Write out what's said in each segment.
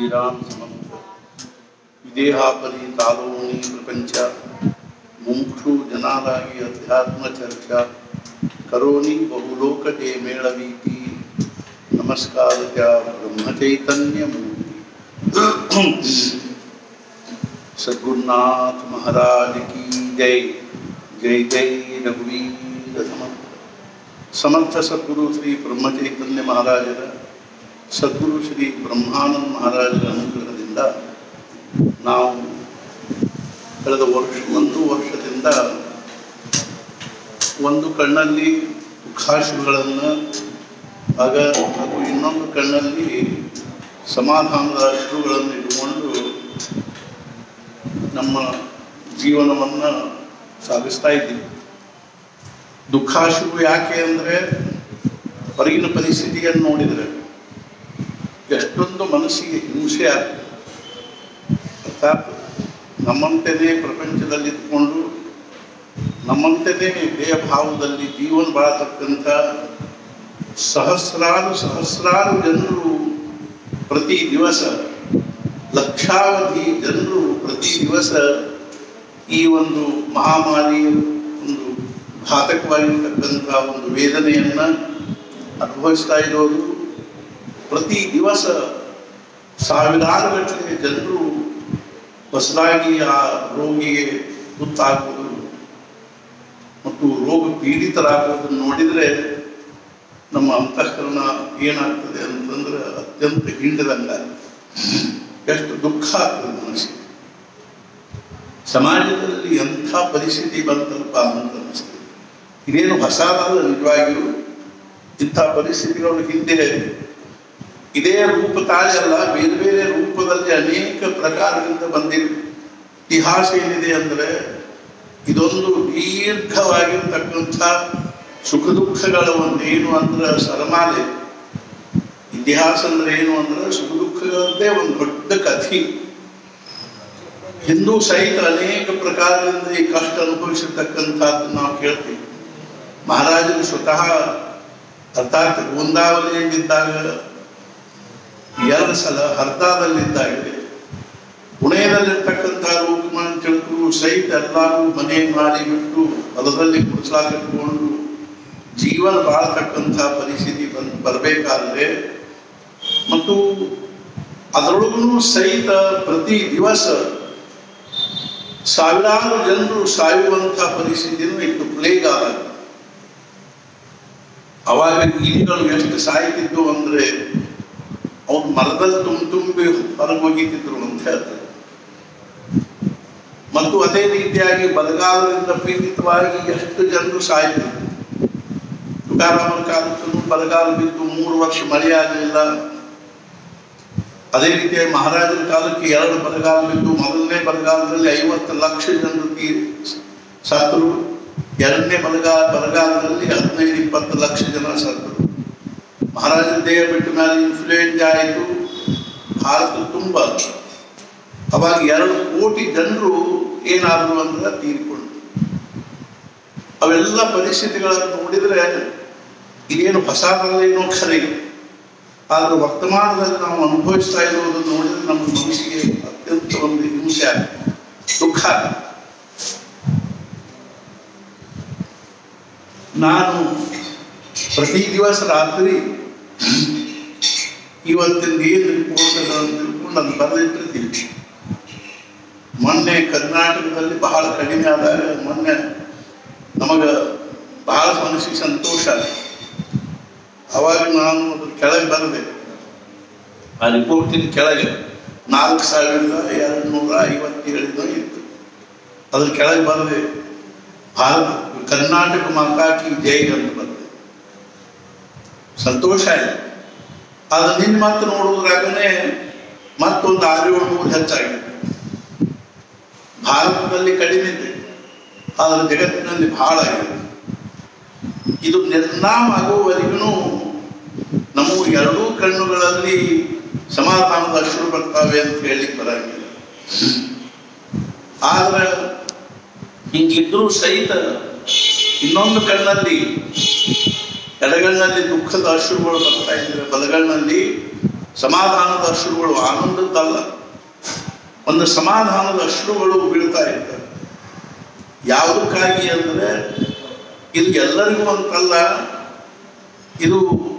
ಶ್ರೀರಾಮ್ ಸಮರ್ಥ ವಿದೇಹಾಪರಿ ತಾಲೋನಿ ಪ್ರಪಂಚ ಮುಮುಕ್ಷು ಜನಾಲಾಗಿ ಅಧ್ಯಾತ್ಮ ಚರ್ಚಾ ಕರೋನಿ ಬಹುಲೋಕತೆ ಮೇಳವೀತಿ ನಮಸ್ಕಾರ ಬ್ರಹ್ಮಚೈತನ್ಯ ಮೂರ್ತಿ सद्गुरुनाथ महाराज की जय जय जय रघुवीर समर्थ ಸಮರ್ಥ ಸದ್ಗುರು ಶ್ರೀ ಬ್ರಹ್ಮಚೈತನ್ಯ ಮಹಾರಾಜರ ಸದ್ಗುರು ಶ್ರೀ ಬ್ರಹ್ಮಾನಂದ ಮಹಾರಾಜರ ಅನುಗ್ರಹದಿಂದ ನಾವು ಕಳೆದ ವರ್ಷ ಒಂದು ವರ್ಷದಿಂದ ಒಂದು ಕಣ್ಣಲ್ಲಿ ದುಃಖಾಶುಗಳನ್ನು ಆಗ ಹಾಗೂ ಇನ್ನೊಂದು ಕಣ್ಣಲ್ಲಿ ಸಮಾಧಾನದ ಅಶ್ರುಗಳನ್ನು ಇಟ್ಟುಕೊಂಡು ನಮ್ಮ ಜೀವನವನ್ನು ಸಾಗಿಸ್ತಾ ಇದ್ದೀವಿ ದುಃಖಾಶು ಯಾಕೆ ಅಂದರೆ ಹೊರಗಿನ ಪರಿಸ್ಥಿತಿಯನ್ನು ನೋಡಿದರೆ ಎಷ್ಟೊಂದು ಮನಸ್ಸಿಗೆ ಹಿಂಸೆ ಆಗ್ತದೆ ಅರ್ಥಾತ್ ನಮ್ಮಂತೆಯೇ ಪ್ರಪಂಚದಲ್ಲಿ ಇದ್ಕೊಂಡು ನಮ್ಮಂತೆಯೇ ದೇಹ ಭಾವದಲ್ಲಿ ಜೀವನ ಬಾಳತಕ್ಕಂಥ ಸಹಸ್ರಾರು ಸಹಸ್ರಾರು ಜನರು ಪ್ರತಿ ದಿವಸ ಲಕ್ಷಾವಧಿ ಜನರು ಪ್ರತಿ ದಿವಸ ಈ ಒಂದು ಮಹಾಮಾರಿ ಒಂದು ಘಾತಕವಾಗಿರ್ತಕ್ಕಂಥ ಒಂದು ವೇದನೆಯನ್ನು ಅನುಭವಿಸ್ತಾ ಇರೋದು ಪ್ರತಿ ದಿವಸ ಸಾವಿರಾರು ಗಟ್ಟಲೆ ಜನರು ಹೊಸದಾಗಿ ಆ ರೋಗಿಗೆ ತುತ್ತಾಗುವುದು ಮತ್ತು ರೋಗ ಪೀಡಿತರಾಗುವುದನ್ನು ನೋಡಿದರೆ ನಮ್ಮ ಅಂತಃಕರಣ ಏನಾಗ್ತದೆ ಅಂತಂದ್ರೆ ಅತ್ಯಂತ ಹಿಂಡದಂಗ ಎಷ್ಟು ದುಃಖ ಆಗ್ತದೆ ಮನಸ್ಸಿಗೆ ಸಮಾಜದಲ್ಲಿ ಎಂಥ ಪರಿಸ್ಥಿತಿ ಬಂತಲ್ಪ ಅಂತ ಅನಿಸ್ತದೆ ಇದೇನು ಹೊಸದಲ್ಲ ನಿಜವಾಗಿಯೂ ಇಂಥ ಪರಿಸ್ಥಿತಿಗಳು ಹಿಂದೆ ಇದೇ ರೂಪ ತಾಳೆ ಅಲ್ಲ ಬೇರೆ ಬೇರೆ ರೂಪದಲ್ಲಿ ಅನೇಕ ಪ್ರಕಾರದಿಂದ ಬಂದಿವೆ ಇತಿಹಾಸ ಏನಿದೆ ಅಂದರೆ ಇದೊಂದು ದೀರ್ಘವಾಗಿರ್ತಕ್ಕಂಥ ಸುಖ ದುಃಖಗಳ ಒಂದು ಏನು ಅಂದ್ರೆ ಸರಮಾಲೆ ಇತಿಹಾಸ ಅಂದ್ರೆ ಏನು ಅಂದ್ರೆ ಸುಖ ದುಃಖಗಳದ್ದೇ ಒಂದು ದೊಡ್ಡ ಕಥೆ ಹಿಂದೂ ಸಹಿತ ಅನೇಕ ಪ್ರಕಾರದಿಂದ ಈ ಕಷ್ಟ ಅನುಭವಿಸಿರ್ತಕ್ಕಂಥದ್ದು ನಾವು ಕೇಳ್ತೀವಿ ಮಹಾರಾಜರು ಸ್ವತಃ ಅರ್ಥಾತ್ ಗೋಂದಾವಲಿಯಲ್ಲಿದ್ದಾಗ ಎರಡು ಸಲ ಹರ್ದಾದಲ್ಲಿದ್ದಾಗ ಪುಣೆಯಲ್ಲಿರ್ತಕ್ಕಂಥ ಲೋಕಮಾನ್ ತಿಳ್ಕರು ಸಹಿತ ಎಲ್ಲರೂ ಮನೆ ಮಾಡಿ ಬಿಟ್ಟು ಹೊಲದಲ್ಲಿ ಕುಡಿಸಲಾಕಿಟ್ಕೊಂಡು ಜೀವನ ಬಾಳ್ತಕ್ಕಂಥ ಪರಿಸ್ಥಿತಿ ಬಂದು ಬರಬೇಕಾದ್ರೆ ಮತ್ತು ಅದರೊಳಗೂ ಸಹಿತ ಪ್ರತಿ ದಿವಸ ಸಾವಿರಾರು ಜನರು ಸಾಯುವಂಥ ಪರಿಸ್ಥಿತಿನೂ ಇತ್ತು ಪ್ಲೇಗ್ ಆದಾಗ ಅವಾಗ ಇಲಿಗಳು ಎಷ್ಟು ಸಾಯ್ತಿದ್ವು ಅಂದ್ರೆ ಅವ್ರು ಮರದಲ್ಲಿ ತುಂಬ ತುಂಬಿ ಹೊರಗೆ ಹೋಗಿತಿದ್ರು ಅಂತ ಹೇಳ್ತಾರೆ ಮತ್ತು ಅದೇ ರೀತಿಯಾಗಿ ಬರಗಾಲದಿಂದ ಪೀಡಿತವಾಗಿ ಎಷ್ಟು ಜನರು ಸಾಯ್ತಿದ್ರು ತುಕಾರಾಮನ ಕಾಲಕ್ಕೂ ಬರಗಾಲ ಬಿದ್ದು ಮೂರು ವರ್ಷ ಮಳೆ ಆಗಲಿಲ್ಲ ಅದೇ ರೀತಿಯಾಗಿ ಮಹಾರಾಜರ ಕಾಲಕ್ಕೆ ಎರಡು ಬರಗಾಲ ಬಿದ್ದು ಮೊದಲನೇ ಬರಗಾಲದಲ್ಲಿ ಐವತ್ತು ಲಕ್ಷ ಜನರು ತೀ ಸತ್ತರು ಎರಡನೇ ಬರಗಾಲ ಬರಗಾಲದಲ್ಲಿ ಹದಿನೈದು ಇಪ್ಪತ್ತು ಲಕ್ಷ ಜನ ಸತ್ತರು ಮಹಾರಾಜರ ದೇಹ ಬಿಟ್ಟ ಮೇಲೆ ಇನ್ಫ್ಲೂಯೆಂಜಾ ಆಯಿತು ಭಾರತ ತುಂಬ ಅವಾಗ ಎರಡು ಕೋಟಿ ಜನರು ಏನಾದ್ರು ಅಂದ್ರೆ ತೀರಿಕೊಂಡು ಅವೆಲ್ಲ ಪರಿಸ್ಥಿತಿಗಳನ್ನು ನೋಡಿದ್ರೆ ಇದೇನು ಹೊಸದಲ್ಲೇನೋ ಖರೆ ಆದ್ರೆ ವರ್ತಮಾನದಲ್ಲಿ ನಾವು ಅನುಭವಿಸ್ತಾ ಇರೋದನ್ನು ನೋಡಿದ್ರೆ ನಮ್ಮ ಮನಸ್ಸಿಗೆ ಅತ್ಯಂತ ಒಂದು ಹಿಂಸೆ ಆಗುತ್ತೆ ದುಃಖ ನಾನು ಪ್ರತಿ ದಿವಸ ರಾತ್ರಿ ಇವತ್ತಿನ ಏನು ರಿಪೋರ್ಟ್ ಅದ ಅಂತ ತಿಳ್ಕೊಂಡು ನಾನು ಬರೆದಿಟ್ಟಿರ್ತೀನಿ ಮೊನ್ನೆ ಕರ್ನಾಟಕದಲ್ಲಿ ಬಹಳ ಕಡಿಮೆ ಆದಾಗ ಮೊನ್ನೆ ನಮಗ ಬಹಳ ಮನಸ್ಸಿಗೆ ಸಂತೋಷ ಆಯ್ತು ಅವಾಗ ನಾನು ಅದ್ರ ಕೆಳಗೆ ಬರದೆ ಆ ರಿಪೋರ್ಟಿನ ಕೆಳಗೆ ನಾಲ್ಕು ಸಾವಿರದ ಎರಡು ನೂರ ಐವತ್ತೇಳು ಇತ್ತು ಅದ್ರ ಕೆಳಗೆ ಬರದೆ ಭಾರತ ಕರ್ನಾಟಕ ಮಾತಾಕಿ ಜೈ ಅಂತ ಬರ್ತದೆ ಸಂತೋಷ ಆಯ್ತು ಆದ್ರೆ ನಿನ್ನ ಮಾತು ನೋಡೋದ್ರಾಗನೇ ಮತ್ತೊಂದು ಆರು ಏಳು ನೂರು ಹೆಚ್ಚಾಗಿದೆ ಭಾರತದಲ್ಲಿ ಕಡಿಮೆ ಇದೆ ಆದರೆ ಜಗತ್ತಿನಲ್ಲಿ ಬಹಳ ಆಗಿದೆ ಇದು ನಿರ್ನಾಮ ಆಗುವವರೆಗೂ ನಮ್ಮ ಎರಡೂ ಕಣ್ಣುಗಳಲ್ಲಿ ಸಮಾಧಾನದ ಅಶ್ರು ಬರ್ತಾವೆ ಅಂತ ಹೇಳಿಕ್ ಬರಂಗಿಲ್ಲ ಆದ್ರೆ ಹಿಂಗಿದ್ರೂ ಸಹಿತ ಇನ್ನೊಂದು ಕಣ್ಣಲ್ಲಿ ಎಡಗಣ್ಣಲ್ಲಿ ದುಃಖದ ಅಶ್ರುಗಳು ಬರ್ತಾ ಇದ್ರೆ ಬಲಗಣ್ಣಲ್ಲಿ ಸಮಾಧಾನದ ಅಶ್ರುಗಳು ಆನಂದದ್ದಲ್ಲ ಒಂದು ಸಮಾಧಾನದ ಅಶ್ರುಗಳು ಬೀಳ್ತಾ ಇರ್ತವೆ ಯಾವುದಕ್ಕಾಗಿ ಅಂದರೆ ಇದು ಎಲ್ಲರಿಗೂ ಅಂತಲ್ಲ ಇದು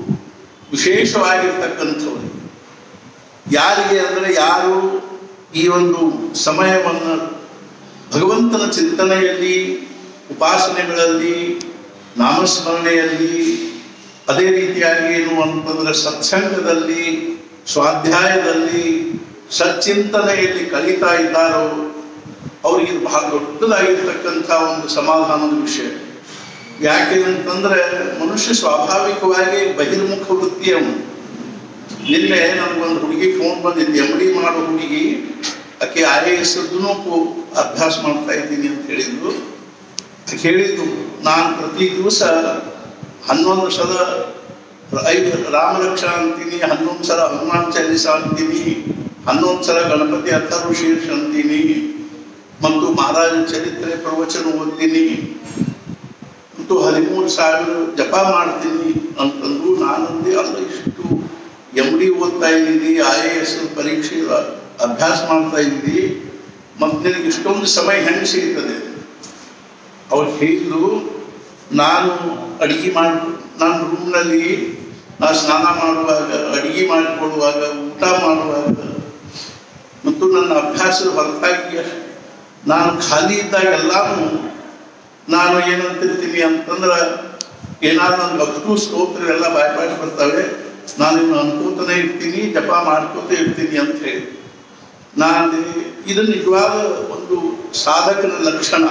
ವಿಶೇಷವಾಗಿರ್ತಕ್ಕಂಥವ್ರು ಯಾರಿಗೆ ಅಂದರೆ ಯಾರು ಈ ಒಂದು ಸಮಯವನ್ನು ಭಗವಂತನ ಚಿಂತನೆಯಲ್ಲಿ ಉಪಾಸನೆಗಳಲ್ಲಿ ನಾಮಸ್ಮರಣೆಯಲ್ಲಿ ಅದೇ ರೀತಿಯಾಗಿ ಏನು ಅಂತಂದ್ರೆ ಸತ್ಸಂಗದಲ್ಲಿ ಸ್ವಾಧ್ಯಾಯದಲ್ಲಿ ಸಚ್ಚಿಂತನೆಯಲ್ಲಿ ಕಲಿತಾ ಇದ್ದಾರೋ ಅವ್ರಿಗೆ ಇದು ಬಹಳ ದೊಡ್ಡದಾಗಿರ್ತಕ್ಕಂಥ ಒಂದು ಸಮಾಧಾನದ ವಿಷಯ ಯಾಕೆ ಅಂತಂದ್ರೆ ಮನುಷ್ಯ ಸ್ವಾಭಾವಿಕವಾಗಿ ಬಹಿರ್ಮುಖ ವೃತ್ತಿಯವನು ನಿನ್ನೆ ನನಗೊಂದು ಹುಡುಗಿ ಫೋನ್ ಬಂದಿದ್ದು ಎಮ್ ಡಿ ಮಾಡೋ ಹುಡುಗಿ ಆಕೆ ಐ ಎ ಎಸ್ ಅಭ್ಯಾಸ ಮಾಡ್ತಾ ಇದ್ದೀನಿ ಅಂತ ಹೇಳಿದ್ರು ಆಕೆ ಹೇಳಿದ್ದು ನಾನು ಪ್ರತಿ ದಿವಸ ಹನ್ನೊಂದು ಸಲ ಐದು ರಾಮರಕ್ಷಾ ಅಂತೀನಿ ಹನ್ನೊಂದು ಸಲ ಹನುಮಾನ್ ಚಾಲಿಸ ಅಂತೀನಿ ಹನ್ನೊಂದು ಸಲ ಗಣಪತಿ ಅಥರ್ವ ಶೀರ್ಷ ಅಂತೀನಿ ಮತ್ತು ಮಹಾರಾಜ ಚರಿತ್ರೆ ಪ್ರವಚನ ಓದ್ತೀನಿ ಮತ್ತು ಹದಿಮೂರು ಸಾವಿರ ಜಪ ಮಾಡ್ತೀನಿ ಅಂತಂದು ನಾನಂದೇ ಅಲ್ಲ ಇಷ್ಟು ಎಮ್ ಡಿ ಓದ್ತಾ ಇದ್ದೀನಿ ಐ ಎ ಎಸ್ ಪರೀಕ್ಷೆ ಅಭ್ಯಾಸ ಮಾಡ್ತಾ ಇದ್ದೀನಿ ಮತ್ತು ನಿನಗೆ ಇಷ್ಟೊಂದು ಸಮಯ ಹೆಂಗೆ ಸಿಗ್ತದೆ ಅವ್ರು ಹೇಳಿದ್ರು ನಾನು ಅಡಿಗೆ ಮಾಡಿ ನಾನು ರೂಮ್ನಲ್ಲಿ ನಾ ಸ್ನಾನ ಮಾಡುವಾಗ ಅಡಿಗೆ ಮಾಡಿಕೊಳ್ಳುವಾಗ ಊಟ ಮಾಡುವಾಗ ಮತ್ತು ನನ್ನ ಅಭ್ಯಾಸದ ಹೊರತಾಗಿ ನಾನು ಖಾಲಿ ಇದ್ದಾಗ ಎಲ್ಲಾನು ನಾನು ಏನಂತಿರ್ತೀನಿ ಅಂತಂದ್ರೆ ಏನಾದ್ರು ನನ್ನ ಭಕ್ತು ಸ್ತೋತ್ರ ಎಲ್ಲ ಬಾಯ್ಪಾಟ್ ಬರ್ತವೆ ನಾನು ಇನ್ನು ಅನ್ಕೋತಾನೆ ಇರ್ತೀನಿ ಜಪ ಮಾಡ್ಕೋತ ಇರ್ತೀನಿ ಅಂತ ಹೇಳಿ ನಾನು ಇದು ನಿಜವಾದ ಒಂದು ಸಾಧಕನ ಲಕ್ಷಣ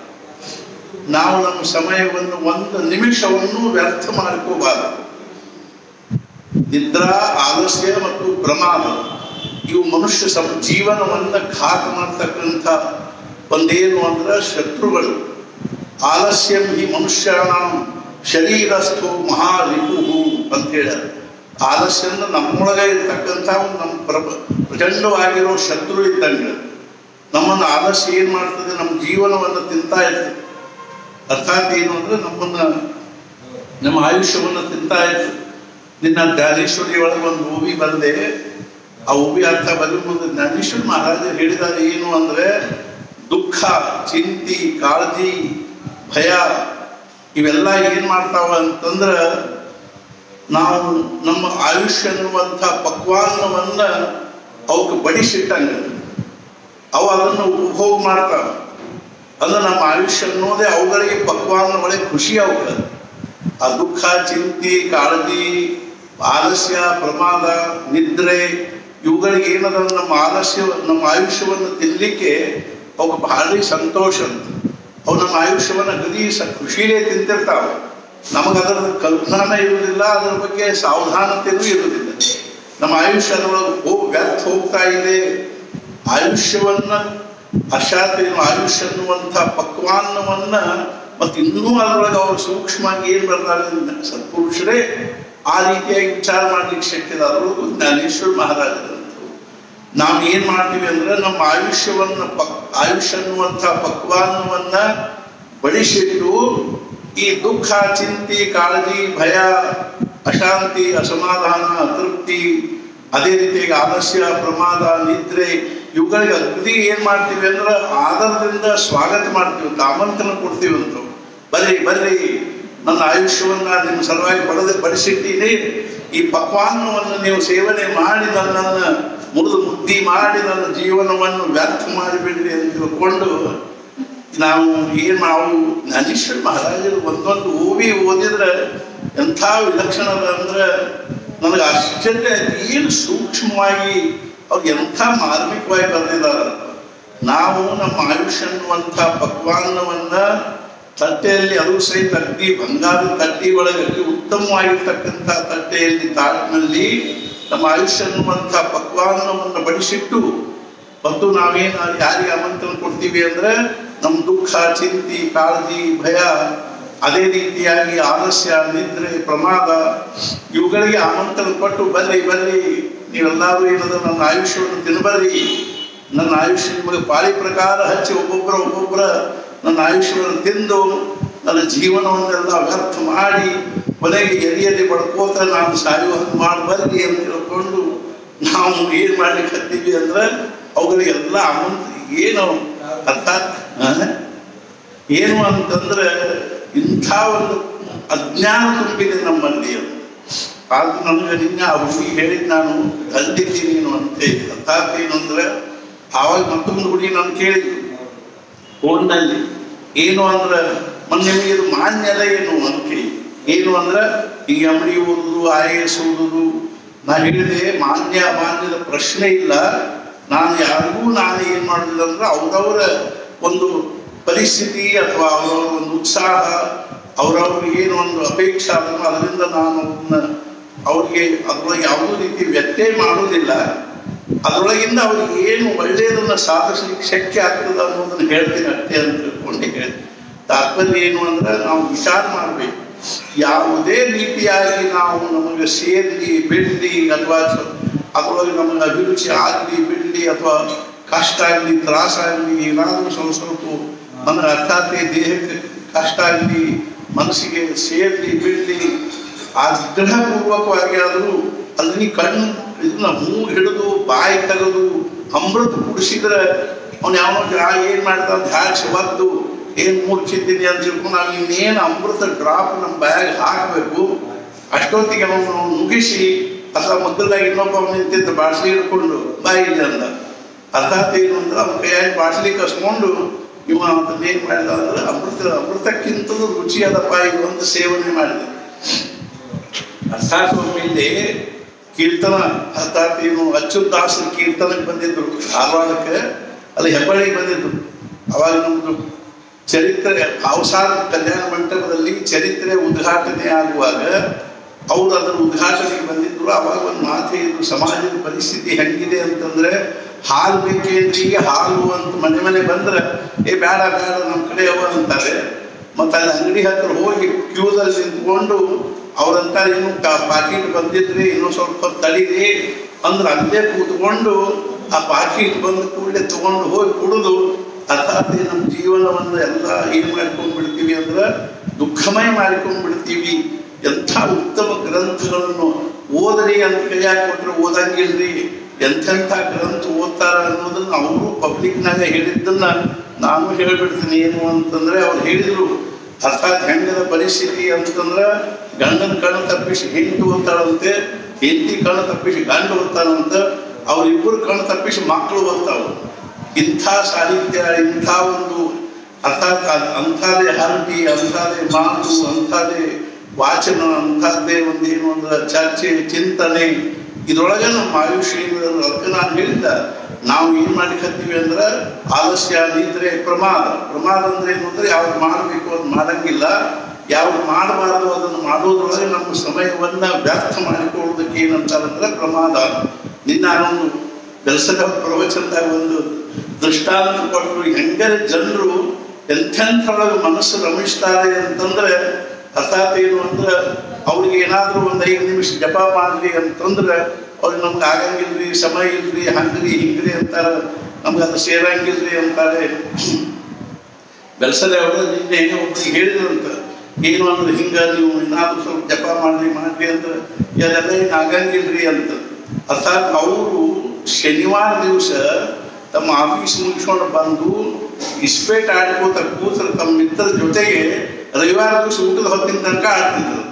ನಾವು ನಮ್ಮ ಸಮಯವನ್ನು ಒಂದು ನಿಮಿಷವನ್ನು ವ್ಯರ್ಥ ಮಾಡ್ಕೋಬಾರದು ನಿದ್ರಾ ಆಲಸ್ಯ ಮತ್ತು ಪ್ರಮಾದ ಇವು ಮನುಷ್ಯ ಸಮ ಜೀವನವನ್ನ ಘಾತ ಮಾಡ್ತಕ್ಕಂಥ ಒಂದೇನು ಅಂದ್ರೆ ಶತ್ರುಗಳು ಆಲಸ್ಯಂ ಈ ಮನುಷ್ಯನ ಶರೀರಸ್ಥು ಮಹಾರಿಪು ಅಂತ ಹೇಳ್ಯಾರ ಆಲಸ್ಯ ಅಂದ್ರೆ ನಮ್ಮೊಳಗೆ ಇರ್ತಕ್ಕಂಥ ಒಂದು ನಮ್ಮ ಪ್ರಭ ಪ್ರಚಂಡವಾಗಿರೋ ಶತ್ರು ಇದ್ದಂಗೆ ನಮ್ಮನ್ನು ಆಲಸ್ಯ ಏನ್ ಮಾಡ್ತದೆ ನಮ್ಮ ಜೀವನವನ್ನು ತಿಂತಾ ಇರ್ತದೆ ಅರ್ಥಾತ್ ಏನು ಅಂದ್ರೆ ನಮ್ಮನ್ನ ನಮ್ಮ ಆಯುಷ್ಯವನ್ನು ತಿಂತಾ ಇರ್ತದೆ ನಿನ್ನ ಜ್ಞಾನೇಶ್ವರಿ ಒಳಗೆ ಒಂದು ಮೂವಿ ಬಂದೆ ಆ ಮೂವಿ ಅರ್ಥ ಬರೀ ಮುಂದೆ ಜ್ಞಾನೇಶ್ವರ ಮಹಾರಾಜರು ಹೇಳಿದ್ದಾರೆ ಏನು ಅಂದ್ರೆ ದುಃಖ ಚಿಂತಿ ಕಾಳಜಿ ಭಯ ಇವೆಲ್ಲ ಏನ್ ಮಾಡ್ತಾವ ಅಂತಂದ್ರ ನಾವು ನಮ್ಮ ಆಯುಷ್ಯ ಅನ್ನುವಂಥ ಪಕ್ವಾನ್ನವನ್ನ ಅವಕ್ಕೆ ಬಡಿಸಿಟ್ಟಂಗ ಅವು ಅದನ್ನು ಉಪಭೋಗ ಮಾಡ್ತಾವ ಅಂದ್ರೆ ನಮ್ಮ ಆಯುಷ್ಯ ಅನ್ನೋದೇ ಅವುಗಳಿಗೆ ಪಕ್ವಾನ್ನ ಒಳಗೆ ಖುಷಿ ಅವಕ್ಕೆ ಆ ದುಃಖ ಚಿಂತೆ ಕಾಳಜಿ ಆಲಸ್ಯ ಪ್ರಮಾದ ನಿದ್ರೆ ಇವುಗಳಿಗೆ ಏನದ ನಮ್ಮ ಆಲಸ್ಯ ನಮ್ಮ ಆಯುಷ್ಯವನ್ನು ತಿನ್ಲಿಕ್ಕೆ ಅವಕ್ಕೆ ಭಾರಿ ಸಂತೋಷ ಅಂತ ಅವು ನಮ್ಮ ಆಯುಷ್ಯವನ್ನು ಗದಿ ಸ ಖುಷಿಲೇ ತಿಂತಿರ್ತಾವ ನಮಗದರ ಕಲ್ಪನಾನ ಇರುವುದಿಲ್ಲ ಅದರ ಬಗ್ಗೆ ಸಾವಧಾನತೆಯೂ ಇರುವುದಿಲ್ಲ ನಮ್ಮ ಆಯುಷ್ಯ ಅದರೊಳಗೆ ಹೋಗಿ ವ್ಯರ್ಥ ಹೋಗ್ತಾ ಇದೆ ಆಯುಷ್ಯವನ್ನ ಅಶಾತೇನು ಆಯುಷ್ಯ ಅನ್ನುವಂಥ ಪಕ್ವಾನ್ನವನ್ನ ಮತ್ತು ಇನ್ನೂ ಅದರೊಳಗೆ ಅವರು ಸೂಕ್ಷ್ಮವಾಗಿ ಏನ್ ಬರ್ತಾರೆ ಸತ್ಪುರುಷರೇ ಆ ರೀತಿಯಾಗಿ ವಿಚಾರ ಮಾಡ್ಲಿಕ್ಕೆ ಶಕ್ಯದ ಅದರೊಳಗೂ ಜ್ಞಾನೇಶ್ವರ ಮಹಾರಾಜರಂತ ನಾವು ಏನ್ ಮಾಡ್ತೀವಿ ಅಂದ್ರೆ ನಮ್ಮ ಆಯುಷ್ಯವನ್ನ ಪಕ್ ಆಯುಷ್ಯ ಅನ್ನುವಂಥ ಪಕ್ವಾನ್ನವನ್ನ ಬಡಿಸಿಟ್ಟು ಈ ದುಃಖ ಚಿಂತೆ ಕಾಳಜಿ ಭಯ ಅಶಾಂತಿ ಅಸಮಾಧಾನ ಅತೃಪ್ತಿ ಅದೇ ರೀತಿಯಾಗಿ ಆಲಸ್ಯ ಪ್ರಮಾದ ನಿದ್ರೆ ಇವುಗಳಿಗೆ ಅಗದಿ ಏನ್ ಮಾಡ್ತೀವಿ ಅಂದ್ರೆ ಆಧಾರದಿಂದ ಸ್ವಾಗತ ಮಾಡ್ತೀವಿ ಅಂತ ಆಮಂತ್ರಣ ಕೊಡ್ತೀವಿ ಅಂತ ಬರ್ರಿ ಬರ್ರಿ ನನ್ನ ಆಯುಷ್ಯವನ್ನ ನಿಮ್ಮ ಸಲುವಾಗಿ ಪಡೆದು ಬಡಿಸಿದ್ದೀನಿ ಈ ಪಕ್ವಾನ್ನವನ್ನು ನೀವು ಸೇವನೆ ಮಾಡಿ ನನ್ನನ್ನು ಮುರಿದು ಮುದ್ದಿ ಮಾಡಿ ನನ್ನ ಜೀವನವನ್ನು ವ್ಯರ್ಥ ಮಾಡಿಬಿಡ್ರಿ ಅಂತ ತಿಳ್ಕೊಂಡು ನಾವು ಏನ್ ನಾವು ಜ್ಞಾನೇಶ್ವರ ಮಹಾರಾಜರು ಒಂದೊಂದು ಓವಿ ಓದಿದ್ರೆ ಎಂಥ ವಿಲಕ್ಷಣದ ಅಂದ್ರೆ ನನಗೆ ಆಶ್ಚರ್ಯ ಆಯ್ತು. ಏನು ಸೂಕ್ಷ್ಮವಾಗಿ ಅವ್ರು ಎಂಥ ಮಾರ್ಮಿಕವಾಗಿ ಬರೆದಿದ್ದಾರೆ ನಾವು ನಮ್ಮ ಆಯುಷ್ಯ ಅನ್ನುವಂಥ ಪಕ್ವಾನ್ನವನ್ನ ತಟ್ಟೆಯಲ್ಲಿ ಅದು ಸಹಿತ ಅಗ್ದಿ ಬಂಗಾರದ ತಟ್ಟಿ ಒಳಗೆ ಅತಿ ಉತ್ತಮವಾಗಿರ್ತಕ್ಕಂಥ ತಟ್ಟೆಯಲ್ಲಿ ತಾಟಿನಲ್ಲಿ ನಮ್ಮ ಆಯುಷ್ಯ ಅನ್ನುವಂಥ ಪಕ್ವಾನ್ನವನ್ನು ಬಡಿಸಿಟ್ಟು ಮತ್ತು ನಾವೇನು ಯಾರಿಗೆ ಆಮಂತ್ರಣ ಕೊಡ್ತೀವಿ ಅಂದ್ರೆ ನಮ್ಮ ದುಃಖ ಚಿಂತಿ ಕಾಳಜಿ ಭಯ ಅದೇ ರೀತಿಯಾಗಿ ಆಲಸ್ಯ ನಿದ್ರೆ ಪ್ರಮಾದ ಇವುಗಳಿಗೆ ಆಮಂತ್ರಣ ಕೊಟ್ಟು ಬರ್ರಿ ಬರ್ರಿ ನೀವೆಲ್ಲರೂ ಏನದ ನನ್ನ ಆಯುಷ್ಯವನ್ನು ತಿನ್ಬರ್ರಿ ನನ್ನ ಆಯುಷ್ಯ ನಿಮಗೆ ಪಾಳಿ ಪ್ರಕಾರ ಹಚ್ಚಿ ಒಬ್ಬೊಬ್ಬರ ಒಬ್ಬೊಬ್ಬರ ನನ್ನ ಆಯುಷ್ಯವನ್ನು ತಿಂದು ನನ್ನ ಜೀವನವನ್ನೆಲ್ಲ ವ್ಯರ್ಥ ಮಾಡಿ ಕೊನೆಗೆ ಎದೆಯಲ್ಲಿ ಬಡ್ಕೋತ ನಾನು ಸಾಯುವ ಮಾಡಿ ಬರ್ರಿ ಅಂತ ತಿಳ್ಕೊಂಡು ನಾವು ಏನ್ ಮಾಡ್ಲಿಕ್ಕೆ ಹತ್ತೀವಿ ಅಂದ್ರೆ ಅವುಗಳಿಗೆಲ್ಲ ಅಮೌಂಟ್ ಏನು ಅರ್ಥಾತ್ ಆ? ಏನು ಅಂತಂದ್ರೆ ಇಂಥ ಒಂದು ಅಜ್ಞಾನ ತುಂಬಿದೆ ನಮ್ಮಲ್ಲಿ ಅದು. ಆಗ ನನಗೆ ನಿನ್ನ ಆ ಹುಡುಗಿ ಹೇಳಿದ್ ನಾನು ಕಲ್ತಿದ್ದೀನಿ ನೀನು ಅಂತ ಅರ್ಥಾತ್ ಏನು ಅಂದ್ರೆ ಆವಾಗ ಮತ್ತೊಂದು ಹುಡುಗಿ ನಾನು ಕೇಳಿದ್ರು ಫೋನ್ನಲ್ಲಿ ಏನು ಅಂದ್ರೆ ಮೊನ್ನೆ ನಿಮಗೆ ಇದು ಮಾನ್ಯದ ಏನು ಅಂತ ಕೇಳಿ ಏನು ಅಂದ್ರೆ ಈಗ ಎಮ್ ಡಿ ಓದುದು ಐ ಎ ಎಸ್ ಓದುದು ನಾ ಹೇಳಿದೆ ಮಾನ್ಯ ಅಮಾನ್ಯದ ಪ್ರಶ್ನೆ ಇಲ್ಲ ನಾನು ಯಾರಿಗೂ ನಾನು ಏನ್ ಮಾಡುದಿಲ್ಲ ಅಂದ್ರೆ ಅವ್ರವ್ರ ಒಂದು ಪರಿಸ್ಥಿತಿ ಅಥವಾ ಅವರವರ ಒಂದು ಉತ್ಸಾಹ ಅವರವ್ರಿಗೆ ಏನು ಒಂದು ಅಪೇಕ್ಷೆ ಅದನ್ನು ಅದರಿಂದ ನಾನು ಅವ್ರನ್ನ ಅವ್ರಿಗೆ ಅದ್ರೊಳಗೆ ಯಾವುದೇ ರೀತಿ ವ್ಯತ್ಯಯ ಮಾಡುವುದಿಲ್ಲ ಅದರೊಳಗಿಂದ ಅವ್ರಿಗೆ ಏನು ಒಳ್ಳೆಯದನ್ನ ಸಾಧಿಸ್ಲಿಕ್ಕೆ ಶಕ್ಯ ಆಗ್ತದ ಅನ್ನೋದನ್ನ ಹೇಳ್ತೀನಿ ಅಷ್ಟೇ ಅಂತ ತಿಳ್ಕೊಂಡೆ ಹೇಳಿ ತಾತ್ಪರ್ಯ ಏನು ಅಂದ್ರೆ ನಾವು ವಿಚಾರ ಮಾಡಬೇಕು ಯಾವುದೇ ರೀತಿಯಾಗಿ ನಾವು ನಮಗೆ ಸೇರ್ಲಿ ಬಿಡ್ಲಿ ಅಥವಾ ಅದರೊಳಗೆ ನಮಗೆ ಅಭಿರುಚಿ ಆಗಲಿ ಬಿಡ್ಲಿ ಅಥವಾ ಕಷ್ಟ ಆಗಲಿ ತ್ರಾಸ ಆಗಲಿ ಏನಾದರೂ ಸ್ವಲ್ಪ ಸ್ವಲ್ಪ ಮನ ಅರ್ಥಾತ್ ದೇಹಕ್ಕೆ ಕಷ್ಟ ಆಗಲಿ ಮನಸ್ಸಿಗೆ ಸೇರ್ಲಿ ಬಿಡ್ಲಿ ಆಗ್ರಹಪೂರ್ವಕವಾಗಿ ಆದರೂ ಅಲ್ಲಿ ಕಣ್ಣು ಇದನ್ನ ಮೂಗು ಹಿಡಿದು ಬಾಯಿ ತೆಗೆದು ಅಮೃತ ಕುಡಿಸಿದ್ರೆ ಅವನು ಯಾವ ಏನ್ ಮಾಡ್ತಾನ ಧ್ಯಾಕ್ಷ ಒದ್ದು ಏನ್ ಮೂರ್ಛಿದ್ದೀನಿ ಅಂತ ತಿಳ್ಕೊಂಡು ನಾವು ಇನ್ನೇನು ಅಮೃತ ಡ್ರಾಪ್ ನಮ್ಮ ಬ್ಯಾಗ್ ಹಾಕಬೇಕು ಅಷ್ಟೊತ್ತಿಗೆ ಅವನು ಮುಗಿಸಿ ಅಥವಾ ಮಗ್ಗಲಾಗಿ ಇನ್ನೊಬ್ಬ ನಿಂತಿದ್ದ ಬಾಟ್ಲಿ ಹಿಡ್ಕೊಂಡು ಬಾಯಿಲಿ ಅಂದ ಅರ್ಥಾತ್ ಏನು ಅಂದ್ರೆ ಅವನ ಕೈಯಾಗಿ ಬಾಟ್ಲಿ ಕಸ್ಕೊಂಡು ಇವ ಅದನ್ನ ಏನ್ ಮಾಡಿದ ಅಂದ್ರೆ ಅಮೃತ ಅಮೃತಕ್ಕಿಂತಲೂ ರುಚಿಯಾದಪ್ಪ ಇದು ಅಂತ ಸೇವನೆ ಮಾಡಿದ ಅರ್ಥಾತ್ ಒಮ್ಮಿಲ್ಲಿ ಕೀರ್ತನ ಅರ್ಥಾತ್ ಏನು ಅಚ್ಯುತಾಸನ ಕೀರ್ತನಕ್ಕೆ ಬಂದಿದ್ರು ಧಾರವಾಡಕ್ಕೆ ಅಲ್ಲಿ ಹೆಬ್ಬಳ್ಳಿಗೆ ಬಂದಿದ್ರು ಅವಾಗ ನಮ್ದು ಚರಿತ್ರೆ ಅವಸಾದ ಕಲ್ಯಾಣ ಮಂಟಪದಲ್ಲಿ ಚರಿತ್ರೆ ಉದ್ಘಾಟನೆ ಆಗುವಾಗ ಅವ್ರು ಅದರ ಉದ್ಘಾಟನೆಗೆ ಬಂದಿದ್ರು ಅವಾಗ ಒಂದು ಮಾತು ಇದ್ರು ಸಮಾಜದ ಪರಿಸ್ಥಿತಿ ಹೆಂಗಿದೆ ಅಂತಂದ್ರೆ ಹಾಲು ಬೇಕೇನ್ರಿ ಹಾಲು ಅಂತ ಮನೆ ಮನೆ ಬಂದ್ರೆ ಏ ಬೇಡ ಬೇಡ ನಮ್ಮ ಕಡೆ ಅವ ಅಂತಾರೆ ಮತ್ತೆ ಅಲ್ಲಿ ಅಂಗಡಿ ಹತ್ರ ಹೋಗಿ ಕ್ಯೂದಲ್ಲಿ ನಿಂತ್ಕೊಂಡು ಅವ್ರಂತ ಇನ್ನು ಪಾಕಿಟ್ ಬಂದಿದ್ರಿ ಇನ್ನೂ ಸ್ವಲ್ಪ ಹೊತ್ತು ತಡೀರಿ ಅಂದ್ರೆ ಅಲ್ಲೇ ಕೂತ್ಕೊಂಡು ಆ ಪಾಕಿಟ್ ಬಂದ ಕೂಡಲೇ ತಗೊಂಡು ಹೋಗಿ ಕುಡಿದು ಅರ್ಥಾತ್ ನಮ್ಮ ಜೀವನವನ್ನು ಎಲ್ಲ ಏನ್ ಮಾಡ್ಕೊಂಡ್ ಬಿಡ್ತೀವಿ ಅಂದ್ರೆ ದುಃಖಮಯ ಮಾಡ್ಕೊಂಡ್ ಬಿಡ್ತೀವಿ ಎಂಥ ಉತ್ತಮ ಗ್ರಂಥಗಳನ್ನು ಓದರಿ ಅಂತ ಕೈಯಾಗ ಕೊಟ್ರೆ ಓದಂಗಿಲ್ರಿ ಎಂತೆಂಥ ಗ್ರಂಥ ಓದ್ತಾರ ಅನ್ನೋದನ್ನ ಅವರು ಪಬ್ಲಿಕ್ನಾಗ ಹೇಳಿದ್ದನ್ನ ನಾನು ಹೇಳ್ಬಿಡ್ತೀನಿ ಏನು ಅಂತಂದ್ರೆ ಅವ್ರು ಹೇಳಿದ್ರು ಅರ್ಥಾತ್ ಹೆಂಗದ ಪರಿಸ್ಥಿತಿ ಅಂತಂದ್ರ ಗಂಡನ ಕಣ್ಣು ತಪ್ಪಿಸಿ ಹೆಂಡತಿ ಓದ್ತಾಳಂತೆ ಹೆಂಡತಿ ಕಣ್ಣು ತಪ್ಪಿಸಿ ಗಂಡ ಓದ್ತಾನಂತ ಅವ್ರಿಬ್ಬರು ಕಣ್ಣು ತಪ್ಪಿಸಿ ಮಕ್ಕಳು ಓದ್ತಾವ ಇಂಥ ಸಾಹಿತ್ಯ ಇಂಥ ಒಂದು ಅರ್ಥಾತ್ ಅದ್- ಅಂಥದ್ದೇ ಹರಟಿ ಅಂಥದ್ದೇ ಮಾತು ಅಂಥದ್ದೇ ವಾಚನ ಅಂಥದ್ದೇ ಒಂದು ಏನು ಅಂದ್ರೆ ಚರ್ಚೆ ಚಿಂತನೆ ಇದ್ರೊಳಗೆ ನಮ್ಮ ಆಯುಷ್ಯ ಏನಿದೆ ಅಂದ್ರೆ ಅದಕ್ಕೆ ನಾನು ಹೇಳಿದ್ದ ನಾವು ಏನ್ ಮಾಡ್ಲಿಕ್ಕತ್ತೀವಿ ಅಂದ್ರೆ ಆಲಸ್ಯ ನಿದ್ರೆ ಪ್ರಮಾದ ಪ್ರಮಾದ ಅಂದ್ರೆ ಏನು ಅಂದ್ರೆ ಯಾವ್ದು ಮಾಡಬೇಕು ಅದು ಮಾಡಂಗಿಲ್ಲ ಯಾವ್ದು ಮಾಡಬಾರ್ದು ಅದನ್ನು ಮಾಡೋದ್ರೊಳಗೆ ನಮ್ಮ ಸಮಯವನ್ನ ವ್ಯರ್ಥ ಮಾಡಿಕೊಳ್ಳೋದಕ್ಕೆ ಏನಂತಾರಂದ್ರೆ ಪ್ರಮಾದ ನಿನ್ನ ನಾನೊಂದು ಬೆಲ್ಸದ ಪ್ರವಚನದಾಗ ಒಂದು ದೃಷ್ಟಾಂತ ಕೊಟ್ಟರು ಹೆಂಗರ ಜನರು ಎಂಥೆಂಥೊಳಗೆ ಮನಸ್ಸು ರಮಿಸ್ತಾರೆ ಅಂತಂದ್ರೆ ಅರ್ಥಾತ್ ಏನು ಅಂದ್ರೆ ಅವ್ರಿಗೆ ಏನಾದ್ರೂ ಒಂದು ಐದು ನಿಮಿಷ ಜಪ ಮಾಡ್ಲಿ ಅಂತಂದ್ರೆ ಅವ್ರಿಗೆ ನಮ್ಗೆ ಆಗಂಗಿಲ್ರಿ ಸಮಯ ಇಲ್ರಿ ಹಂಗ್ರಿ ಹಿಂಗ್ರಿ ಅಂತಾರ ನಮ್ಗೆ ಅದು ಸೇರಂಗಿಲ್ರಿ ಅಂತಾರೆ ಬೆಲ್ಸದೆ ಅವರು ನಿನ್ನೆ ಒಬ್ರಿಗೆ ಹೇಳಿದ್ರಂತ ಏನು ಅಂದ್ರೆ ಹಿಂಗ ನೀವು ಏನಾದ್ರು ಸ್ವಲ್ಪ ಜಪ ಮಾಡ್ರಿ ಮಾಡ್ರಿ ಅಂದ್ರೆ ಅದೆಲ್ಲ ಏನು ಆಗಂಗಿಲ್ರಿ ಅಂತ ಅರ್ಥಾತ್ ಅವರು ಶನಿವಾರ ದಿವಸ ತಮ್ಮ ಆಫೀಸ್ ಮುಗಿಸ್ಕೊಂಡು ಬಂದು ಇಸ್ಪೇಟ್ ಆಡ್ಕೋತ ಕೂತ್ರೆ ತಮ್ಮ ಮಿತ್ರದ ಜೊತೆಗೆ ರವಿವಾರ ದಿವಸ ಊಟದ ಹೊತ್ತಿನ ತನಕ ಆಡ್ತಿದ್ರು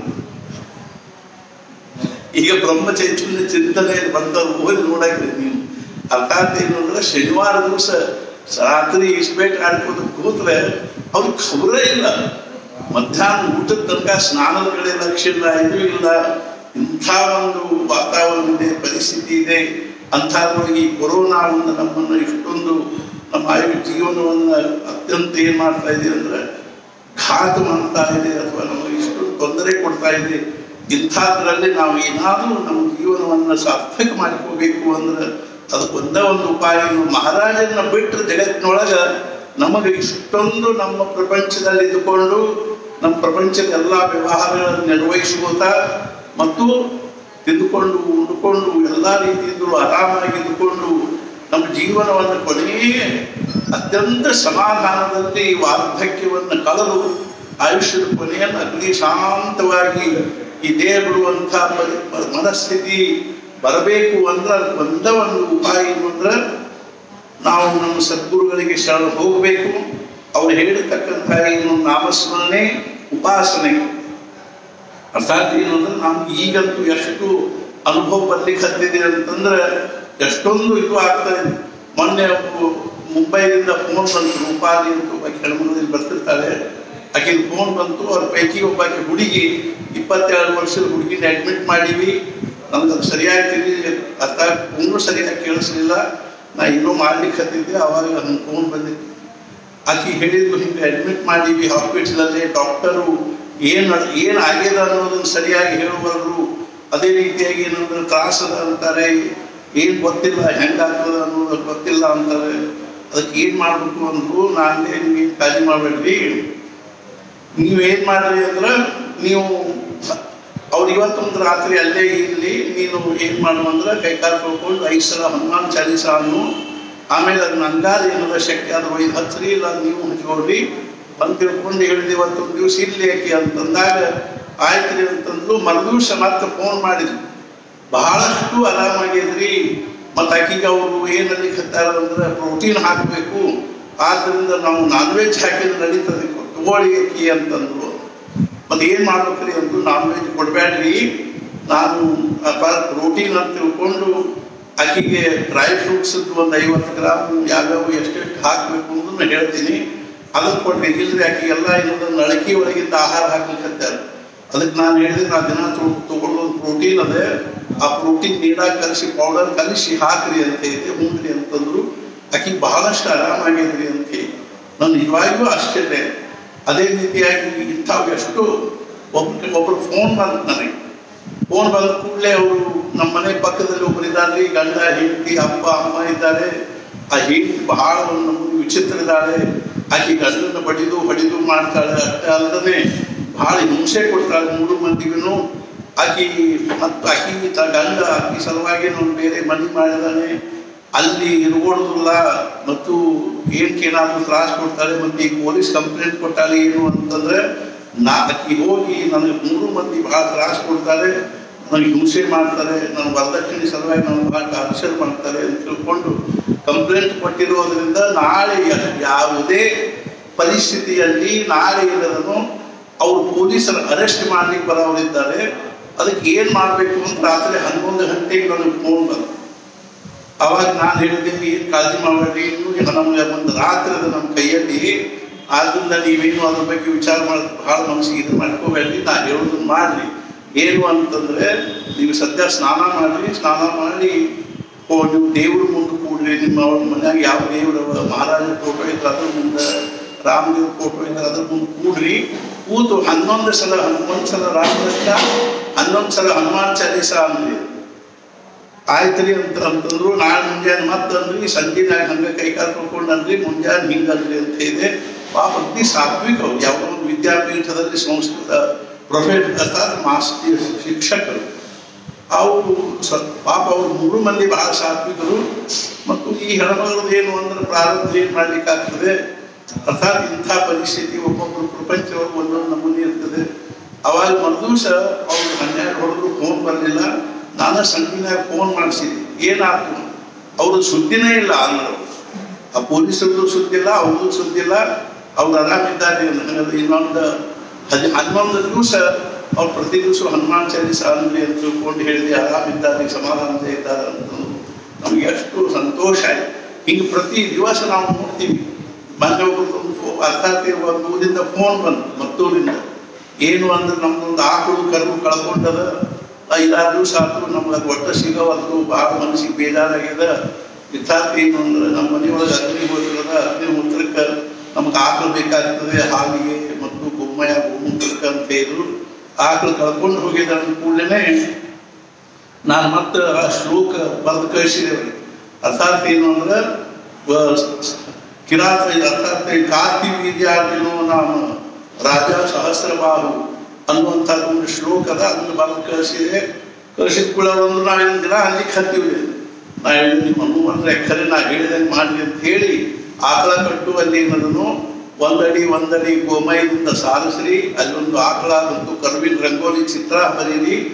ಈಗ ಬ್ರಹ್ಮಚೈತನ್ಯ ಚಿಂತನೆ ಬಂದವ್ರು ಹೋಗಿ ನೋಡಕ್ರಿ ನೀವು ಅರ್ಥಾತ್ ಏನು ಅಂದ್ರೆ ಶನಿವಾರ ದಿವಸ ರಾತ್ರಿ ಇಸ್ಪೇಟ್ ಆಡ್ಕೋತ ಕೂತ್ರೆ ಅವ್ರಿಗೆ ಖಬರೇ ಇಲ್ಲ ಮಧ್ಯಾಹ್ನ ಊಟದ ತನಕ ಸ್ನಾನದ ಕಡೆ ಲಕ್ಷ್ಯ ಇಲ್ಲ ಇದು ಇಲ್ಲ ಇಂಥ ಒಂದು ವಾತಾವರಣ ಇದೆ ಪರಿಸ್ಥಿತಿ ಇದೆ ಅಂಥದ್ರೊಳಗೆ ಈ ಕೊರೋನಾ ಒಂದು ನಮ್ಮನ್ನು ಇಷ್ಟೊಂದು ನಮ್ಮ ಆಯು ಜೀವನವನ್ನು ಅತ್ಯಂತ ಏನ್ ಮಾಡ್ತಾ ಇದೆ ಅಂದ್ರೆ ಘಾತ ಮಾಡ್ತಾ ಇದೆ ಅಥವಾ ನಮಗೆ ಇಷ್ಟು ತೊಂದರೆ ಕೊಡ್ತಾ ಇದೆ ಇಂಥದ್ರಲ್ಲಿ ನಾವು ಏನಾದರೂ ನಮ್ಮ ಜೀವನವನ್ನು ಸಾರ್ಥಕ ಮಾಡಿಕೋಬೇಕು ಅಂದ್ರೆ ಅದಕ್ಕೆ ಒಂದೇ ಒಂದು ಉಪಾಯ ಏನು ಮಹಾರಾಜನ ಬಿಟ್ಟರೆ ಜಗತ್ತಿನೊಳಗ ನಮಗೆ ಇಷ್ಟೊಂದು ನಮ್ಮ ಪ್ರಪಂಚದಲ್ಲಿ ಇದ್ದುಕೊಂಡು ನಮ್ಮ ಪ್ರಪಂಚದ ಎಲ್ಲ ವ್ಯವಹಾರಗಳನ್ನು ನಿರ್ವಹಿಸ್ಕೋತಾ ಮತ್ತು ತಿಂದುಕೊಂಡು ಉಂಡುಕೊಂಡು ಎಲ್ಲ ರೀತಿಯಿಂದಲೂ ಆರಾಮಾಗಿ ಇದ್ದುಕೊಂಡು ನಮ್ಮ ಜೀವನವನ್ನು ಕೊನೆಯೇ ಅತ್ಯಂತ ಸಮಾಧಾನದಲ್ಲಿ ವಾರ್ಧಕ್ಯವನ್ನು ಕಳೆದು ಆಯುಷ್ಯದ ಕೊನೆಯನ್ನು ಅಗ್ನಿ ಶಾಂತವಾಗಿ ಈ ದೇಹ ಬಿಡುವಂಥ ಪರಿ- ಪ- ಮನಸ್ಥಿತಿ ಬರಬೇಕು ಅಂದ್ರೆ ಅದಕ್ಕೆ ಒಂದ ಒಂದು ಉಪಾಯ ಏನು ಅಂದ್ರೆ ನಾವು ನಮ್ಮ ಸದ್ಗುರುಗಳಿಗೆ ಶರಣ ಹೋಗಬೇಕು ಅವ್ರು ಹೇಳಿರ್ತಕ್ಕಂಥ ಏನು ನಾಮಸ್ಮರಣೆ ಉಪಾಸನೆ ಅರ್ಥಾತ್ ಏನು ಅಂದ್ರೆ ನಾವು ಈಗಂತೂ ಎಷ್ಟು ಅನುಭವ ಬರ್ಲಿಕ್ಕೆ ಹತ್ತಿದೆ ಅಂತಂದ್ರೆ ಎಷ್ಟೊಂದು ಇದು ಆಗ್ತಾ ಇದೆ ಮೊನ್ನೆ ಒಬ್ಬ ಮುಂಬೈದಿಂದ ಫೋನ್ ಬಂತು ರೂಪಾಲಿ ಅಂತ ಒಬ್ಬ ಕೆಳಮನದಲ್ಲಿ ಬರ್ತಿರ್ತಾಳೆ ಆಕೆಗೆ ಫೋನ್ ಬಂತು ಅವ್ರ ಪೈಕಿ ಒಬ್ಬಾಕೆ ಹುಡುಗಿ ಇಪ್ಪತ್ತೆರಡು ವರ್ಷದ ಹುಡುಗಿನ ಅಡ್ಮಿಟ್ ಮಾಡೀವಿ ನನಗೆ ಅದು ಸರಿಯಾಗಿ ತಿಳಿ ಅರ್ಥ ಇನ್ನೂ ಸರಿಯಾಗಿ ಕೇಳಿಸ್ಲಿಲ್ಲ ನಾ ಏನೋ ಮಾಡ್ಲಿಕ್ಕೆ ಹತ್ತಿದ್ದೆ ಅವಾಗ ನನ್ನ ಫೋನ್ ಬಂದಿತ್ತು ಆಕೆ ಹೇಳಿದ್ರು ಹಿಂಗೆ ಅಡ್ಮಿಟ್ ಮಾಡೀವಿ ಹಾಸ್ಪಿಟಲಲ್ಲಿ ಡಾಕ್ಟರು ಏನು ಏನು ಆಗ್ಯದ ಅನ್ನೋದನ್ನ ಸರಿಯಾಗಿ ಹೇಳುವರು ಅದೇ ರೀತಿಯಾಗಿ ಏನಂದ್ರೆ ತ್ರಾಸ ಅದ ಅಂತಾರೆ ಏನು ಗೊತ್ತಿಲ್ಲ ಹೆಂಗಾಗ್ತದ ಅನ್ನೋದು ಗೊತ್ತಿಲ್ಲ ಅಂತಾರೆ ಅದಕ್ಕೆ ಏನು ಮಾಡಬೇಕು ಅಂದ್ರು ನಾನೇ ನೀವೇನು ಕಾಳಜಿ ಮಾಡಬೇಡ್ರಿ ನೀವೇನು ಮಾಡ್ರಿ ಅಂದ್ರೆ ನೀವು ಅವ್ರು ಇವತ್ತೊಂದು ರಾತ್ರಿ ಅಲ್ಲೇ ಇರಲಿ ನೀನು ಏನು ಮಾಡು ಅಂದ್ರೆ ಕೈಕಾಲು ತೊಳ್ಕೊಂಡು ಐದು ಸಲ ಹನುಮಾನ್ ಚಾಲೀಸ ಅನ್ನು ಆಮೇಲೆ ಅದು ನಂಗಾದ ಏನದ ಶಕ್ತಿ ಆದ್ರೆ ಒಯ್ದು ಹಚ್ಚ್ರಿ ಇಲ್ಲ ನೀವು ಹಚ್ಕೊಳ್ರಿ ಅಂತ ತಿಳ್ಕೊಂಡು ಹೇಳಿದೆ ಇವತ್ತೊಂದು ದಿವಸ ಇರ್ಲಿ ಯಾಕೆ ಅಂತಂದಾಗ ಆಯ್ತು ರೀ ಅಂತಂದ್ರು ಮರುದಿವ್ಸ ಮತ್ತೆ ಫೋನ್ ಮಾಡಿದ್ರು ಬಹಳಷ್ಟು ಆರಾಮಾಗಿದ್ರಿ ಮತ್ತು ಆಕಿಗೆ ಅವರು ಏನು ನಡೀಕತ್ತಾರ ಅಂದ್ರೆ ಪ್ರೋಟೀನ್ ಹಾಕಬೇಕು ಆದ್ದರಿಂದ ನಾವು ನಾನ್ ವೆಜ್ ಹಾಕಿದ್ರೆ ನಡೀತದೆ ತಗೊಳ್ಳಿ ಅಕ್ಕಿ ಅಂತಂದ್ರು ಮತ್ತೆ ಏನು ಮಾಡ್ಬೇಕ್ರಿ ಅಂದ್ರು ನಾನ್ ವೆಜ್ ಕೊಡಬೇಡ್ರಿ ನಾನು ಪ್ರೋಟೀನ್ ಅಂತ ತಿಳ್ಕೊಂಡು ಆಕಿಗೆ ಡ್ರೈ ಫ್ರೂಟ್ಸ್ ಒಂದು ಐವತ್ತು ಗ್ರಾಮ್ ಯಾವ್ಯಾವ ಎಷ್ಟೆಷ್ಟು ಹಾಕಬೇಕು ಅಂತ ಹೇಳ್ತೀನಿ ಅದಕ್ಕೆ ಕೊಟ್ಟರೆ ಇಲ್ರಿ ಆಕಿಗೆಲ್ಲ ಏನದ ನಳಕಿ ಒಳಗಿಂದ ಆಹಾರ ಹಾಕ್ಲಿಕ್ಕೆ ಅದಕ್ಕೆ ನಾನು ಹೇಳಿದ್ರೆ ನಾ ದಿನ ತಗೊಳ್ಳೋದು ಪ್ರೋಟೀನ್ ಅದೇ ಆ ಪ್ರೋಟೀನ್ ನೀರಾಗ ಕಲಿಸಿ ಪೌಡರ್ ಕಲಿಸಿ ಹಾಕ್ರಿ ಅಂತ ಇದೆ ಹುಂಡ್ರಿ ಅಂತಂದ್ರು ಆಕಿ ಬಹಳಷ್ಟು ಆರಾಮಾಗಿದ್ರಿ ಅಂತ ಹೇಳಿ ನಾನು ನಿಜವಾಗಿಯೂ ಆಶ್ಚರ್ಯ ಅದೇ ರೀತಿಯಾಗಿ ಇಂಥವು ಎಷ್ಟು ಒಬ್ರು ಒಬ್ರು ಫೋನ್ ಬಂತು ನನಗೆ ಫೋನ್ ಬಂದ ಕೂಡಲೇ ಅವರು ನಮ್ಮ ಮನೆ ಪಕ್ಕದಲ್ಲಿ ಒಬ್ರು ಇದ್ದಾರೆ ಗಂಡ ಹೆಂಡತಿ ಅಪ್ಪ ಅಮ್ಮ ಇದ್ದಾರೆ ಆ ಹೆಂಡತಿ ಬಹಳ ಒಂದು ನಮೂನಿ ವಿಚಿತ್ರ ಇದ್ದಾಳೆ ಆಕೆ ಗಂಡನ ಬಡಿದು ಹೊಡಿದು ಮಾಡ್ತಾಳೆ ಅಷ್ಟೇ ಅಲ್ಲದೆ ಬಹಳ ಹಿಂಸೆ ಕೊಡ್ತಾಳೆ ಮೂರು ಮಂದಿಗೂ ಆಕಿ ಮತ್ತು ಆಕಿ ತ ಗಂಡ ಆಕಿ ಸಲುವಾಗಿ ನಾವು ಬೇರೆ ಮನೆ ಮಾಡಿದಾನೆ ಅಲ್ಲಿ ಇರ್ಬೋದಿಲ್ಲ ಮತ್ತು ಏನಕ್ಕೆ ಏನಾದರೂ ತ್ರಾಸ ಕೊಡ್ತಾಳೆ ಮತ್ತು ಈಗ ಪೊಲೀಸ್ ಕಂಪ್ಲೇಂಟ್ ಕೊಟ್ಟಾಳೆ ಏನು ಅಂತಂದ್ರೆ ನಾ ಆಕಿ ಹೋಗಿ ನನಗೆ ಮೂರು ಮಂದಿ ಬಹಳ ತ್ರಾಸ ಕೊಡ್ತಾರೆ ನನಗೆ ಹಿಂಸೆ ಮಾಡ್ತಾರೆ ನನ್ನ ವರದಕ್ಷಿಣೆ ಸಲುವಾಗಿ ನನ್ನ ಬಹಳ ಟಾರ್ಚರ್ ಮಾಡ್ತಾರೆ ಅಂತ ತಿಳ್ಕೊಂಡು ಕಂಪ್ಲೇಂಟ್ ಕೊಟ್ಟಿರೋದ್ರಿಂದ ನಾಳೆ ಯಾವುದೇ ಪರಿಸ್ಥಿತಿಯಲ್ಲಿ ನಾಳೆ ಇಲ್ಲದನು ಅವರು ಪೊಲೀಸರು ಅರೆಸ್ಟ್ ಮಾಡ್ಲಿಕ್ಕೆ ಬರೋರಿದ್ದಾರೆ ಅದಕ್ಕೆ ಏನು ಮಾಡಬೇಕು ಅಂತ ರಾತ್ರಿ ಹನ್ನೊಂದು ಗಂಟೆಗೆ ನನಗೆ ಫೋನ್ ಬಂತು ಅವಾಗ ನಾನು ಹೇಳಿದೆ ಏನು ಕಾಳಜಿ ಮಾಡಬೇಡಿ ಇನ್ನು ನಮಗೆ ಒಂದು ರಾತ್ರಿ ಅದು ನಮ್ಮ ಕೈಯಲ್ಲಿ ಆದ್ರಿಂದ ನೀವೇನು ಅದ್ರ ಬಗ್ಗೆ ವಿಚಾರ ಮಾಡಿ ಭಾಳ ಮನಸ್ಸಿಗೆ ಇದು ಮಾಡ್ಕೋಬೇಡ್ರಿ ನಾನು ಹೇಳೋದನ್ನ ಮಾಡ್ರಿ ಏನು ಅಂತಂದ್ರೆ ನೀವು ಸದ್ಯ ಸ್ನಾನ ಮಾಡ್ರಿ ಸ್ನಾನ ಮಾಡಿ ಓ ನೀವು ದೇವ್ರ ಮುಂದೆ ಕೂಡ್ರಿ ನಿಮ್ಮ ಮನ್ಯಾಗ ಯಾವ ದೇವ್ರ ಮಹಾರಾಜರ ಫೋಟೋ ಇದ್ರೆ ಅದ್ರ ಮುಂದೆ ರಾಮದೇವ್ರ ಫೋಟೋ ಇದ್ರೆ ಅದ್ರ ಮುಂದೆ ಕೂಡ್ರಿ ಕೂತು ಹನ್ನೊಂದು ಸಲ ಹನ್ನೊಂದು ಸಲ ರಾಮಕೃಷ್ಣ ಹನ್ನೊಂದು ಸಲ ಹನುಮಾನ್ ಚಾಲೀಸ ಅಂದ್ರಿ ಆಯ್ತ್ರಿ ಅಂತ ಅಂತಂದ್ರು ನಾಳೆ ಮುಂಜಾನೆ ಮತ್ತಂದ್ರಿ ಸಂಜೆನಾಗ ಹಂಗೆ ಕೈ ಕಾಲು ತೊಳ್ಕೊಂಡನ್ರಿ ಮುಂಜಾನೆ ಹಿಂಗಲ್ರಿ ಅಂತ ಇದೆ ಪಾಪ ಅಗ್ದಿ ಸಾತ್ವಿಕ ಅವ್ರು ಯಾವುದೋ ಒಂದು ವಿದ್ಯಾಪೀಠದಲ್ಲಿ ಸಂಸ್ಕೃತ ಪ್ರೊಫೆಸರ್ ಮಾಸ್ಟರ್ ಶಿಕ್ಷಕರು ಅವರು ಸ ಪಾಪ ಅವ್ರು ಮೂರು ಮಂದಿ ಬಹಳ ಸಾತ್ವಿಕರು ಮತ್ತು ಈ ಹೆಣ್ಮಗಳದ್ದು ಏನು ಅಂದ್ರೆ ಪ್ರಾರಂಭ ಏನು ಮಾಡ್ಲಿಕ್ಕಾಗ್ತದೆ ಅರ್ಥಾತ್ ಇಂಥ ಪರಿಸ್ಥಿತಿ ಒಬ್ಬೊಬ್ಬರು ಪ್ರಪಂಚದೊಳಗೆ ಒಂದೊಂದು ನಮೂನೆ ಇರ್ತದೆ ಅವಾಗ ಮರುದಿವಸ ಅವ್ರು ಹನ್ನೆರಡು ಹೊಡೆದ್ರು ಫೋನ್ ಬರಲಿಲ್ಲ ನಾನು ಸಂಜೆನಾಗ ಫೋನ್ ಮಾಡಿಸಿದೆ ಏನಾಯ್ತು ಅವ್ರದ್ದು ಸುದ್ದಿನೇ ಇಲ್ಲ ಅಂದರು ಆ ಪೊಲೀಸರದ್ದು ಸುದ್ದಿ ಇಲ್ಲ ಅವ್ರದ್ದು ಸುದ್ದಿ ಇಲ್ಲ ಅವ್ರು ಆರಾಮಿದ್ದಾರೆ ಅನ್ನೋದು ಇನ್ನೊಂದು ಹದಿ ಹನ್ನೊಂದು ದಿವಸ ಅವ್ರು ಪ್ರತಿ ದಿವಸ ಹನುಮಾನ್ ಚಾಲೀಸ ಅಂದ್ರಿ ಅಂತ ತಿಳ್ಕೊಂಡು ಹೇಳಿದೆ ಆರಾಮಿದ್ದಾರೆ ಸಮಾಧಾನದ ಇದ್ದಾರೆ ಅಂತ ನಮಗೆ ಎಷ್ಟು ಸಂತೋಷ ಆಯ್ತು ಹಿಂಗೆ ಪ್ರತಿ ದಿವಸ ನಾವು ನೋಡ್ತೀವಿ ಮೊನ್ನೆ ಒಬ್ಬರು ಫೋ ಅರ್ಥಾತ್ ಒಂದು ಊರಿಂದ ಫೋನ್ ಬಂತು ಮತ್ತೂರಿಂದ ಏನು ಅಂದ್ರೆ ನಮ್ದೊಂದು ಆಕಳು ಕರು ಕಳ್ಕೊಂಡದ ಐದಾರು ದಿವಸ ಆದ್ರೂ ನಮ್ಗೆ ಅದು ಒಟ್ಟ ಸಿಗವಲ್ದು ಭಾಳ ಮನಸ್ಸಿಗೆ ಬೇಜಾರಾಗ್ಯದ ಯಥಾರ್ಥ ಏನು ಅಂದ್ರೆ ನಮ್ಮ ಮನೆಯೊಳಗೆ ಅಗ್ನಿ ಹೋಗಿರದ ಅಗ್ನಿ ಮೂತ್ರಕ್ಕೆ ನಮ್ಗೆ ಆಕಳು ಬೇಕಾಗ್ತದೆ ಹಾಲಿಗೆ ಮತ್ತು ಗೊಮ್ಮಯ ಗೋಮೂತ್ರಕ್ಕೆ ಅಂತ ಹೇಳಿದ್ರು ಆಕಳು ಕಳ್ಕೊಂಡು ಹೋಗಿದ ಕೂಡಲೇ ನಾನು ಮತ್ತೆ ಆ ಶ್ಲೋಕ ಬರೆದು ಕಳಿಸಿದ್ದೇವೆ ಅರ್ಥಾತ್ ಏನು ಅಂದ್ರೆ ಕಿರಾತ ಅರ್ಥಾತ್ ಕಾರ್ತಿ ವೀರ್ಯಾರ್ಜುನೋ ನಾಮ ರಾಜ ಸಹಸ್ರಬಾಹು ಅನ್ನುವಂಥದ್ದು ಒಂದು ಶ್ಲೋಕ ಅದ ಅದನ್ನು ಬರೆದು ಕಳಿಸಿದೆ ಕಳಿಸಿದ ಕೂಡ ಒಂದು ನಾವೇನು ದಿನ ಅಲ್ಲಿಗೆ ಹತ್ತೀವಿ ನಾ ಹೇಳಿದೆ ನಿಮ್ಮ ಹನುಮಂತ್ರ ಖರೆ ನಾ ಹೇಳಿದಂಗೆ ಮಾಡ್ರಿ ಅಂತ ಹೇಳಿ ಆಕಳ ಕಟ್ಟುವಲ್ಲಿ ಏನದನು ಒಂದಡಿ ಒಂದಡಿ ಗೋಮಯದಿಂದ ಸಾರಿಸ್ರಿ ಅಲ್ಲೊಂದು ಆಕಳ ಮತ್ತು ಕರುವಿನ ರಂಗೋಲಿ ಚಿತ್ರ ಬರೀರಿ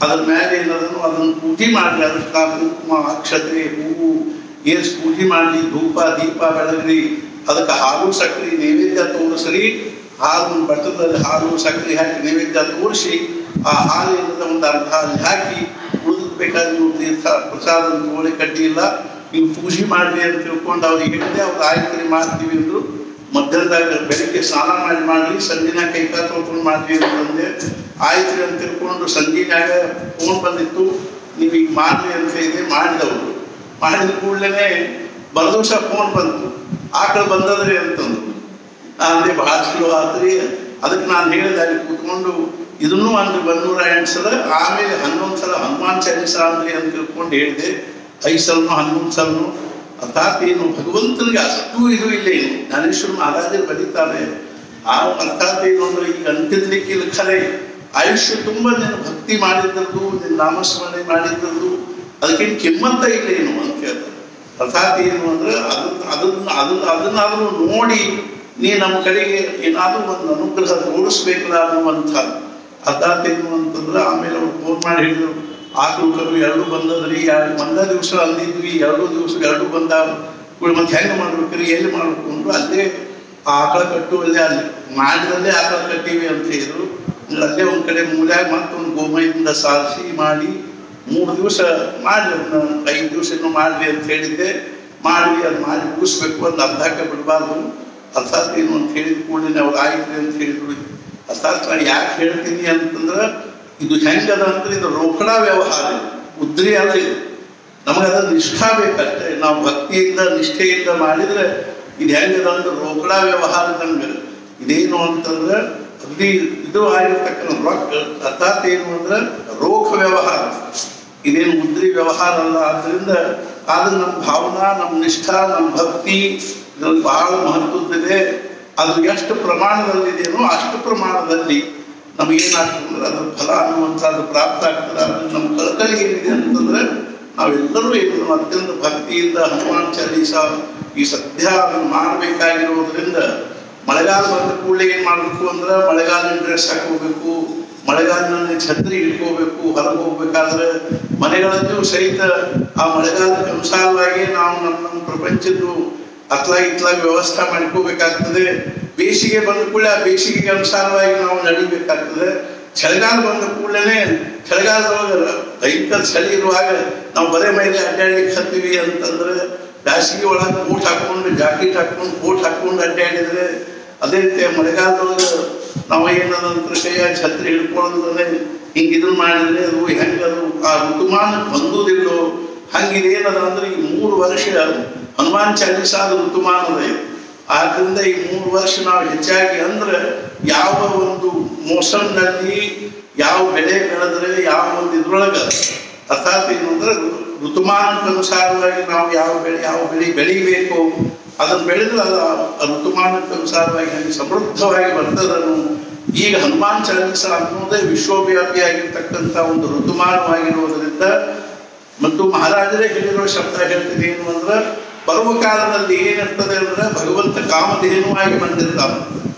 ಅದ್ರ ಮೇಲೆ ಏನದನ್ನು ಅದನ್ನು ಪೂಜೆ ಮಾಡಿ ಅದಕ್ಕೆ ಆ ಕುಂಕುಮ ಅಕ್ಷತೆ ಹೂವು ಏರ್ಸ್ ಪೂಜೆ ಮಾಡಿ ಧೂಪ ದೀಪ ಬೆಳಗ್ರಿ ಅದಕ್ಕೆ ಹಾಲು ಸಕ್ಕರೆ ನೈವೇದ್ಯ ತೋರಿಸ್ರಿ ಹಾಲು ಬಟ್ಟದಲ್ಲಿ ಹಾಲು ಸಕ್ಕರೆ ಹಾಕಿ ನೈವೇದ್ಯ ತೋರಿಸಿ ಆ ಹಾಲು ಏನದ ಒಂದು ಅರ್ಧ ಅಲ್ಲಿ ಹಾಕಿ ಉಳಿದ್ ಬೇಕಾದ್ರೆ ನೀವು ತೀರ್ಥ ಪ್ರಸಾದ ತಗೊಳ್ಳಿ ಕಡ್ಡಿ ಇಲ್ಲ ನೀವು ಪೂಜೆ ಮಾಡ್ರಿ ಅಂತ ತಿಳ್ಕೊಂಡು ಅವ್ರಿಗೆ ಹೇಳಿದೆ ಅವ್ರು ಆಯ್ತು ಮಾಡ್ತೀವಿ ಅಂದ್ರು ಮಧ್ಯದಾಗ ಬೆಳಿಗ್ಗೆ ಸ್ನಾನ ಮಾಡಿ ಮಾಡ್ರಿ ಸಂಜೆನಾಗ ಕೈ ಕಾಲು ತೊಳ್ಕೊಂಡು ಮಾಡ್ರಿ ಅಂತಂದೆ ಆಯ್ತು ಅಂತ ತಿಳ್ಕೊಂಡು ಸಂಜೆನಾಗ ಫೋನ್ ಬಂದಿತ್ತು ನೀವು ಈಗ ಮಾಡ್ರಿ ಅಂತ ಇದೆ ಮಾಡಿದವರು ಮಾಡಿದ ಕೂಡಲೇ ಬರದಿವಸ ಫೋನ್ ಬಂತು ಆಕಳು ಬಂದದ್ರಿ ಅಂತಂದ್ರು ಅಂದ್ರೆ ಬಹಳ ಚಲೋ ಆತ್ರಿ ಅದಕ್ಕೆ ನಾನು ಹೇಳಿದೆ ಅಲ್ಲಿ ಕೂತ್ಕೊಂಡು ಇದನ್ನೂ ಅಂದ್ರೆ ಒಂದೂರ ಎಂಟು ಸಲ ಆಮೇಲೆ ಹನ್ನೊಂದು ಸಲ ಹನುಮಾನ್ ಚಾಲಿಸ ಅಂದ್ರಿ ಅಂತ ತಿಳ್ಕೊಂಡು ಹೇಳಿದೆ ಐದು ಸಲನು ಹನ್ನೊಂದು ಸಲನು ಅರ್ಥಾತ್ ಏನು ಭಗವಂತನಿಗೆ ಅಷ್ಟು ಇದು ಇಲ್ಲ ಏನು ಜ್ಞಾನೇಶ್ವರ ಮಹಾರಾಜರು ಬರೀತಾರೆ ಆ ಅರ್ಥಾತ್ ಏನು ಅಂದ್ರೆ ಈಗ ಅಂತಿರ್ಲಿಕ್ಕೆ ಇಲ್ಲ ಖರೆ ಆಯುಷ್ಯ ತುಂಬ ನೀನು ಭಕ್ತಿ ಮಾಡಿದ್ದದ್ದು ನಿನ್ನ ನಾಮಸ್ಮರಣೆ ಮಾಡಿದ್ದದ್ದು ಅದಕ್ಕೇನು ಕಿಮ್ಮತ್ತ ಇಲ್ಲ ಏನು ಅಂತ ಹೇಳ್ತಾರೆ ಅರ್ಥಾತ್ ಏನು ಅಂದ್ರೆ ಅದನ್ನ ಅದನ್ನ ಅದನ್ನ ಅದನ್ನಾದ್ರೂ ನೋಡಿ ನೀ ನಮ್ಮ ಕಡೆಗೆ ಏನಾದ್ರೂ ಒಂದು ಅನುಗ್ರಹ ತೋರಿಸ್ಬೇಕಲ್ಲ ಅನ್ನುವಂಥ ಅರ್ಥಾತ್ ಏನು ಅಂತಂದ್ರೆ ಆಮೇಲೆ ಅವ್ರು ಫೋನ್ ಮಾಡಿ ಹೇಳಿದ್ರು ಆಕಳು ಕರು ಎರಡು ಬಂದದ್ರಿ ಎರಡು ಒಂದ ದಿವಸ ಅಂದಿದ್ವಿ ಎರಡು ದಿವಸ ಎರಡು ಬಂದಾವ ಇವ್ರು ಮತ್ತೆ ಹೆಂಗೆ ಮಾಡ್ಬೇಕ್ರಿ ಎಲ್ಲಿ ಮಾಡ್ಬೇಕು ಅಂದ್ರು ಅಲ್ಲೇ ಆ ಆಕಳ ಕಟ್ಟುವಲ್ಲೇ ಅಲ್ಲಿ ಮಾಡಿದಲ್ಲೇ ಆಕಳ ಕಟ್ಟಿವಿ ಅಂತ ಹೇಳಿದ್ರು ಅಲ್ಲೇ ಒಂದ್ ಕಡೆ ಮೂಲ್ಯಾಗ ಮತ್ತೊಂದು ಗೋಮಯದಿಂದ ಸಾರಿಸಿ ಮಾಡಿ ಮೂರು ದಿವಸ ಮಾಡಿ ಅದನ್ನ ಐದು ದಿವಸ ಇನ್ನೂ ಮಾಡ್ರಿ ಅಂತ ಹೇಳಿದ್ದೆ ಮಾಡಿ ಅದು ಮಾಡಿ ಮುಗಿಸ್ಬೇಕು ಒಂದು ಅರ್ಧಕ್ಕೆ ಬಿಡಬಾರ್ದು ಅರ್ಥಾತ್ ಏನು ಅಂತ ಹೇಳಿದ ಕೂಡಲೇ ಅವ್ರು ಆಯ್ತು ಅಂತ ಹೇಳಿದ್ರು ಅರ್ಥಾತ್ ನಾನು ಯಾಕೆ ಹೇಳ್ತೀನಿ ಅಂತಂದ್ರೆ ಇದು ಹೆಂಗದ ಅಂದ್ರೆ ಇದು ರೋಕಡ ವ್ಯವಹಾರ ಉದ್ರಿ ಅಲ್ಲ ಇದು ನಮಗದ ನಿಷ್ಠಾ ಬೇಕಷ್ಟೇ ನಾವು ಭಕ್ತಿಯಿಂದ ನಿಷ್ಠೆಯಿಂದ ಮಾಡಿದ್ರೆ ಇದು ಹೆಂಗದ ಅಂದ್ರೆ ರೋಕಡ ವ್ಯವಹಾರದಂಗ ಇದೇನು ಅಂತಂದ್ರೆ ಅಗ್ದಿ ಇದು ಆಗಿರ್ತಕ್ಕಂಥ ರೊಕ್ಕ ಅರ್ಥಾತ್ ಏನು ಅಂದ್ರೆ ರೋಗ ವ್ಯವಹಾರ ಇದೇನು ಉದ್ರಿ ವ್ಯವಹಾರ ಅಲ್ಲ ಆದ್ರಿಂದ ಆದ್ರೆ ನಮ್ಮ ಭಾವನಾ ನಮ್ಮ ನಿಷ್ಠಾ ನಮ್ಮ ಭಕ್ತಿ ಇದ್ರಲ್ಲಿ ಬಹಳ ಮಹತ್ವದ್ದಿದೆ ಅದು ಎಷ್ಟು ಪ್ರಮಾಣದಲ್ಲಿದೆಯೋ ಅಷ್ಟು ಪ್ರಮಾಣದಲ್ಲಿ ನಮಗೇನಾಗ್ತದೆ ಅಂದ್ರೆ ಅದ್ರ ಫಲ ಅನ್ನುವಂಥದ್ದು ಪ್ರಾಪ್ತ ಆಗ್ತದೆ ಅದು ನಮ್ಮ ಕಳಕಳಿ ಏನಿದೆ ಅಂತಂದ್ರೆ ನಾವೆಲ್ಲರೂ ಏನು ಅತ್ಯಂತ ಭಕ್ತಿಯಿಂದ ಹನುಮಾನ್ ಚಾಲೀಸ ಈ ಸದ್ಯ ಅದನ್ನು ಮಾಡಬೇಕಾಗಿರೋದ್ರಿಂದ ಮಳೆಗಾಲ ಬಂದ ಕೂಡಲೇ ಏನ್ ಮಾಡ್ಬೇಕು ಅಂದ್ರೆ ಮಳೆಗಾಲಿನ ಡ್ರೆಸ್ ಹಾಕೋಬೇಕು ಮಳೆಗಾಲಿನಲ್ಲಿ ಛತ್ರಿ ಇಟ್ಕೋಬೇಕು ಹೊರಗೆ ಹೋಗ್ಬೇಕಾದ್ರೆ ಮನೆಗಳಲ್ಲೂ ಸಹಿತ ಆ ಮಳೆಗಾಲಕ್ಕೆ ಅನುಸಾರವಾಗಿ ನಾವು ನಮ್ಮ ನಮ್ಮ ಪ್ರಪಂಚದ್ದು ಅತ್ಲ ಇತ್ಲಾಗ ವ್ಯವಸ್ಥೆ ಮಾಡ್ಕೋಬೇಕಾಗ್ತದೆ ಬೇಸಿಗೆ ಬಂದ ಕೂಡಲೇ ಆ ಬೇಸಿಗೆಗೆ ಅನುಸಾರವಾಗಿ ನಾವು ನಡಿಬೇಕಾಗ್ತದೆ ಚಳಿಗಾಲ ಬಂದ ಕೂಡಲೇ ಚಳಿಗಾಲದೊಳಗೆ ಭಯಂಕರ ಚಳಿ ಇರುವಾಗ ನಾವು ಬರೇ ಮೈಲಿ ಅಡ್ಡಾಡ್ಲಿಕ್ಕೆ ಹತ್ತೀವಿ ಅಂತಂದ್ರೆ ಬೇಸಿಗೆ ಒಳಗೆ ಬೂಟ್ ಹಾಕೊಂಡು ಜಾಕೆಟ್ ಹಾಕೊಂಡು ಬೂಟ್ ಹಾಕೊಂಡು ಅಡ್ಡಾಡಿದ್ರೆ ಅದೇ ರೀತಿ ಮಳೆಗಾಲದೊಳಗೆ ನಾವು ಏನದಂತ ಕೈಯ ಛತ್ರಿ ಹಿಡ್ಕೊಳ್ಳೋದ್ರೆ ಹಿಂಗೆ ಇದನ್ನ ಮಾಡಿದ್ರೆ ಅದು ಹೆಂಗದು ಆ ಋತುಮಾನ ಹೊಂದುವುದಿಲ್ಲೋ ಹಂಗಿದು ಏನದ ಅಂದ್ರೆ ಈ ಮೂರು ವರ್ಷ ಹನುಮಾನ್ ಚಾಲೀಸ ಅದು ಋತುಮಾನದ ಇದು ಆದ್ರಿಂದ ಈ ಮೂರು ವರ್ಷ ನಾವು ಹೆಚ್ಚಾಗಿ ಅಂದ್ರೆ ಯಾವ ಒಂದು ಮೋಸಮ್ನಲ್ಲಿ ಯಾವ ಬೆಳೆ ಬೆಳೆದ್ರೆ ಯಾವ ಒಂದು ಇದ್ರೊಳಗ ಅರ್ಥಾತ್ ಏನು ಅಂದ್ರೆ ಋತುಮಾನಕ್ಕನುಸಾರವಾಗಿ ನಾವು ಯಾವ ಬೆಳೆ ಯಾವ ಬೆಳೆ ಬೆಳಿಬೇಕು ಅದನ್ನು ಬೆಳೆದ್ರೆ ಅದು ಆ ಋತುಮಾನಕ್ಕನುಸಾರವಾಗಿ ನಮಗೆ ಸಮೃದ್ಧವಾಗಿ ಬರ್ತದನ್ನು ಈಗ ಹನುಮಾನ್ ಚಾಲೀಸ ಅನ್ನೋದೇ ವಿಶ್ವವ್ಯಾಪಿಯಾಗಿರ್ತಕ್ಕಂಥ ಒಂದು ಋತುಮಾನವಾಗಿರುವುದರಿಂದ ಮತ್ತು ಮಹಾರಾಜರೇ ಹೇಳಿರೋ ಶಬ್ದ ಹೇಳ್ತೀನಿ ಏನು ಅಂದ್ರೆ ಪರ್ವಕಾಲದಲ್ಲಿ ಏನಿರ್ತದೆ ಅಂದ್ರೆ ಭಗವಂತ ಕಾಮಧೇನುವಾಗಿ ಬಂದಿರ್ತಾನೆ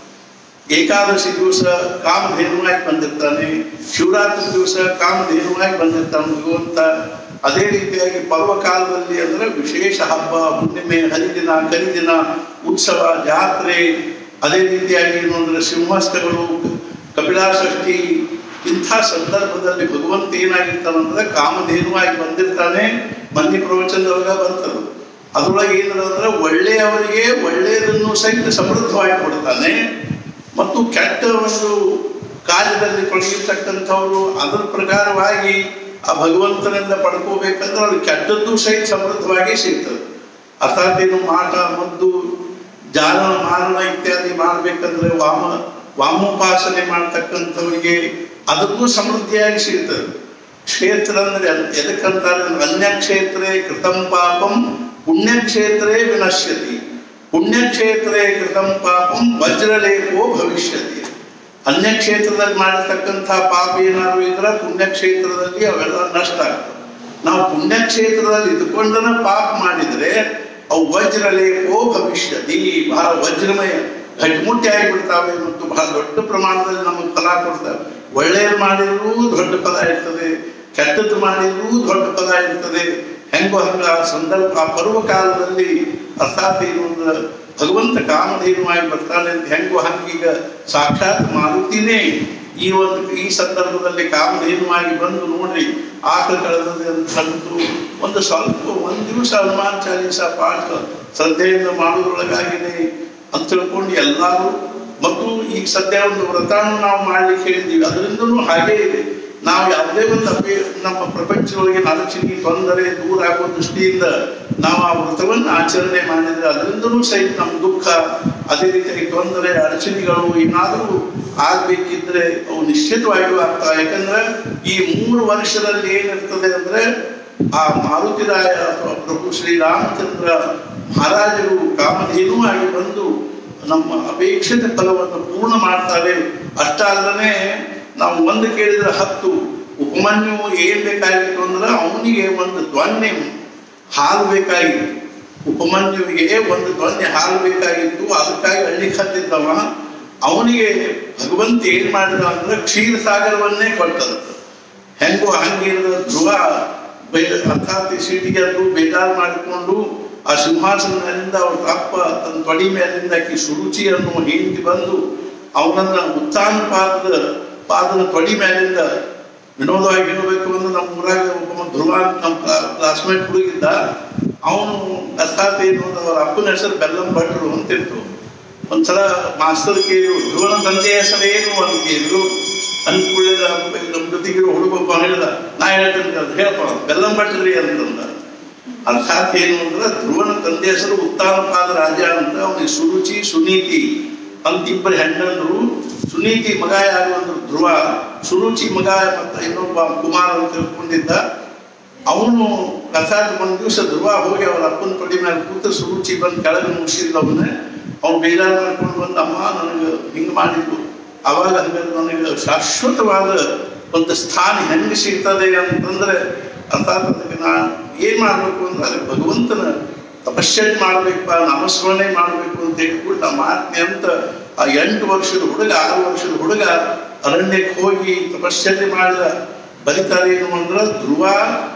ಏಕಾದಶಿ ದಿವಸ ಕಾಮಧೇನುವಾಗಿ ಬಂದಿರ್ತಾನೆ ಶಿವರಾತ್ರಿ ದಿವಸ ಕಾಮಧೇನುವಾಗಿ ಬಂದಿರ್ತಾನೆ ಭಗವಂತ ಅದೇ ರೀತಿಯಾಗಿ ಪರ್ವಕಾಲದಲ್ಲಿ ಅಂದ್ರೆ ವಿಶೇಷ ಹಬ್ಬ ಹುಣ್ಣಿಮೆ ಹರಿದಿನ ಕರಿದಿನ ಉತ್ಸವ ಜಾತ್ರೆ ಅದೇ ರೀತಿಯಾಗಿ ಏನು ಅಂದ್ರೆ ಸಿಂಹಸ್ಥಗಳು ಕಪಿಲಾಷಷ್ಠಿ ಇಂಥ ಸಂದರ್ಭದಲ್ಲಿ ಭಗವಂತ ಏನಾಗಿರ್ತಾನಂದ್ರೆ ಕಾಮಧೇನುವಾಗಿ ಬಂದಿರ್ತಾನೆ ಮನ್ನಿ ಪ್ರವಚನದೊಳಗ ಬರ್ತದೆ ಅದ್ರೊಳಗೆ ಏನದ ಅಂದ್ರೆ ಒಳ್ಳೆಯವರಿಗೆ ಒಳ್ಳೆಯದನ್ನು ಸಹಿತ ಸಮೃದ್ಧವಾಗಿ ಕೊಡ್ತಾನೆ ಮತ್ತು ಕೆಟ್ಟ ಒಂದು ಕಾರ್ಯದಲ್ಲಿ ತೊಡಗಿರ್ತಕ್ಕಂಥವ್ರು ಅದರ ಪ್ರಕಾರವಾಗಿ ಆ ಭಗವಂತನಿಂದ ಪಡ್ಕೋಬೇಕಂದ್ರೆ ಅವ್ರಿಗೆ ಕೆಟ್ಟದ್ದು ಸಹಿತ ಸಮೃದ್ಧವಾಗಿ ಸಿಗ್ತದೆ ಅರ್ಥಾತ್ ಏನು ಮಾಟ ಮದ್ದು ಜಾನ ಮಾರಣ ಇತ್ಯಾದಿ ಮಾಡ್ಬೇಕಂದ್ರೆ ವಾಮ ವಾಮೋಪಾಸನೆ ಮಾಡ್ತಕ್ಕಂಥವರಿಗೆ ಅದಕ್ಕೂ ಸಮೃದ್ಧಿಯಾಗಿ ಸಿಗ್ತದೆ ಕ್ಷೇತ್ರ ಅಂದ್ರೆ ಎದಕ್ಕಂತಾರೆ ಅಂದ್ರೆ ಅನ್ಯಕ್ಷೇತ್ರೇ ಕೃತಂ ಪಾಪಂ ಪುಣ್ಯಕ್ಷೇತ್ರೇ ವಿನಶ್ಯತಿ ಪುಣ್ಯಕ್ಷೇತ್ರೇ ಕೃತಂ ಪಾಪಂ ವಜ್ರಲೇಪೋ ಭವಿಷ್ಯತಿ ಅನ್ಯಕ್ಷೇತ್ರದಲ್ಲಿ ಮಾಡಿರ್ತಕ್ಕಂಥ ಪಾಪ ಏನಾದ್ರು ಇದ್ರೆ ಪುಣ್ಯಕ್ಷೇತ್ರದಲ್ಲಿ ಅವೆಲ್ಲ ನಷ್ಟ ಆಗ್ತವೆ ನಾವು ಪುಣ್ಯಕ್ಷೇತ್ರದಲ್ಲಿ ಇದ್ಕೊಂಡನ ಪಾಪ ಮಾಡಿದ್ರೆ ಅವು ವಜ್ರಲೇಪೋ ಭವಿಷ್ಯತಿ ಬಹಳ ವಜ್ರಮಯ ಗಟ್ಟಿಮುಟ್ಟಿ ಆಗಿಬಿಡ್ತಾವೆ ಮತ್ತು ಬಹಳ ದೊಡ್ಡ ಪ್ರಮಾಣದಲ್ಲಿ ನಮಗೆ ಫಲ ಕೊಡ್ತವೆ ಒಳ್ಳೆಯದು ಮಾಡಿದ್ರೂ ದೊಡ್ಡ ಪದ ಇರ್ತದೆ ಕೆಟ್ಟದ್ದು ಮಾಡಿದ್ರೂ ದೊಡ್ಡ ಪದ ಇರ್ತದೆ ಹೆಂಗೋ ಹಂಗ ಆ ಸಂದರ್ಭ ಆ ಪರ್ವ ಕಾಲದಲ್ಲಿ ಅರ್ಥಾತ್ ಏನು ಅಂದ್ರೆ ಭಗವಂತ ಕಾಮಧೇನುವಾಗಿ ಬರ್ತಾನೆ ಅಂತ ಹೆಂಗೋ ಹಂಗೀಗ ಸಾಕ್ಷಾತ್ ಮಾರುತಿನೇ ಈ ಒಂದು ಈ ಸಂದರ್ಭದಲ್ಲಿ ಕಾಮಧೇನುವಾಗಿ ಬಂದು ನೋಡ್ರಿ ಆಕಳ ಕಳೆದದೆ ಅಂತ ಕಲಿತು ಒಂದು ಸ್ವಲ್ಪ ಒಂದು ದಿವಸ ಹನುಮಾನ್ ಚಾಲೀಸ ಪಾಠ ಶ್ರದ್ಧೆಯಿಂದ ಮಾಡೋದ್ರೊಳಗಾಗಿದೆ ಅಂತ ತಿಳ್ಕೊಂಡು ಎಲ್ಲರೂ ಮತ್ತು ಈಗ ಸದ್ಯ ಒಂದು ವ್ರತವನ್ನು ನಾವು ಮಾಡ್ಲಿಕ್ಕೆ ಹೇಳಿದ್ದೀವಿ ಅದರಿಂದನೂ ಹಾಗೇ ಇದೆ ನಾವು ಯಾವುದೇ ಒಂದು ಅಪೇ ನಮ್ಮ ಪ್ರಪಂಚದೊಳಗೆ ಅಡಚಣೆ ತೊಂದರೆ ದೂರ ಆಗುವ ದೃಷ್ಟಿಯಿಂದ ನಾವು ಆ ವ್ರತವನ್ನು ಆಚರಣೆ ಮಾಡಿದ್ರೆ ಅದರಿಂದನೂ ಸಹಿತ ನಮ್ಮ ದುಃಖ ಅದೇ ರೀತಿಯಾಗಿ ತೊಂದರೆ ಅಡಚಣೆಗಳು ಏನಾದರೂ ಆಗ್ಬೇಕಿದ್ರೆ ಅವು ನಿಶ್ಚಿತವಾಗಿಯೂ ಆಗ್ತವೆ ಯಾಕಂದ್ರೆ ಈ ಮೂರು ವರ್ಷದಲ್ಲಿ ಏನಿರ್ತದೆ ಅಂದ್ರೆ ಆ ಮಾರುತಿರಾಯ ಅಥವಾ ಪ್ರಭು ಶ್ರೀರಾಮಚಂದ್ರ ಮಹಾರಾಜರು ಕಾಮಧೇನುವಾಗಿ ಬಂದು ನಮ್ಮ ಅಪೇಕ್ಷಿತ ಫಲವನ್ನು ಪೂರ್ಣ ಮಾಡ್ತಾರೆ ಅಷ್ಟಾಲ್ಲದೆ ನಾವು ಒಂದು ಕೇಳಿದ್ರೆ ಹತ್ತು ಉಪಮನ್ಯು ಏನ್ ಬೇಕಾಗಿತ್ತು ಅಂದ್ರೆ ಅವನಿಗೆ ಒಂದು ಧ್ವನ್ಯ ಹಾಲು ಬೇಕಾಗಿತ್ತು ಉಪಮನ್ಯುವಿಗೆ ಒಂದು ಧ್ವನ್ಯ ಹಾಲು ಬೇಕಾಗಿತ್ತು ಅದಕ್ಕಾಗಿ ಹಳ್ಳಿಗೆ ಹತ್ತಿದ್ದವ ಅವನಿಗೆ ಭಗವಂತ ಏನ್ ಮಾಡಿದ ಅಂದ್ರೆ ಕ್ಷೀರ ಸಾಗರವನ್ನೇ ಕೊಟ್ಟದ ಹೆಂಗೋ ಹಂಗಿರೋ ಧ್ರುವ ಬೆ- ಅರ್ಥಾತ್ ಸಿಟಿಗೆ ಅದು ಬೇಜಾರು ಮಾಡಿಕೊಂಡು ಆ ಸಿಂಹಾಸನದಿಂದ ಅವ್ರ ತಪ್ಪ ತನ್ನ ತೊಡಿ ಮೇಲಿಂದ ಆಕಿ ಸುರುಚಿ ಅನ್ನುವ ಹೆಂಡತಿ ಬಂದು ಅವನನ್ನ ಉತ್ಥಾನ ಪಾದದ ಪಾದದ ತೊಡಿ ಮೇಲಿಂದ ವಿನೋದವಾಗಿ ಹೇಳಬೇಕು ಅಂದ್ರೆ ನಮ್ಮ ಊರಾಗ ಒಬ್ಬ ಧ್ರುವ ಅಂತ ನಮ್ಮ ಕ್ಲಾಸ್ಮೇಟ್ ಹುಡುಗಿದ್ದ ಅವನು ಅರ್ಥಾತ್ ಏನು ಅಂದ್ರೆ ಅವ್ರ ಅಪ್ಪನ ಹೆಸರು ಬೆಲ್ಲಂ ಭಟ್ರು ಅಂತಿತ್ತು ಒಂದ್ಸಲ ಮಾಸ್ತರ್ ಕೇಳಿದ್ರು ಧ್ರುವನ ತಂದೆಯ ಹೆಸರು ಏನು ಅಂತ ಕೇಳಿದ್ರು ಅನ್ಕೊಳ್ಳಿದ ನಮ್ಮ ಜೊತೆಗಿರೋ ಹುಡುಗೊಬ್ಬ ಹೇಳಿದ ನಾ ಹೇಳ್ತೇನೆ ಅಂತ ಹೇಳಪ್ಪ ಬೆಲ್ಲಂ ಭಟ್ರಿ ಅಂತಂದ ಅರ್ಥಾತ್ ಏನು ಅಂದ್ರೆ ಧ್ರುವನ ತಂದೆ ಹೆಸರು ಉತ್ತಾನಪಾದ ರಾಜ ಅಂತ ಅವನಿಗೆ ಸುರುಚಿ ಸುನೀತಿ ಅಂತ ಇಬ್ಬರು ಹೆಣ್ಣಂದ್ರು ಸುನೀತಿ ಮಗ ಯಾರು ಅಂದ್ರೆ ಧ್ರುವ ಸುರುಚಿ ಮಗ ಮತ್ತೆ ಇನ್ನೊಬ್ಬ ಕುಮಾರ್ ಅಂತ ತಿಳ್ಕೊಂಡಿದ್ದ ಅವನು ಅರ್ಥಾತ್ ಒಂದ್ ದಿವಸ ಧ್ರುವ ಹೋಗಿ ಅವರ ಅಪ್ಪನ ತೊಡಿ ಮೇಲೆ ಕೂತು ಸುರುಚಿ ಬಂದು ಕೆಳಗೆ ಮುಗಿಸಿದ್ದ ಅವನ್ನ ಅವ್ನು ಬೇಜಾರು ಮಾಡ್ಕೊಂಡು ಬಂದ ಅಮ್ಮ ನನಗೆ ಹಿಂಗ್ ಮಾಡಿದ್ದು ಅವಾಗ ಹಂಗಾರೆ ನನಗೆ ಶಾಶ್ವತವಾದ ಒಂದು ಸ್ಥಾನ ಹೆಂಗೆ ಸಿಗ್ತದೆ ಅಂತಂದ್ರೆ ಅರ್ಥಾತ್ ಅದಕ್ಕೆ ನಾ ಏನ್ ಮಾಡ್ಬೇಕು ಅಂದ್ರೆ ಅದಕ್ಕೆ ಭಗವಂತನ ತಪಶ್ಚರ್ಯ ಮಾಡ್ಬೇಕಪ್ಪ ನಾಮಸ್ಮರಣೆ ಮಾಡ್ಬೇಕು ಅಂತ ಹೇಳ್ಬಿಟ್ಟು ಆ ಮಾತ್ನೆ ಅಂತ ಆ ಎಂಟು ವರ್ಷದ ಹುಡುಗ ಆರು ವರ್ಷದ ಹುಡುಗ ಅರಣ್ಯಕ್ಕೆ ಹೋಗಿ ತಪಶ್ಚರ್ಯ ಮಾಡಿದ ಬಲಿತಾರೆ ಏನು ಅಂದ್ರೆ ಧ್ರುವ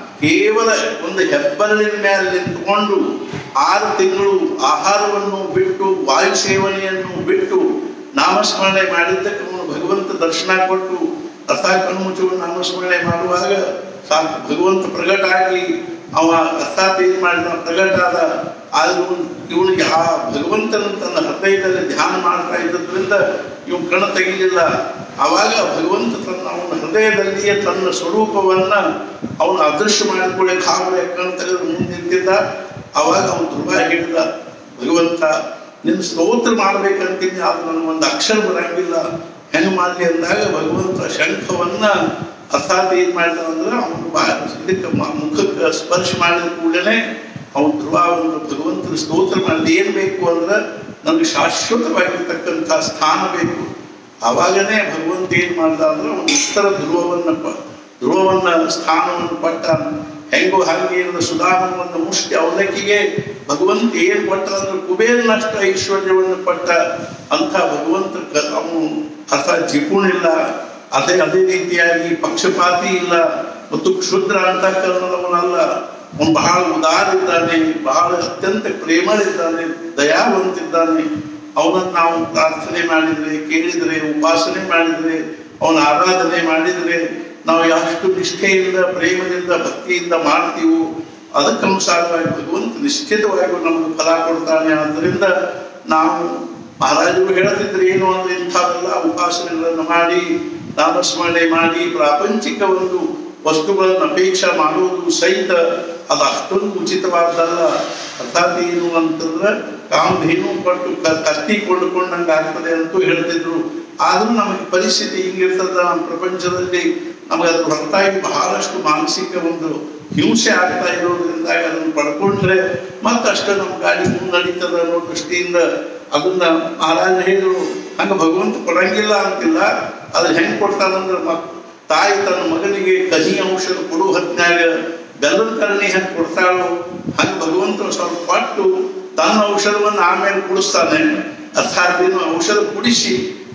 ಕೇವಲ ಒಂದು ಹೆಬ್ಬರಳಿನ ಮೇಲೆ ನಿಂತುಕೊಂಡು ಆರು ತಿಂಗಳು ಆಹಾರವನ್ನು ಬಿಟ್ಟು ವಾಯು ಸೇವನೆಯನ್ನು ಬಿಟ್ಟು ನಾಮಸ್ಮರಣೆ ಮಾಡಿದ್ದಕ್ಕೆ ಅವನು ಭಗವಂತ ದರ್ಶನ ಕೊಟ್ಟು ರಥ ಕಣ್ಮುಚ್ಚುವ ನಾಮಸ್ಮರಣೆ ಮಾಡುವಾಗ ಸಾಕು ಭಗವಂತ ಪ್ರಗಟ ಆಗಿ ಅವ ಅರ್ಥಾತ್ ಏನ್ ಮಾಡಿದ ಪ್ರಗಟ ಆದ ಆದ್ರೂ ಇವನಿಗೆ ಆ ಭಗವಂತನ ತನ್ನ ಹೃದಯದಲ್ಲಿ ಧ್ಯಾನ ಮಾಡ್ತಾ ಇದ್ದದ್ರಿಂದ ಇವ್ ಕಣ ತೆಗಿಲಿಲ್ಲ ಆವಾಗ ಭಗವಂತ ತನ್ನ ಅವನ ಹೃದಯದಲ್ಲಿಯೇ ತನ್ನ ಸ್ವರೂಪವನ್ನ ಅವನು ಅದೃಶ್ಯ ಮಾಡಿಕೊಳ್ಳಿ ಕಾವಲೆ ಕಣ್ ತೆಗೆದು ಮುಂದೆ ನಿಂತಿದ್ದ ಅವಾಗ ಅವನು ಧ್ರುವ ಹಿಡಿದ ಭಗವಂತ ನಿನ್ನ ಸ್ತೋತ್ರ ಮಾಡ್ಬೇಕಂತೀನಿ ಆದ್ರೆ ನನಗೆ ಒಂದು ಅಕ್ಷರ ಬರಂಗಿಲ್ಲ ಹೆಂಗ್ ಮಾಡ್ಲಿ ಅಂದಾಗ ಭಗವಂತ ಶಂಖವನ್ನ ಅರ್ಥಾತ್ ಏನ್ ಮಾಡಿದ ಅಂದ್ರೆ ಅವನು ಬಾ ಇದಕ್ಕೆ ಮ- ಮುಖಕ್ಕೆ ಸ್ಪರ್ಶ ಮಾಡಿದ ಕೂಡಲೇ ಅವನು ಧ್ರುವ ಒಂದು ಭಗವಂತನ ಸ್ತೋತ್ರ ಮಾಡಿದ ಏನ್ ಬೇಕು ಅಂದ್ರೆ ನನಗೆ ಶಾಶ್ವತವಾಗಿರ್ತಕ್ಕಂಥ ಸ್ಥಾನ ಬೇಕು ಅವಾಗನೇ ಭಗವಂತ ಏನ್ ಮಾಡ್ದ ಅಂದ್ರೆ ಅವನು ಉತ್ತರ ಧ್ರುವವನ್ನ ಪ- ಧ್ರುವವನ್ನ ಸ್ಥಾನವನ್ನು ಪಟ್ಟ ಹೆಂಗೋ ಹಂಗೆ ಅಂದ್ರೆ ಸುಧಾಮನವನ್ನ ಮುಷ್ಟಿ ಅವಲಕ್ಕಿಗೆ ಭಗವಂತ ಏನ್ ಕೊಟ್ಟ ಅಂದ್ರೆ ಕುಬೇರನಷ್ಟ ಐಶ್ವರ್ಯವನ್ನು ಪಟ್ಟ ಅಂತ ಭಗವಂತ ಕ- ಅವನು ಅರ್ಥ ಜಿಪುಣಿಲ್ಲ ಅದೇ ಅದೇ ರೀತಿಯಾಗಿ ಪಕ್ಷಪಾತಿ ಇಲ್ಲ ಮತ್ತು ಕ್ಷುದ್ರ ಅಂತಃಕರಣದವನಲ್ಲ ಅವನು ಬಹಳ ಉದಾರ ಇದ್ದಾನೆ ಬಹಳ ಅತ್ಯಂತ ಪ್ರೇಮಳಿದ್ದಾನೆ ದಯಾವಂತಿದ್ದಾನೆ ಅವನನ್ನು ನಾವು ಪ್ರಾರ್ಥನೆ ಮಾಡಿದ್ರೆ ಕೇಳಿದ್ರೆ ಉಪಾಸನೆ ಮಾಡಿದ್ರೆ ಅವನ ಆರಾಧನೆ ಮಾಡಿದ್ರೆ ನಾವು ಎಷ್ಟು ನಿಷ್ಠೆಯಿಂದ ಪ್ರೇಮದಿಂದ ಭಕ್ತಿಯಿಂದ ಮಾಡ್ತೀವೋ ಅದಕ್ಕನುಸಾರವಾಗಿ ಭಗವಂತ ನಿಶ್ಚಿತವಾಗಿ ನಮಗೆ ಫಲ ಕೊಡ್ತಾನೆ ಆದ್ದರಿಂದ ನಾವು ಮಹಾರಾಜರು ಹೇಳ್ತಿದ್ರೆ ಏನು ಅಂದ್ರೆ ಇಂಥವೆಲ್ಲ ಉಪಾಸನೆಗಳನ್ನು ಮಾಡಿ ನಾಮಸ್ಮರಣೆ ಮಾಡಿ ಪ್ರಾಪಂಚಿಕ ಒಂದು ವಸ್ತುಗಳನ್ನು ಅಪೇಕ್ಷೆ ಮಾಡುವುದು ಸಹಿತ ಅದು ಅಷ್ಟೊಂದು ಉಚಿತವಾದಲ್ಲ ಅರ್ಥಾತ್ ಏನು ಅಂತಂದ್ರೆ ಕಾಮಧೇನು ಕೊಟ್ಟು ಕ- ಕತ್ತಿ ಕೊಂಡುಕೊಂಡಂಗೆ ಆಗ್ತದೆ ಅಂತೂ ಹೇಳ್ತಿದ್ರು ಆದ್ರೂ ನಮಗೆ ಪರಿಸ್ಥಿತಿ ಹಿಂಗಿರ್ತದ ನಮ್ಮ ಪ್ರಪಂಚದಲ್ಲಿ ನಮಗೆ ಅದ್ರ ಹೊರತಾಗಿ ಬಹಳಷ್ಟು ಮಾನಸಿಕ ಒಂದು ಹಿಂಸೆ ಆಗ್ತಾ ಇರೋದ್ರಿಂದ ಅದನ್ನು ಪಡ್ಕೊಂಡ್ರೆ ಮತ್ತಷ್ಟು ನಮ್ಮ ಗಾಡಿ ಮುನ್ನಡೀತದ ಅನ್ನೋ ದೃಷ್ಟಿಯಿಂದ ಅದನ್ನ ಮಹಾರಾಜ ಹೇಳಿದ್ರು ಹಂಗ ಭಗವಂತ ಕೊಡಂಗಿಲ್ಲ ಅಂತಿಲ್ಲ ಅದ್ರ ಹೆಂಗ್ ಕೊಡ್ತಾನಂದ್ರೆ ಮಕ್ ತಾಯಿ ತನ್ನ ಮಗನಿಗೆ ಕಹಿ ಔಷಧ ಕೊಡು ಹೊತ್ನ್ಯಾಗ ಬೆಲ್ಲದ ಕರಣಿ ಹೆಂಗ್ ಕೊಡ್ತಾಳೋ ಹಂಗ ಭಗವಂತ ಸ್ವಲ್ಪ ಪಟ್ಟು ತನ್ನ ಔಷಧವನ್ನು ಆಮೇಲೆ ಕುಡಿಸ್ತಾನೆ ಅರ್ಥಾತ್ ಏನು ಔಷಧ ಕುಡಿಸಿ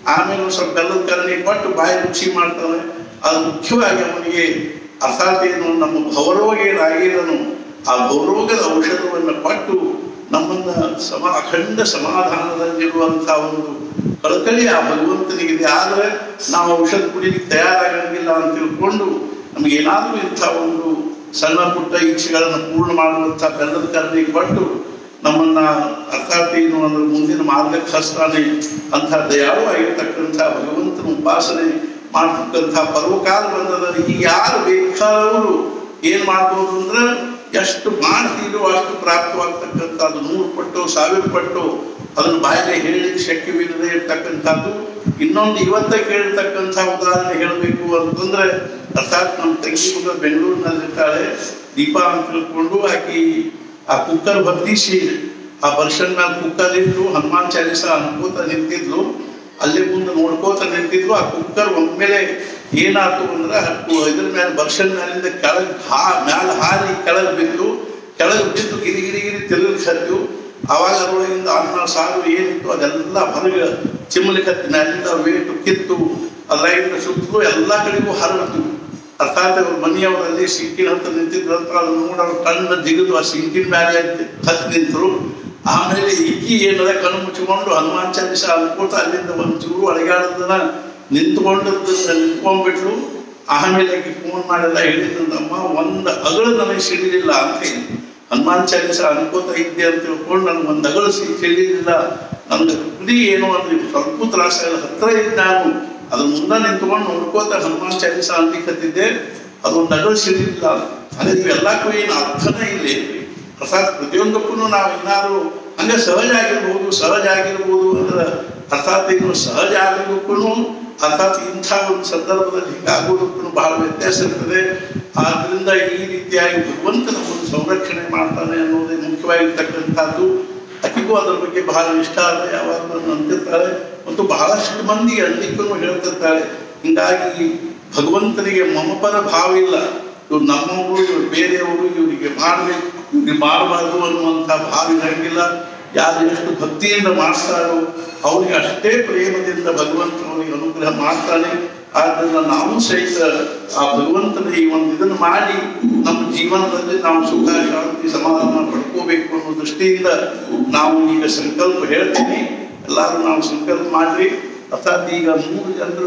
ಆಮೇಲೆ ಒಂದು ಸ್ವಲ್ಪ ಬೆಲ್ಲದ ಕರಣಿ ಕೊಟ್ಟು ಬಾಯಿ ರುಚಿ ಮಾಡ್ತಾನೆ ಅದು ಮುಖ್ಯವಾಗಿ ಅವನಿಗೆ ಅರ್ಥಾತ್ ಏನು ನಮ್ಮ ಭವರೋಗ ಏನಾಗಿದನು ಆ ಭವರೋಗದ ಔಷಧವನ್ನು ಕೊಟ್ಟು ನಮ್ಮನ್ನ ಸಮ ಅಖಂಡ ಸಮಾಧಾನದಲ್ಲಿರುವಂತಹ ಒಂದು ಕಳಕಳಿ ಆ ಭಗವಂತನಿಗಿದೆ ಆದ್ರೆ ನಾವು ಔಷಧ ಕುಡಿಲಿಕ್ಕೆ ತಯಾರಾಗಂಗಿಲ್ಲ ಅಂತ ತಿಳ್ಕೊಂಡು ನಮ್ಗೆ ಏನಾದ್ರೂ ಇಂಥ ಒಂದು ಸಣ್ಣ ಪುಟ್ಟ ಇಚ್ಛೆಗಳನ್ನು ಪೂರ್ಣ ಮಾಡುವಂಥ ಬೆಲ್ಲದ ಕರಣಿ ಕೊಟ್ಟು ನಮ್ಮನ್ನ ಅರ್ಥಾತ್ ಏನು ಅಂದ್ರೆ ಮುಂದಿನ ಮಾರ್ಗಕ್ಕೆ ಹಸ್ತಾನೆ ಅಂತ ದಯಾಳುವಾಗಿರ್ತಕ್ಕಂಥ ಭಗವಂತನ ಉಪಾಸನೆ ಮಾಡ್ತಕ್ಕಂಥ ಪರ್ವಕಾಲ ಬಂದದ ಈ ಯಾರು ಬೇಕಾದವರು ಏನ್ ಮಾಡ್ಬೋದು ಅಂದ್ರೆ ಎಷ್ಟು ಮಾಡ್ತೀರೋ ಅಷ್ಟು ಪ್ರಾಪ್ತವಾಗ್ತಕ್ಕಂಥದ್ದು ನೂರು ಪಟ್ಟು ಸಾವಿರ ಪಟ್ಟು ಅದನ್ನು ಬಾಯಿಗೆ ಹೇಳಲಿಕ್ಕೆ ಶಕ್ಯವಿಲ್ಲದೆ ಇರ್ತಕ್ಕಂಥದ್ದು ಇನ್ನೊಂದು ಇವತ್ತೇ ಕೇಳಿರ್ತಕ್ಕಂಥ ಉದಾಹರಣೆ ಹೇಳಬೇಕು ಅಂತಂದ್ರೆ ಅರ್ಥಾತ್ ನಮ್ಮ ತಂಗಿ ಮಗ ಬೆಂಗಳೂರಿನಲ್ಲಿರ್ತಾಳೆ ದೀಪಾ ಅಂತ ತಿಳ್ಕೊಂಡು ಆಕಿ ಆ ಕುಕ್ಕರ್ ಬದ್ದಿಸಿ ಆ ಬರ್ಷನ್ ಮೇಲೆ ಕುಕ್ಕರ್ ಇಟ್ಟು ಹನುಮಾನ್ ಚಾಲಿಸ ಅನ್ಕೋತ ನಿಂತಿದ್ಲು ಅಲ್ಲೇ ಮುಂದೆ ನೋಡ್ಕೋತ ನಿಂತಿದ್ಲು ಆ ಕುಕ್ಕರ್ ಒಮ್ಮೆಲೆ ಏನಾಯ್ತು ಅಂದ್ರೆ ಆ ಕು- ಇದ್ರ ಮೇಲೆ ಬರ್ಷನ್ ಮೇಲಿಂದ ಕೆಳಗ್ ಹಾ ಮ್ಯಾಲ ಹಾರಿ ಕೆಳಗ್ ಬಿದ್ದು ಕೆಳಗ್ ಬಿದ್ದು ಗಿರಿ ಗಿರಿ ಗಿರಿ ತಿರುಗಿ ಹತ್ತು ಅವಾಗ ಅದರೊಳಗಿಂದ ಅನ್ನ ಸಾರು ಏನಿತ್ತು ಅದೆಲ್ಲ ಹೊರಗೆ ಚಿಮ್ಮಲಿಕತ್ತಿ ಮ್ಯಾಲಿಂದ ವೇಟು ಕಿತ್ತು ಅದರಾಗಿಂದ ಸುತ್ತಲೂ ಎಲ್ಲ ಕಡೆಗೂ ಹರಡ್ತು ಅರ್ಥಾತ್ ಅವ್ರ ಮನೆಯವರಲ್ಲಿ ಸಿಂಕಿನ ಹತ್ರ ನಿಂತಿದ್ರು ಅಂತ ಅದನ್ನ ನೋಡಿ ಅವ್ರು ಕಣ್ಣು ಜಿಗಿದು ಆ ಸಿಂಕಿನ ಮೇಲೆ ಹತ್ತಿ ನಿಂತರು ಆಮೇಲೆ ಇಕ್ಕಿ ಏನದ ಕಣ್ಣು ಮುಚ್ಚಿಕೊಂಡು ಹನುಮಾನ್ ಚಾಲಿಸ ಅನ್ಕೋತ ಅಲ್ಲಿಂದ ಒಂದು ಚೂರು ಅಳಗಾಡದನ್ನ ನಿಂತ್ಕೊಂಡದ್ದು ನಿಂತ್ಕೊಂಡ್ಬಿಟ್ಲು ಆಮೇಲೆ ಆಕಿ ಫೋನ್ ಮಾಡಿಲ್ಲ ಹೇಳಿದ್ರು ನಮ್ಮ ಒಂದು ಅಗಳು ನನಗೆ ಸಿಡಿಲಿಲ್ಲ ಅಂತ ಹೇಳಿ ಹನುಮಾನ್ ಚಾಲಿಸ ಅನ್ಕೋತ ಇದ್ದೆ ಅಂತ ತಿಳ್ಕೊಂಡು ನನಗೆ ಒಂದು ಅಗಳು ಸಿ- ಸಿಡಿಲಿಲ್ಲ ನನ್ಗೆ ಕುಡಿ ಏನೋ ಅಂದ್ರೆ ಸ್ವಲ್ಪ ತ್ರಾಸ ಇಲ್ಲ ಹತ್ರ ಇದ್ದ ನಾನು ಅದ್ರ ಮುಂದೆ ನಿಂತ್ಕೊಂಡು ನೋಡ್ಕೋತ ಹನುಮಾನ್ ಚಾಲಿಸ ಅಂತಿಕತ್ತಿದ್ದೆ ಅದೊಂದು ಅಗಳು ಸಿಡಿಲಿಲ್ಲ ಹಾಗಾದ್ರೆ ಇವೆಲ್ಲಕ್ಕೂ ಏನು ಅರ್ಥನೇ ಇಲ್ಲ ಅರ್ಥಾತ್ ಪ್ರತಿಯೊಂದಕ್ಕೂ ನಾವು ಏನಾದ್ರು ಹಂಗೆ ಸಹಜ ಆಗಿರ್ಬೋದು ಸಹಜ ಆಗಿರ್ಬೋದು ಅಂದ್ರೆ ಅರ್ಥಾತ್ ಇನ್ನು ಸಹಜ ಆಗೋದಕ್ಕೂ ಅರ್ಥಾತ್ ಇಂಥ ಒಂದು ಸಂದರ್ಭದಲ್ಲಿ ಹಿಂಗಾಗೋದಕ್ಕೂ ಬಹಳ ವ್ಯತ್ಯಾಸ ಇರ್ತದೆ ಆದ್ರಿಂದ ಈ ರೀತಿಯಾಗಿ ಭಗವಂತನ ಒಂದು ಸಂರಕ್ಷಣೆ ಮಾಡ್ತಾನೆ ಅನ್ನೋದೇ ಮುಖ್ಯವಾಗಿರ್ತಕ್ಕಂಥದ್ದು ಆಕೆಗೂ ಅದ್ರ ಬಗ್ಗೆ ಬಹಳ ಇಷ್ಟ ಅದ ಯಾವಾಗಲೂ ನಂಬಿರ್ತಾಳೆ ಮತ್ತು ಬಹಳಷ್ಟು ಮಂದಿ ಅಲ್ಲಿಗೂ ಹೇಳ್ತಿರ್ತಾಳೆ ಹಿಂಗಾಗಿ ಭಗವಂತನಿಗೆ ಮಮಪರ ಭಾವ ಇಲ್ಲ ಇವ್ರು ನಮ್ಮವರು ಇವ್ರು ಬೇರೆಯವರು ಇವರಿಗೆ ಮಾಡಬೇಕು ಇವ್ರಿಗೆ ಮಾಡಬಾರ್ದು ಅನ್ನುವಂಥ ಭಾವ ಇರಂಗಿಲ್ಲ ಯಾರು ಎಷ್ಟು ಭಕ್ತಿಯಿಂದ ಮಾಡ್ತಾರೋ ಅವ್ರಿಗೆ ಅಷ್ಟೇ ಪ್ರೇಮದಿಂದ ಭಗವಂತ ಅವರಿಗೆ ಅನುಗ್ರಹ ಮಾಡ್ತಾನೆ ಆದ್ದರಿಂದ ನಾವು ಸಹಿತ ಆ ಭಗವಂತನ ಈ ಒಂದು ಇದನ್ನು ಮಾಡಿ ನಮ್ಮ ಜೀವನದಲ್ಲಿ ನಾವು ಸುಖ ಶಾಂತಿ ಸಮಾಧಾನ ಪಡ್ಕೋಬೇಕು ಅನ್ನೋ ದೃಷ್ಟಿಯಿಂದ ನಾವು ಈಗ ಸಂಕಲ್ಪ ಹೇಳ್ತೀನಿ ಎಲ್ಲರೂ ನಾವು ಸಂಕಲ್ಪ ಮಾಡ್ರಿ ಅರ್ಥಾತ್ ಈಗ ಮೂರು ಜನರು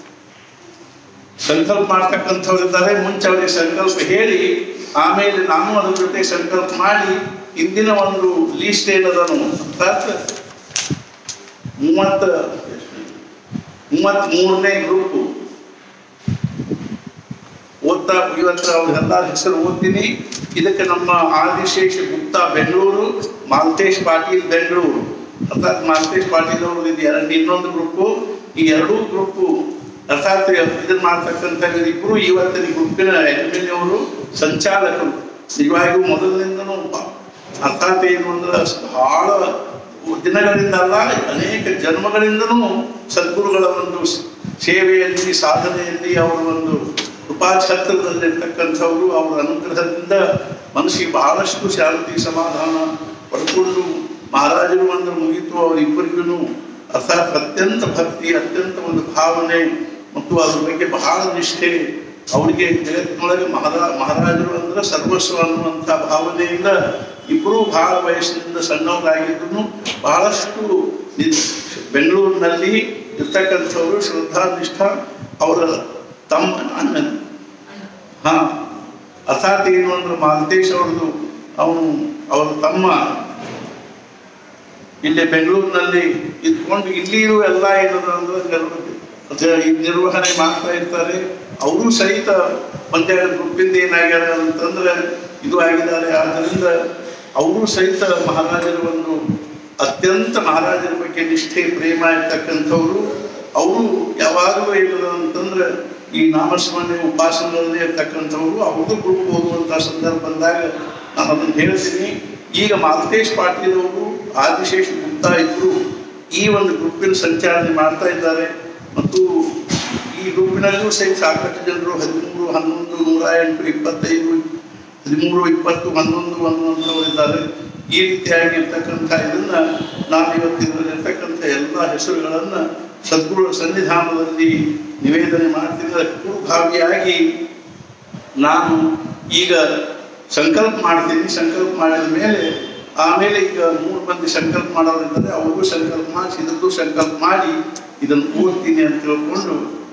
ಸಂಕಲ್ಪ ಮಾಡ್ತಕ್ಕಂಥವ್ರಿದ್ದಾರೆ ಮುಂಚೆ ಅವರಿಗೆ ಸಂಕಲ್ಪ ಹೇಳಿ ಆಮೇಲೆ ನಾನು ಅದ್ರ ಜೊತೆ ಸಂಕಲ್ಪ ಮಾಡಿ ಇಂದಿನ ಒಂದು ಲೀಸ್ಟ್ ಏನದನು ಅರ್ಥಾತ್ ಮೂವತ್ತ ಮೂವತ್ತ್ ಮೂರನೇ ಗ್ರೂಪ್ ಓದ್ತಾ ಇವತ್ತು ಅವ್ರೆಲ್ಲರ ಹೆಸರು ಓದ್ತೀನಿ ಇದಕ್ಕೆ ನಮ್ಮ ಆದಿಶೇಷ ಗುಪ್ತಾ ಬೆಂಗಳೂರು ಮಾಲ್ತೇಶ್ ಪಾಟೀಲ್ ಬೆಂಗಳೂರು ಅರ್ಥಾತ್ ಮಾಲ್ತೇಶ್ ಪಾಟೀಲ್ ಅವರು ಇದು ಎರಡು ಇನ್ನೊಂದು ಗ್ರೂಪು ಈ ಎರಡೂ ಗ್ರೂಪು ಅರ್ಥಾತ್ ಇದನ್ನ ಮಾಡ್ತಕ್ಕಂಥ ಇಬ್ಬರು ಇವತ್ತಿನ ಗ್ರೂಪಿನ ಎಲ್ ಅವರು ಸಂಚಾಲಕರು ನಿಜವಾಗಿಯೂ ಮೊದಲಿನಿಂದನೂ ಪ- ಅರ್ಥಾತ್ ಏನು ಅಂದ್ರೆ ಬಹಳ ದಿನಗಳಿಂದ ಅಲ್ಲ ಅನೇಕ ಜನ್ಮಗಳಿಂದನೂ ಸದ್ಗುರುಗಳ ಒಂದು ಸ್- ಸೇವೆಯಲ್ಲಿ ಸಾಧನೆಯಲ್ಲಿ ಅವರ ಒಂದು ಕೃಪಾಛತ್ರದಲ್ಲಿರ್ತಕ್ಕಂಥವರು ಅವರ ಅನುಗ್ರಹದಿಂದ ಮನಸ್ಸಿಗೆ ಬಹಳಷ್ಟು ಶಾಂತಿ ಸಮಾಧಾನ ಪಡ್ಕೊಂಡು ಮಹಾರಾಜರು ಅಂದ್ರೆ ಮುಗಿತು ಅವರಿಬ್ಬರಿಗೂ ಅರ್ಥಾತ್ ಅತ್ಯಂತ ಭಕ್ತಿ ಅತ್ಯಂತ ಒಂದು ಭಾವನೆ ಮತ್ತು ಅದ್ರ ಬಗ್ಗೆ ಬಹಳ ನಿಷ್ಠೆ ಅವರಿಗೆ ಜಗತ್ತಿನೊಳಗೆ ಮಹಾರಾ ಮಹಾರಾಜರು ಅಂದ್ರೆ ಸರ್ವಸ್ವ ಅನ್ನುವಂಥ ಭಾವನೆಯಿಂದ ಇಬ್ಬರೂ ಬಹಳ ವಯಸ್ಸಿನಿಂದ ಸಣ್ಣವರಾಗಿದ್ರು ಬಹಳಷ್ಟು ನಿ- ಬೆಂಗಳೂರಿನಲ್ಲಿ ಇರ್ತಕ್ಕಂಥವರು ಶ್ರದ್ಧಾನಿಷ್ಠ ಅವರ ತಮ್ಮ ಅಣ್ಣ ಹಾ ಅರ್ಥಾತ್ ಏನು ಅಂದ್ರೆ ಮಾಲ್ತೇಶ್ ಅವ್ರದ್ದು ಅವನು ಅವರ ತಮ್ಮ ಇಲ್ಲಿ ಬೆಂಗಳೂರಿನಲ್ಲಿ ಇದ್ಕೊಂಡು ಇಲ್ಲಿಯೂ ಎಲ್ಲ ಏನದ ಅಂದ್ರೆ ನಿರ್ವ- ಅದ ಈ ನಿರ್ವಹಣೆ ಮಾಡ್ತಾ ಇರ್ತಾರೆ ಅವರು ಸಹಿತ ಒಂದೆರಡು ಗ್ರೂಪಿಂದ ಏನಾಗ್ಯಾರ ಅಂತಂದ್ರೆ ಇದು ಆಗಿದ್ದಾರೆ ಆದ್ದರಿಂದ ಅವರು ಸಹಿತ ಮಹಾರಾಜರ ಒಂದು ಅತ್ಯಂತ ಮಹಾರಾಜರ ಬಗ್ಗೆ ನಿಷ್ಠೆ ಪ್ರೇಮ ಇರ್ತಕ್ಕಂಥವ್ರು ಅವರು ಯಾವಾಗಲೂ ಏನದ ಅಂತಂದ್ರೆ ಈ ನಾಮಸ್ಮರಣೆ ಉಪಾಸನೆಗಳಲ್ಲಿ ಇರ್ತಕ್ಕಂಥವ್ರು ಅವ್ರದ್ದು ಗ್ರೂಪ್ ಹೋಗುವಂಥ ಸಂದರ್ಭ ಬಂದಾಗ ನಾನು ಅದನ್ನು ಹೇಳ್ತೀನಿ ಈಗ ಮಾಲ್ತೇಶ್ ಪಾಟೀಲ್ ಅವರು ಆದಿಶೇಷ್ ಗುಪ್ತಾ ಇದ್ರು ಈ ಒಂದು ಗ್ರೂಪಿನ ಸಂಚಾಲನೆ ಮಾಡ್ತಾ ಇದ್ದಾರೆ ಮತ್ತು ಈ ಗ್ರೂಪಿನಲ್ಲೂ ಸಹಿತ ಸಾಕಷ್ಟು ಜನರು ಹದಿಮೂರು ಹನ್ನೊಂದು ನೂರ ಎಂಟು ಇಪ್ಪತ್ತೈದು ಹದಿಮೂರು ಇಪ್ಪತ್ತು ಹನ್ನೊಂದು ಅನ್ನುವಂಥವ್ರು ಇದ್ದಾರೆ ಈ ರೀತಿಯಾಗಿರ್ತಕ್ಕಂಥ ಇದನ್ನ ನಾನು ಇವತ್ತು ಇದರಲ್ಲಿರ್ತಕ್ಕಂಥ ಎಲ್ಲ ಹೆಸರುಗಳನ್ನ ಸದ್ಗುರು ಸನ್ನಿಧಾನದಲ್ಲಿ ನಿವೇದನೆ ಮಾಡ್ತೀನಿ ಅದಕ್ಕೆ ಪೂರ್ವಭಾವಿಯಾಗಿ ನಾನು ಈಗ ಸಂಕಲ್ಪ ಮಾಡ್ತೀನಿ ಸಂಕಲ್ಪ ಮಾಡಿದ ಮೇಲೆ ಆಮೇಲೆ ಈಗ ಮೂರು ಮಂದಿ ಸಂಕಲ್ಪ ಮಾಡೋರಿದ್ದಾರೆ ಅವ್ರಿಗೂ ಸಂಕಲ್ಪ ಮಾಡಿ ಇದ್ರದ್ದು ಸಂಕಲ್ಪ ಮಾಡಿ ಇದನ್ನು ಓದ್ತೀನಿ ಅಂತ ತಿಳ್ಕೊಂಡು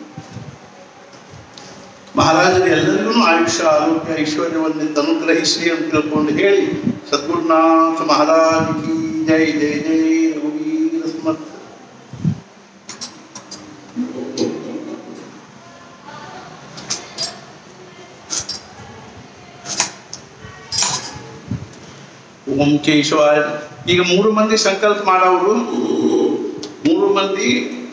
ಮಹಾರಾಜರು ಎಲ್ಲರಿಗೂ ಆಯುಷ್ಯ ಆರೋಗ್ಯ ಐಶ್ವರ್ಯವನ್ನು ಅನುಗ್ರಹಿಸಿ ಅಂತ ತಿಳ್ಕೊಂಡು ಹೇಳಿ ಸದ್ಗುರುನಾಥ ಮಹಾರಾಜ್ ಕಿ ಜೈ ಜೈ ಜೈ ರಘುವೀರ ಸಮರ್ಥ ಓಂ ಕೇಶವಾಯ ಈಗ ಮೂರು ಮಂದಿ ಸಂಕಲ್ಪ ಮಾಡೋರು ಮೂರು ಮಂದಿ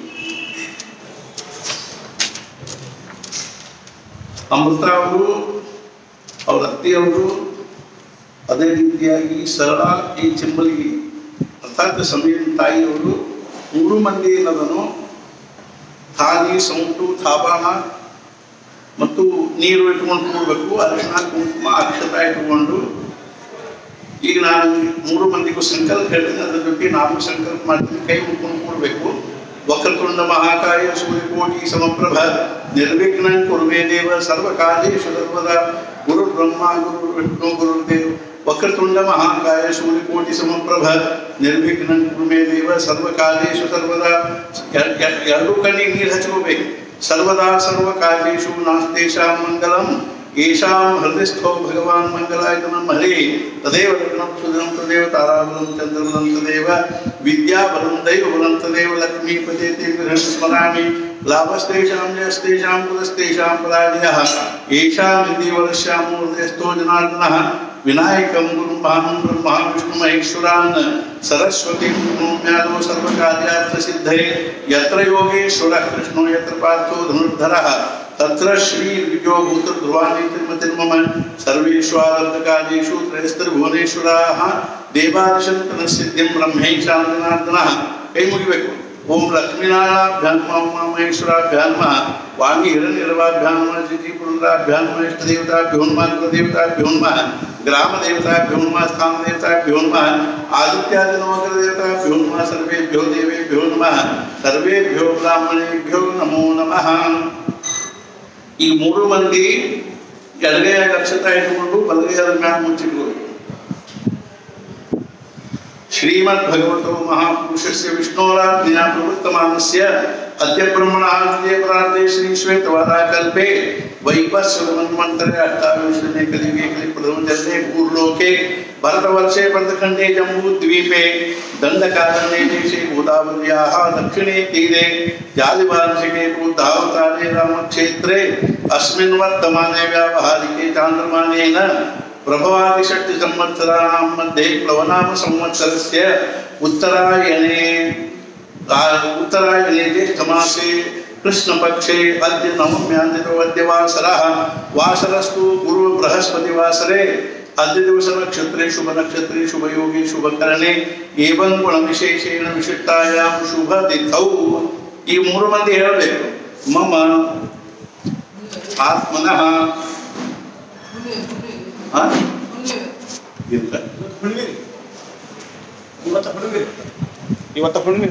ಅಮೃತ ಅವರು ಅವ್ರ ಅತ್ತೆಯವರು ಅದೇ ರೀತಿಯಾಗಿ ಸರಳ ಈ ಚಿಂಬಲಿಗೆ ಅರ್ಥಾತ್ ಸಮೀರ ತಾಯಿಯವರು ಮೂರು ಮಂದಿ ಏನದನು ಥಾಲಿ ಸೌಟು ಥಾಬಾಣ ಮತ್ತು ನೀರು ಇಟ್ಕೊಂಡು ಕೂಡಬೇಕು ಅರಿಶಿನ ಕುಂಕುಮ ಅಕ್ಷತ ಇಟ್ಕೊಂಡು ಈಗ ನಾನು ಮೂರು ಮಂದಿಗೂ ಸಂಕಲ್ಪ ಹೇಳ್ತೀನಿ ಅದ್ರ ಬಗ್ಗೆ ನಾವು ಸಂಕಲ್ಪ ಮಾಡ್ತೀನಿ ಕೈ ಮುಕ್ಕೊಂಡು ಕೂಡಬೇಕು ವಕ್ರತುಂಡ ಮಹಾಕಾಯ ಸೂರ್ಯಕೋಟಿ ಸಮಪ್ರಭ ನಿರ್ವಿಘ್ನ ಕುರುಮೇ ದೇವ ಸರ್ವಕಾಲೇಶು ಸರ್ವದಾ ಗುರು ಬ್ರಹ್ಮ ಗುರು ವಿಷ್ಣು ಗುರುದೇವ್ ವಕ್ರತುಂಡ ಮಹಾಕಾಯ ಸೂರ್ಯಕೋಟಿ ಸಮಪ್ರಭ ನಿರ್ವಿಘ್ನ ಕುರುಮೇ ದೇವ ಸರ್ವಕಾಲೇಶು ಸರ್ವದಾ ಎರ್- ಎರ್- ಎರಡೂ ಕಣ್ಣಿಗೆ ನೀರು ಹಚ್ಕೋಬೇಕು ಸರ್ವದಾ ಸರ್ವಕಾಲೇಶು ನಾಸ್ತೇಷಾಂ ಮಂಗಲಂ येषां हृदयस्थो भगवान् मङ्गलायतनं हरे तदेव लग्नं सुदनं तदेव ताराबलं चन्द्रबलं तदेव विद्याबलं दैवबलं तदेव लक्ष्मीपते ते गृहं स्मरामि लाभस्तेषां जयस्तेषां पुरस्तेषां पराजयः येषामिति वरस्यामो हृदयस्थो जनार्दनः विनायकं गुरुं भानुं ब्रह्मा विष्णुमहेश्वरान् सरस्वतीं नोम्यादो सर्वकार्यार्थसिद्धये यत्र योगेश्वरः कृष्णो यत्र पार्थो धनुर्धरः तत्र श्रीर्विजो भूतध्रुवानि तिर्मतिर्मम सर्वेष्वादकालेषु त्रयस्तिर्भुवनेश्वराः देवादिशन्तनसिद्धिं ब्रह्मैषां जनार्दनः ಕೈ ಮುಗಿಬೇಕು ಓಂ ಲಕ್ಷ್ಮೀನಾರಾಭ್ಯಾನ್ ಮಹೇಶ್ವರಾಭ್ಯಾನ್ ಮಹ ವಾಣಿ ಹಿರಣ್ಯರವಾಭ್ಯಾನ್ ಮಹ ಜಿಜಿಪುರುದ್ರಾಭ್ಯಾನ್ ಮಹ ಇಷ್ಟದೇವತಾಭ್ಯೋ ನಮಃ ಕುಲದೇವತಾಭ್ಯೋ ನಮಃ ಗ್ರಾಮ ದೇವತಾಭ್ಯೋ ನಮಃ ಸ್ಥಾನ ದೇವತಾಭ್ಯೋ ನಮಃ ಆದಿತ್ಯಾದಿ ನವಗ್ರಹ ದೇವತಾಭ್ಯೋ ನಮಃ ಸರ್ವೇಭ್ಯೋ ದೇವೇಭ್ಯೋ ನಮಃ ಸರ್ವೇಭ್ಯೋ ಬ್ರಾಹ್ಮಣೇಭ್ಯೋ ನಮೋ ನಮಃ ಈ ಮೂರು ಮಂದಿ ಎಡಗೈಯಾಗ ಅಕ್ಷತ ಇಟ್ಕೊಂಡು ಬಲಗೈಯಾದ ಮ್ಯಾಲ ಮುಚ್ಚಿಟ್ಕೊಂಡು श्रीमद् भगवतो महापुरुषस्य विष्णोराज्ञया प्रवृत्तमानस्य अद्य ब्रह्मणाद्य प्रार्थे श्री श्वेतवाराकल्पे वैपस्वरमन्वन्तरे अष्टाविंशतिमे कलियुगे कलिप्रथमचरणे भूर्लोके भरतवर्षे भरतखण्डे जम्बूद्वीपे दण्डकारण्ये देशे गोदावर्याः दक्षिणे तीरे जालिवांशिके बुद्धावतारे रामक्षेत्रे अस्मिन् वर्तमाने व्यावहारिके चान्द्रमानेन प्रभवादिषट् संवत्सराणां मध्ये प्लवनाम संवत्सरस्य उत्तरायणे आ- उत्तरायणे ज्येष्ठमासे कृष्णपक्षे अद्य नवम्यान्तितो अद्यवासरः वासरस्तु गुरु बृहस्पतिवासरे अद्य दिवस नक्षत्रे शुभ नक्षत्रे शुभयोगे शुभकरणे एवं गुणविशेषेण विशिष्टायां शुभतिಥौ ಈ ಮೂರು ಮಂದಿ ಹೇಳಬೇಕು ಮಮ ಆತ್ಮನಃ ಆ? ಇಲ್ಲ ಹುಣ್ಣಿಮೆ ಇವತ್ತ ಹುಣ್ಣಿಮೆ ಇವತ್ತ ಹುಣ್ಣಿಮೆ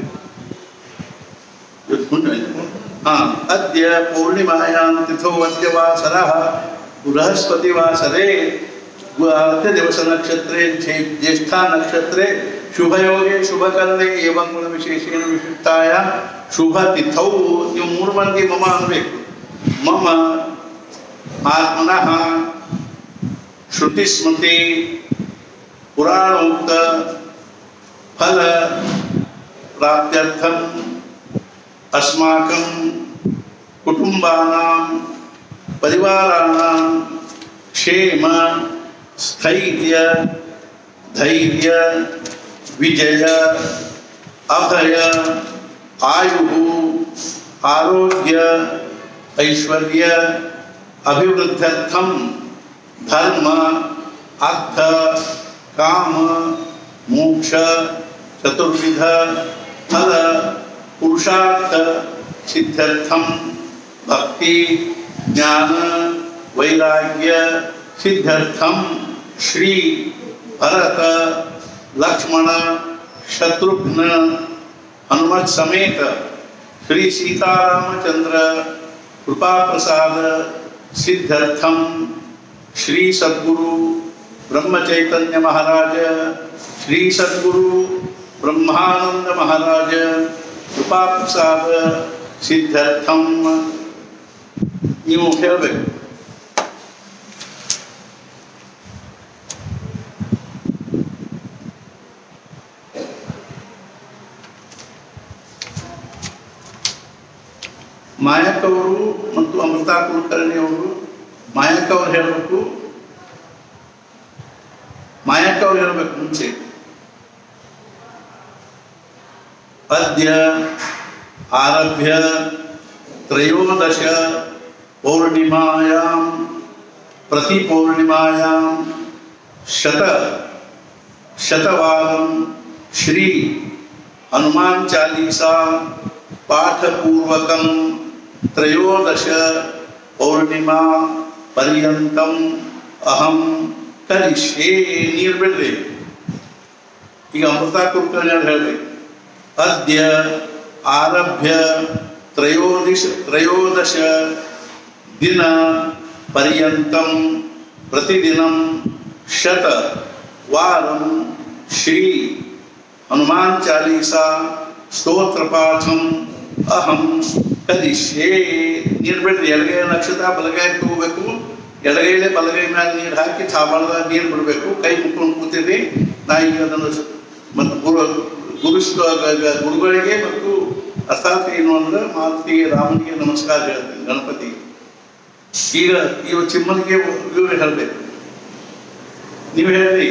हा अद्य पौर्णिमायां तिथौ अद्यवासरः बृहस्पतिवासरे अद्यदिवसनक्षत्रे ज्ये- ज्येष्ठा नक्षत्रे शुभयोगे शुभकरणे एवं गुणविशेषेण विशिष्टाय शुभतिथौ ನೀವು ಮೂರು ಮಂದಿ ಮಮ ಅನ್ಬೇಕು ಮಮ ಆತ್ಮನಃ ಶ್ರುತಿಸ್ಮೃತಿ ಪುರಾಣೋಕ್ತ ಫಲ ಪ್ರಾಪ್ತ್ಯರ್ಥಂ अस्माकं कुटुम्बानां परिवाराणां क्षेम स्थैर्य धैर्य विजय अभय आयुः आरोग्य ऐश्वर्य अभिवृद्ध्यर्थं धर्म अर्थ काम मोक्ष चतुर्विध फल पुरुषार्थ सिद्ध्यर्थम भक्ति ज्ञान वैराग्य सिद्ध्यर्थम श्री भरत लक्ष्मण शत्रुघ्न हनुमत समेत ಶ್ರೀ ಸೀತಾರಾಮಚಂದ್ರ ಕೃಪಾ ಪ್ರಸಾದ ಸಿದ್ಧಾರ್ಥಂ ಶ್ರೀ ಸದ್ಗುರು ಬ್ರಹ್ಮಚೈತನ್ಯ ಮಹಾರಾಜ ಶ್ರೀ ಸದ್ಗುರು ಬ್ರಹ್ಮಾನಂದ ಮಹಾರಾಜ ಕೃಪಾ ಪ್ರಸಾದ ಸಿದ್ಧಾರ್ಥಂ ನೀವು ಹೇಳಬೇಕು ಮಾಯಕ್ ಅವರು ಮತ್ತು ಅಮೃತಾ ಕುಲಕರ್ಣಿ ಅವರು ಮಾಯಕ್ ಅವ್ರು ಹೇಳಬೇಕು ಮಾಯಕ್ ಅವ್ರು ಹೇಳಬೇಕು ಮುಂಚೆ ಅದ್ಯ ಆರಭ್ಯ ತ್ರಯೋದಶ ಪೌರ್ಣಿಮಾಯಾಂ ಪ್ರತಿ ಪೌರ್ಣಿಮಾಯಾಂ ಶತ ಶತವಾರಂ ಶ್ರೀ ಹನುಮಾನ್ ಚಾಲೀಸಾ ಪಾಠಪೂರ್ವಕಂ ತ್ರಯೋದಶ ಪೌರ್ಣಿಮಾ ಪರ್ಯಂತಂ ಅಹಂ ಕರಿಷ್ಯೇ ನೀರು ಬಿಡ್ರಿ ಈಗ ಅಮೃತ ಕುಲಕರ್ಣಿ ಅವ್ರು ಹೇಳ್ರಿ ಅದ್ಯ ಆರಭ್ಯ ತ್ರಯೋದಶ ತ್ರಯೋದಶ ದಿನ ಪರ್ಯಂತಂ ಪ್ರತಿದಿನಂ ಶತ ವಾರಂ ಶ್ರೀ ಹನುಮಾನ್ ಚಾಲೀಸಾ ಸ್ತೋತ್ರ ಪಾಠಂ ಅಹಂ ಕಲಿಷ್ಯೇ ನೀರು ಬಿಡ್ರಿ ಎಡಗೈ ನಕ್ಷತ್ರ ಬಲಗೈ ತಗೋಬೇಕು ಎಡಗೈಲೆ ಬಲಗೈ ಮ್ಯಾಲ ನೀರು ಹಾಕಿ ಚಾಬಾಳದಾಗ ನೀರು ಬಿಡಬೇಕು ಕೈ ಮುಕ್ಕೊಂಡು ಕೂತಿರಿ ನಾ ಈಗ ಅದನ್ನು ಸ- ಮತ್ತು ಗುರು ಗುರುಸ್ ಗುರುಗಳಿಗೆ ಮತ್ತು ಅರ್ಥಾತ್ ಏನು ಅಂದ್ರೆ ಮಾತಿಗೆ ರಾಮನಿಗೆ ನಮಸ್ಕಾರ ಹೇಳ್ತೀನಿ ಗಣಪತಿ ಈಗ ಇವ ಚಿಮ್ಮನಿಗೆ ಇವ್ರು ಹೇಳ್ಬೇಕು ನೀವು ಹೇಳ್ರಿ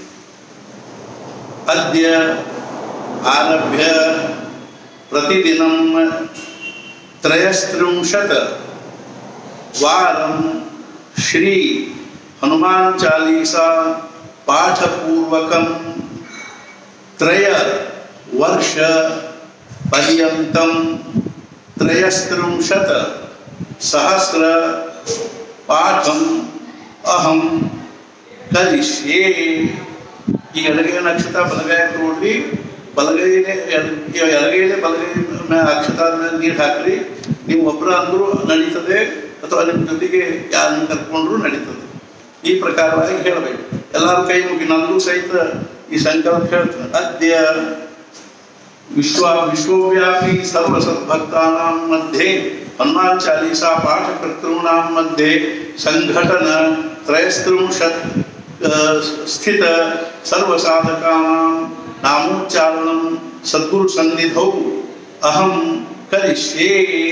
ಅದ್ಯ ಆರಭ್ಯ प्रतिदिनं त्रयस्त्रिंशत् वारं श्री हनुमान चालीसा पाठपूर्वकं त्रय वर्ष पर्यन्तं त्रयस्त्रिंशत् सहस्र पाठम् अहं ಕಲಿಷ್ಯೇ ಈ ಎಡಗೈ ನಕ್ಷತ್ರ ಬಲಗೈ ನೋಡ್ರಿ ಬಲಗೈಲೆ ಎಡ- ಎಡಗೈಲೆ ಬಲಗೈ ಮ್ಯಾ- ಅಕ್ಷರದ ಮೇಲೆ ನೀರು ಹಾಕ್ರಿ ನೀವು ಒಬ್ಬರ ಅಂದ್ರೂ ನಡೀತದೆ ಅಥವಾ ನಿಮ್ಮ ಜೊತೆಗೆ ಯಾರನ್ನ ಕರ್ಕೊಂಡ್ರು ನಡೀತದೆ ಈ ಪ್ರಕಾರವಾಗಿ ಹೇಳಬೇಕು ಎಲ್ಲರ ಕೈ ಮುಗಿ ನಂದು ಸಹಿತ ಈ ಸಂಕಲ್ಪ ಹೇಳ್ತೇನೆ ಅದ್ಯ ವಿಶ್ವ ವಿಶ್ವವ್ಯಾಪಿ ಸರ್ವ ಸದ್ಭಕ್ತಾನಾಂ मध्ये हनुमान चालीसा पाठकर्तॄणां मध्ये संघटन त्रयस्त्रिंशत् अ, स्थित सर्वसाधकानां नामोच्चारणं सद्गुरु सन्निधौ अहं करिष्ये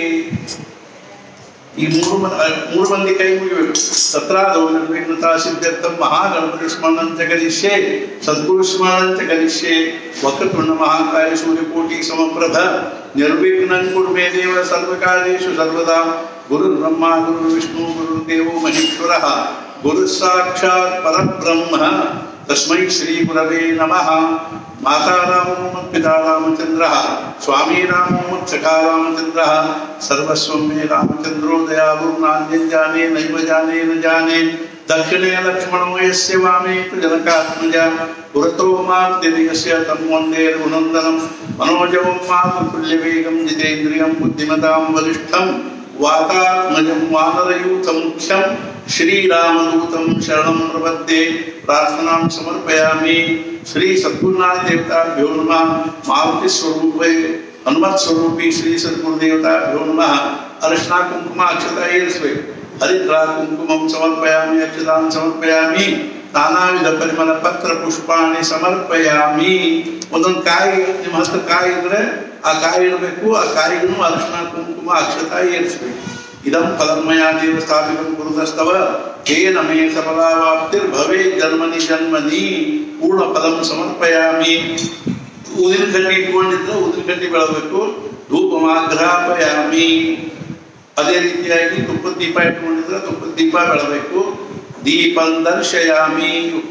ಈ ಮೂರು ಮ- ಆ, ಮೂರು ಮಂದಿ ಕೈ ಮುಗಿಬೇಕು ತತ್ರಾದೌ ನಿರ್ವಿಘ್ನತಾ ಸಿದ್ಧಾರ್ಥಂ ಮಹಾಗಣಪತಿ ಸ್ಮರಣಂತ ಕರಿಷ್ಯೆ ಸದ್ಗುರು ಸ್ಮರಣಂತ ಕರಿಷ್ಯೆ ವಕ್ರತುಂಡ ಮಹಾಕಾಯ ಸೂರ್ಯಕೋಟಿ ಸಮಪ್ರಭ ನಿರ್ವಿಘ್ನಂ ಕುರು ಮೇ ದೇವ ಸರ್ವಕಾರ್ಯೇಷು ಸರ್ವದಾ ಗುರು ಬ್ರಹ್ಮ ಗುರು ವಿಷ್ಣು ಗುರು ದೇವೋ ಮಹೇಶ್ವರಃ ಗುರು ಸಾಕ್ಷಾತ್ ಪರಬ್ರಹ್ಮ ತಸ್ಮೈ ಶ್ರೀ ಗುರವೇ ನಮಃ ಮಾತಾ ರಾಮೋ ಮತ್ಪಿತಾ ರಾಮಚಂದ್ರಃ ಸ್ವಾಮೀ ರಾಮೋ ಮತ್ಸಖಾ ರಾಮಚಂದ್ರಃ ಸರ್ವಸ್ವಂ ಮೇ ರಾಮಚಂದ್ರೋ ದಯಾಳು ನಾನ್ಯಂ ಜಾನೆ ನೈವ ಜಾನೆ ನ ಜಾನೆ ದಕ್ಷಿಣೇ ಲಕ್ಷ್ಮಣೋ ಯಸ್ಯ ವಾಮೇ ತು ಜನಕಾತ್ಮಜ ಪುರತೋ ಮಾರ್ತಿರ್ಯಸ್ಯ तं ವಂದೇ ರಘುನಂದನಂ मनोजवं मातुल्यवेगं जितेन्द्रियं बुद्धिमतां वरिष्ठं वातात्मजं वानरयूथमुख्यं श्रीरामदूतं शरणं प्रपद्ये प्रार्थनां समर्पयामि श्री सद्गुरुनाथ देवताभ्यो नमः मारुतिस्वरूपे हनुमत्स्वरूपी श्री सद्गुरुदेवताभ्यो नमः अर्चना कुङ्कुम अक्षता ಏರಿಸಬೇಕು ಹರಿದ್ರಾ ಕುಂಕುಮಂ ಸಮರ್ಪಯಾಮಿ ಅಕ್ಷತಾನ್ ಸಮರ್ಪಯಾಮಿ ನಾನಾವಿಧ ಪರಿಮಳ ಪತ್ರ ಪುಷ್ಪಾಣಿ ಸಮರ್ಪಯಾಮಿ ಒಂದೊಂದು ಕಾಯಿ ನಿಮ್ಮ ಹತ್ರ ಕಾಯಿ ಇದ್ರೆ ಆ ಕಾಯಿ ಇಡಬೇಕು ಆ ಕಾಯಿಗೂ ಅರಿಶಿನ ಕುಂಕುಮ ಅಕ್ಷತ ಏರಿಸಬೇಕು ಇದಂ ಫಲಮಯ ದೇವ ಸ್ಥಾಪಿತಂ ಗುರುದಸ್ತವ ತೇನ ಮೇ ಸಫಲಾವಾಪ್ತಿರ್ ಭವೇ ಜನ್ಮನಿ ಜನ್ಮನಿ ಪೂರ್ಣ ಫಲಂ ಸಮರ್ಪಯಾಮಿ ಊದಿನ ಕಡ್ಡಿ ಇಟ್ಕೊಂಡಿದ್ರೆ ಊದಿನ ಕಡ್ಡಿ ಬೆಳಬೇಕು ಧೂಪಮಾಘ್ರಾಪಯಾಮಿ ಅದೇ ರೀತಿಯಾಗಿ ತುಪ್ಪದ ದೀಪ ಇಟ್ಕೊಂಡಿದ್ರೆ ತುಪ್ಪದ ದೀಪ ಬೆಳಬೇಕು ದೀಪಂ ದರ್ಶಯಾಮಿ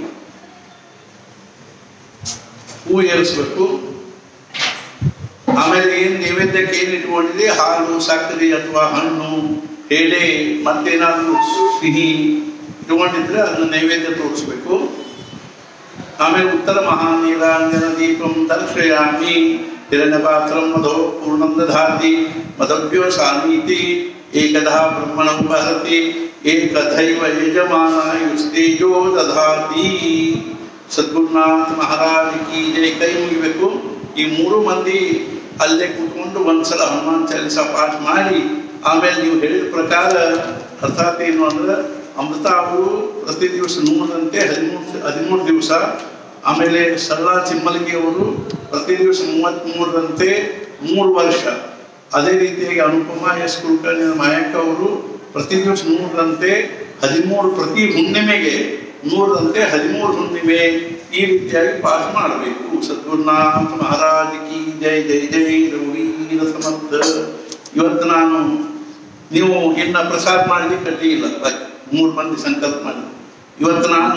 ಹೂ ಏರಿಸ್ಬೇಕು ಆಮೇಲೆ ಏನ್ ನೈವೇದ್ಯಕ್ಕೆ ಏನ್ ಇಟ್ಕೊಂಡಿದೆ ಹಾಲು ಸಕ್ಕರೆ ಅಥವಾ ಹಣ್ಣು ಎಡೆ ಮತ್ತೇನಾದ್ರೂ ಸಿಹಿ ಇಟ್ಕೊಂಡಿದ್ರೆ ಅದನ್ನ ನೈವೇದ್ಯ ತೋರಿಸ್ಬೇಕು ಆಮೇಲೆ ಉತ್ತರ ಮಹಾನೀರಾಂಜನ ದೀಪಂ ದರ್ಶಯಾಮಿ हिरण्यपात्रं मधो पूर्णं दधाति मदभ्यो सामीति एकधा ब्रह्मणमुपहरति एकधैव यजमानायुस्तेजो दधाति ಸದ್ಗುರುನಾಥ್ ಮಹಾರಾಜ್ ಕಿ ಜೈ ಕೈ ಮುಗಿಬೇಕು ಈ ಮೂರು ಮಂದಿ ಅಲ್ಲೇ ಕೂತ್ಕೊಂಡು ಒಂದ್ಸಲ ಹನುಮಾನ್ ಚಾಲಿಸ ಪಾಠ ಮಾಡಿ ಆಮೇಲೆ ನೀವು ಹೇಳಿದ ಪ್ರಕಾರ ಅರ್ಥಾತ್ ಏನು ಅಂದ್ರೆ ಅಮೃತ ಅವರು ಪ್ರತಿ ದಿವಸ ನೂರಂತೆ ಹದಿಮೂರು ಹದಿಮೂರು ದಿವಸ ಆಮೇಲೆ ಸರಳಾ ಚಿಮ್ಮಲಿಗೆ ಅವರು ಪ್ರತಿ ದಿವಸ ಮೂವತ್ತ್ಮೂರರಂತೆ ಮೂರು ವರ್ಷ ಅದೇ ರೀತಿಯಾಗಿ ಅನುಪಮಾ ಎಸ್ ಕುಲಕರ್ಣಿ ಮಾಯಕ್ಕ ಅವರು ಪ್ರತಿ ದಿವಸ ನೂರರಂತೆ ಹದಿಮೂರು ಪ್ರತಿ ಹುಣ್ಣಿಮೆಗೆ ನೂರರಂತೆ ಹದಿಮೂರು ಹುಣ್ಣಿಮೆ ಈ ರೀತಿಯಾಗಿ ಪಾಠ ಮಾಡಬೇಕು ಸದ್ಗುರುನಾಥ ಮಹಾರಾಜ್ ಕಿ ಜೈ ಜೈ ಜೈ ರಘುವೀರ ಸಮರ್ಥ ಇವತ್ತು ನಾನು ನೀವು ಇನ್ನ ಪ್ರಸಾರ ಮಾಡಲಿಕ್ಕೆ ಅಡ್ಡಿ ಇಲ್ಲ ಮೂರು ಮಂದಿ ಸಂಕಲ್ಪ ಮಾಡಿ ಇವತ್ತು ನಾನು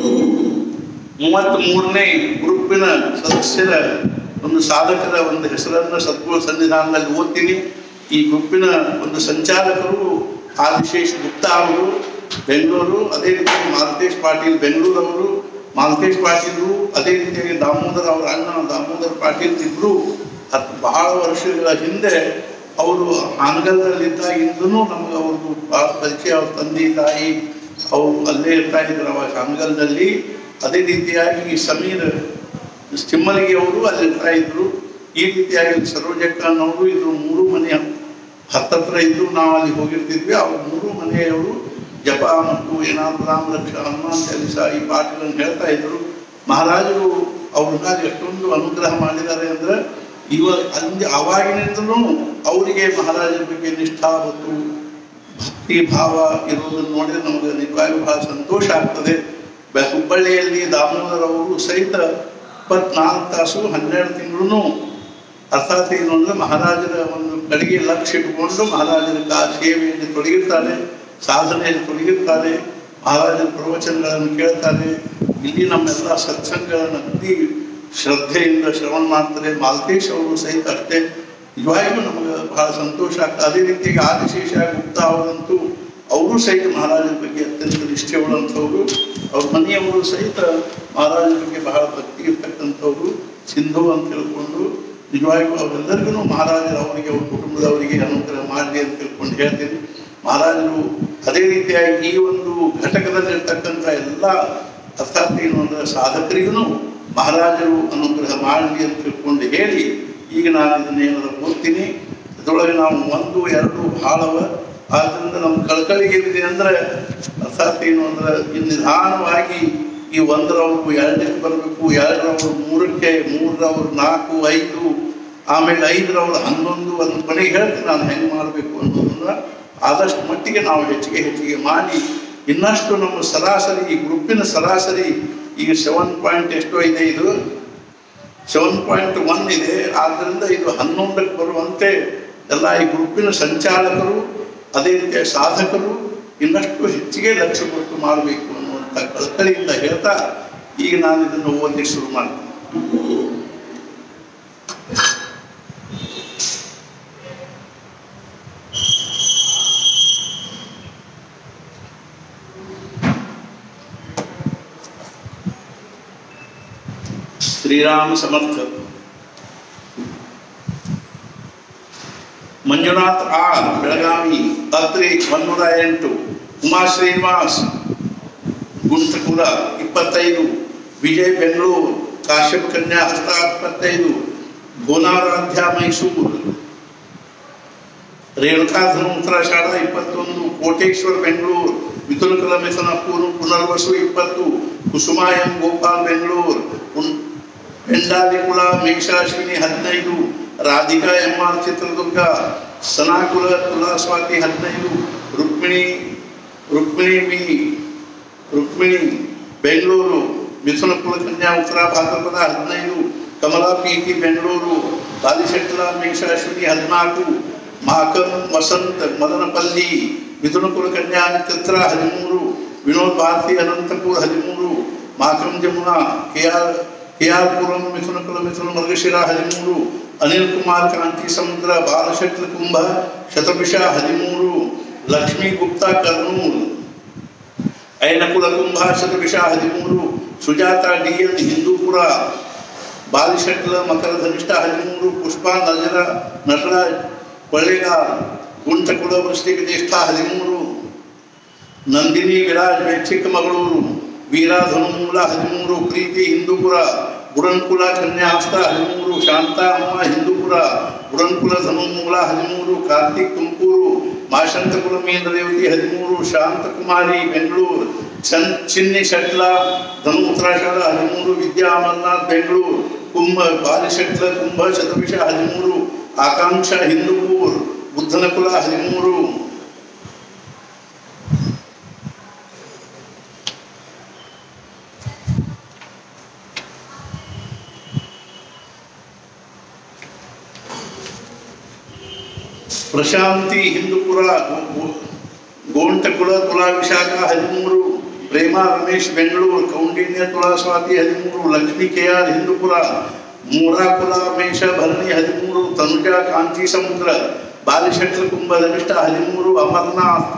ಮೂವತ್ತ್ ಮೂರನೇ ಗ್ರೂಪಿನ ಸದಸ್ಯರ ಒಂದು ಸಾಧಕರ ಒಂದು ಹೆಸರನ್ನು ಸದ್ಗುರು ಸನ್ನಿಧಾನದಲ್ಲಿ ಓದ್ತೀನಿ ಈ ಗುಂಪಿನ ಒಂದು ಸಂಚಾಲಕರು ಆದಿಶೇಷ್ ಗುಪ್ತಾ ಅವರು ಬೆಂಗಳೂರು ಅದೇ ರೀತಿಯಾಗಿ ಮಾಲತೇಶ್ ಪಾಟೀಲ್ ಬೆಂಗಳೂರು ಅವರು ಮಾಲತೇಶ್ ಪಾಟೀಲ್ ಅದೇ ರೀತಿಯಾಗಿ ದಾಮೋದರ್ ಅವರ ಅಣ್ಣ ದಾಮೋದರ್ ಪಾಟೀಲ್ ಇಬ್ರು ಹತ್ತು ಬಹಳ ವರ್ಷಗಳ ಹಿಂದೆ ಅವರು ಹಾನಗಲ್ದಲ್ಲಿದ್ದಾಗಿಂದನೂ ನಮಗೆ ಅವ್ರದ್ದು ಬಹಳ ಪರಿಚಯ ಅವ್ರ ತಂದೆ ತಾಯಿ ಅವರು ಅಲ್ಲೇ ಇರ್ತಾ ಇದ್ರು ಅವಾಗ ಹಾನಗಲ್ದಲ್ಲಿ ಅದೇ ರೀತಿಯಾಗಿ ಸಮೀರ್ ಚಿಮ್ಮಲಿಗೆ ಅವರು ಅಲ್ಲಿ ಇರ್ತಾ ಇದ್ರು ಈ ರೀತಿಯಾಗಿ ಸರೋಜಕ್ಕ ಅನ್ನೋರು ಇದ್ರು ಮೂರು ಮನೆ ಹತ್ತತ್ರ ಇದ್ದು ನಾವು ಅಲ್ಲಿ ಹೋಗಿರ್ತಿದ್ವಿ ಅವ್ರು ಮೂರು ಮನೆಯವರು ಜಪ ಮತ್ತು ಏನಾದ್ರು ರಾಮ ರಕ್ಷ ಹನುಮಾನ್ ಚಾಲಿಸ ಈ ಪಾಠಗಳನ್ನು ಹೇಳ್ತಾ ಇದ್ರು ಮಹಾರಾಜರು ಅವ್ರನ್ನ ಎಷ್ಟೊಂದು ಅನುಗ್ರಹ ಮಾಡಿದ್ದಾರೆ ಅಂದ್ರೆ ಇವ ಅಲ್ಲಿ ಅವಾಗಿನಿಂದಲೂ ಅವರಿಗೆ ಮಹಾರಾಜರ ಬಗ್ಗೆ ನಿಷ್ಠಾ ಮತ್ತು ಭಕ್ತಿ ಭಾವ ಇರುವುದನ್ನು ನೋಡಿದ್ರೆ ನಮಗೆ ನಿಜವಾಗ್ಲೂ ಬಹಳ ಸಂತೋಷ ಆಗ್ತದೆ ಬೆ- ಹುಬ್ಬಳ್ಳಿಯಲ್ಲಿ ದಾಮೋದರ್ ಅವರು ಸಹಿತ ಇಪ್ಪತ್ನಾಲ್ಕು ತಾಸು ಹನ್ನೆರಡು ತಿಂಗಳು ಅರ್ಥಾತ್ ಏನು ಅಂದ್ರೆ ಮಹಾರಾಜರ ಒಂದು ಕಡೆಗೆ ಲಕ್ಷ್ಯ ಇಟ್ಕೊಂಡು ಮಹಾರಾಜರ ಕಾ ಸೇವೆಯಲ್ಲಿ ತೊಡಗಿರ್ತಾರೆ ಸಾಧನೆಯಲ್ಲಿ ತೊಡಗಿರ್ತಾರೆ ಮಹಾರಾಜರ ಪ್ರವಚನಗಳನ್ನು ಕೇಳ್ತಾರೆ ಇಲ್ಲಿ ನಮ್ಮೆಲ್ಲ ಸತ್ಸಂಗಗಳನ್ನು ಅತಿ ಶ್ರದ್ಧೆಯಿಂದ ಶ್ರವಣ ಮಾಡ್ತಾರೆ ಮಾಲ್ತೇಶ್ ಅವರು ಸಹಿತ ಅಷ್ಟೇ ನಿಜವಾಗಿಯೂ ನಮಗೆ ಬಹಳ ಸಂತೋಷ ಆಗ್ತದೆ ಅದೇ ರೀತಿಯಾಗಿ ಆದಿಶೇಷ ಗುಪ್ತಾ ಅವರಂತೂ ಅವರು ಸಹಿತ ಮಹಾರಾಜರ ಬಗ್ಗೆ ಅತ್ಯಂತ ನಿಷ್ಠೆಯುಳ್ಳಂಥವ್ರು ಅವ್ರ ಮನೆಯವರು ಸಹಿತ ಮಹಾರಾಜರ ಬಗ್ಗೆ ಬಹಳ ಭಕ್ತಿ ಇರ್ತಕ್ಕಂಥವ್ರು ಸಿಂಧು ಅಂತ ತಿಳ್ಕೊಂಡು ನಿಜವಾಗಿಯೂ ಅವರೆಲ್ಲರಿಗೂ ಮಹಾರಾಜರು ಅವರಿಗೆ ಅವ್ರ ಕುಟುಂಬದವರಿಗೆ ಅನುಗ್ರಹ ಮಾಡಲಿ ಅಂತ ತಿಳ್ಕೊಂಡು ಹೇಳ್ತೀನಿ ಮಹಾರಾಜರು ಅದೇ ರೀತಿಯಾಗಿ ಈ ಒಂದು ಘಟಕದಲ್ಲಿರ್ತಕ್ಕಂಥ ಎಲ್ಲ ಅರ್ಥಾತ್ ಏನು ಅಂದ್ರೆ ಸಾಧಕರಿಗೂ ಮಹಾರಾಜರು ಅನುಗ್ರಹ ಮಾಡಲಿ ಅಂತ ತಿಳ್ಕೊಂಡು ಹೇಳಿ ಈಗ ನಾನು ಇದನ್ನ ಏನಾದ್ರು ಓದ್ತೀನಿ ಅದರೊಳಗೆ ನಾವು ಒಂದು ಎರಡು ಬಹಳವ ಆದ್ರಿಂದ ನಮ್ಮ ಕಳ್ಕಳಿಗೆ ಏನಿದೆ ಅಂದ್ರೆ ಅರ್ಥಾತ್ ಏನು ಅಂದ್ರೆ ಈ ನಿಧಾನವಾಗಿ ಈ ಒಂದರವ್ರು ಎರಡಕ್ಕೆ ಬರಬೇಕು ಎರಡರವ್ರು ಮೂರಕ್ಕೆ ಮೂರರವ್ರು ನಾಲ್ಕು ಐದು ಆಮೇಲೆ ಐದರವ್ರು ಹನ್ನೊಂದು ಒಂದು ಮನೆಗೆ ಹೇಳ್ತೀನಿ ನಾನು ಹೆಂಗೆ ಮಾಡಬೇಕು ಅನ್ನೋದನ್ನ ಆದಷ್ಟು ಮಟ್ಟಿಗೆ ನಾವು ಹೆಚ್ಚಿಗೆ ಹೆಚ್ಚಿಗೆ ಮಾಡಿ ಇನ್ನಷ್ಟು ನಮ್ಮ ಸರಾಸರಿ ಈ ಗ್ರೂಪಿನ ಸರಾಸರಿ ಈಗ ಸೆವೆನ್ ಪಾಯಿಂಟ್ ಎಷ್ಟೋ ಇದೆ ಇದು ಸೆವೆನ್ ಪಾಯಿಂಟ್ ಒನ್ ಇದೆ ಆದ್ದರಿಂದ ಇದು ಹನ್ನೊಂದಕ್ಕೆ ಬರುವಂತೆ ಎಲ್ಲ ಈ ಗ್ರೂಪಿನ ಸಂಚಾಲಕರು ಅದೇ ರೀತಿಯ ಸಾಧಕರು ಇನ್ನಷ್ಟು ಹೆಚ್ಚಿಗೆ ಲಕ್ಷ್ಯ ಕೊಟ್ಟು ಮಾಡಬೇಕು ಅನ್ನುವಂಥ ಕಳಕಳಿಯಿಂದ ಹೇಳ್ತಾ ಈಗ ನಾನು ಇದನ್ನು ಓದಲಿಕ್ಕೆ ಶುರು ಮಾಡ್ತೀನಿ ಶ್ರೀರಾಮ ಸಮರ್ಥ ಮಂಜುನಾಥ್ ಆರ್ ಬೆಳಗಾವಿ ಅತ್ರಿ ಒನ್ನೂರ ಎಂಟು ಉಮಾ ಶ್ರೀನಿವಾಸ್ ಗುಂಟಕುರ ಇಪ್ಪತ್ತೈದು ವಿಜಯ್ ಬೆಂಗಳೂರು ಕಾಶ್ಯಪ್ ಕನ್ಯಾ ಹಸ್ತ ಇಪ್ಪತ್ತೈದು ಗೋನಾರಾಧ್ಯ ಮೈಸೂರು ರೇಣುಕಾ ಧನುತ್ರಾಷಾಢ ಇಪ್ಪತ್ತೊಂದು ಕೋಟೇಶ್ವರ್ ಬೆಂಗಳೂರು ಮಿಥುನ ಕಲ ಮಿಥುನ ಪೂರ್ವ ಪುನರ್ವಸು ಇಪ್ಪತ್ತು ಕುಸುಮ ಎಂ ಗೋಪಾಲ್ ಬೆಂಗಳೂರು ಉನ್- ಬೆಂಡಾಲಿಕುಳ ಮೇಷಾಶ್ವಿನಿ ಹದಿನೈದು ರಾಧಿಕಾ ಎಂ ಆರ್ ಚಿತ್ರದುರ್ಗ ಸನಾಕುಲ ತುಲಾಸ್ವಾತಿ ಹದಿನೈದು ರುಕ್ಮಿಣಿ ರುಕ್ಮಿಣಿ ಬಿ ರುಕ್ಮಿಣಿ ಬೆಂಗಳೂರು ಮಿಥುನ ಕುಲಕನ್ಯಾ ಉತ್ತರ ಭಾದ್ರಪದ ಹದಿನೈದು ಕಮಲಾ ಪಿ ಟಿ ಬೆಂಗಳೂರು ಕಾಲಿಶೆಟ್ಲ ಮೇಷಾಶ್ವಿನಿ ಹದಿನಾಲ್ಕು ಮಾಕಂ ವಸಂತ್ ಮದನಪಲ್ಲಿ ಮಿಥುನ ಕುಲಕನ್ಯಾ ಚಿತ್ರ ಹದಿಮೂರು ವಿನೋದ್ ಭಾರತಿ ಅನಂತಪುರ ಹದಿಮೂರು ಮಾಕಂ Jamuna K R K R Puram Mithuna ಕುಲ ಮಿಥುನ ಮೃಗಶಿರ ಹದಿಮೂರು ಅನಿಲ್ ಕುಮಾರ್ ಕಾಂತಿ ಸಮುದ್ರ ಬಾಲಶಕ್ಲ ಕುಂಭ ಶತಭಿಷ ಹದಿಮೂರು ಲಕ್ಷ್ಮೀ ಗುಪ್ತಾ ಕರ್ನೂಲ್ ಐನಕುಲ ಕುಂಭ ಶತಭಿಷ ಹದಿಮೂರು ಸುಜಾತ ಡಿ ಎನ್ ಹಿಂದೂಪುರ ಬಾಲಿಶಟ್ಲ ಮಕರ ಧನಿಷ್ಠ ಹದಿಮೂರು ಪುಷ್ಪ ನಜರ ನಟರಾಜ್ ಕೊಳ್ಳೇಗಾರ್ ಗುಂಟಕುಳ ವೃಷ್ಟಿಕ ಜ್ಯೇಷ್ಠ ಹದಿಮೂರು ನಂದಿನಿ ವಿರಾಜ್ ಚಿಕ್ಕಮಗಳೂರು ವೀರಾಧನುಮೂಲ ಹದಿಮೂರು ಪ್ರೀತಿ ಹಿಂದೂಪುರ ಬುಡನ್ಕುಲ ಕನ್ಯಾಸ್ತ ಹದಿಮೂರು ಶಾಂತ ಅಮ್ಮ ಹಿಂದೂಪುರ ಬುಡನ್ಕುಲ ಧನುಮೂಲ ಹದಿಮೂರು ಕಾರ್ತಿಕ್ ತುಮಕೂರು ಮಾಶಂತಕುಲ ಮೀಂದ್ರ ದೇವತಿ ಹದಿಮೂರು ಶಾಂತಕುಮಾರಿ ಬೆಂಗಳೂರು ಚನ್ ಚಿನ್ನಿ ಶಟ್ಲ ಧನು ಉತ್ತರಾಷಾಢ ಹದಿಮೂರು ವಿದ್ಯಾ ಅಮರ್ನಾಥ್ ಬೆಂಗಳೂರು ಕುಂಭ ಬಾಲಿಶಟ್ಲ ಕುಂಭ ಶತವಿಷ ಹದಿಮೂರು ಆಕಾಂಕ್ಷ ಹಿಂದೂಪುರ್ ಬುದ್ಧನಕುಲ ಹದಿಮೂರು ಪ್ರಶಾಂತಿ ಹಿಂದೂಪುರ ಗೋ- ಗೋ- ಗೋಂಟಕುಲ ತುಲಾ ವಿಶಾಖ ಹದಿಮೂರು ಪ್ರೇಮ ರಮೇಶ್ ಬೆಂಗಳೂರು ಕೌಂಡಿನ್ಯ ತುಲಾ ಸ್ವಾತಿ ಹದಿಮೂರು ಲಕ್ಷ್ಮೀ ಕೆ ಆರ್ ಹಿಂದೂಪುರ ಮೂರಾಕುಲ ಮೇಷ ಭರಣಿ ಹದಿಮೂರು ತನುಜಾ ಕಾಂತಿ ಸಮುದ್ರ ಬಾಲಿಶಟ್ಲ ಕುಂಭ ಧನಿಷ್ಠ ಹದಿಮೂರು ಅಮರ್ನಾಥ್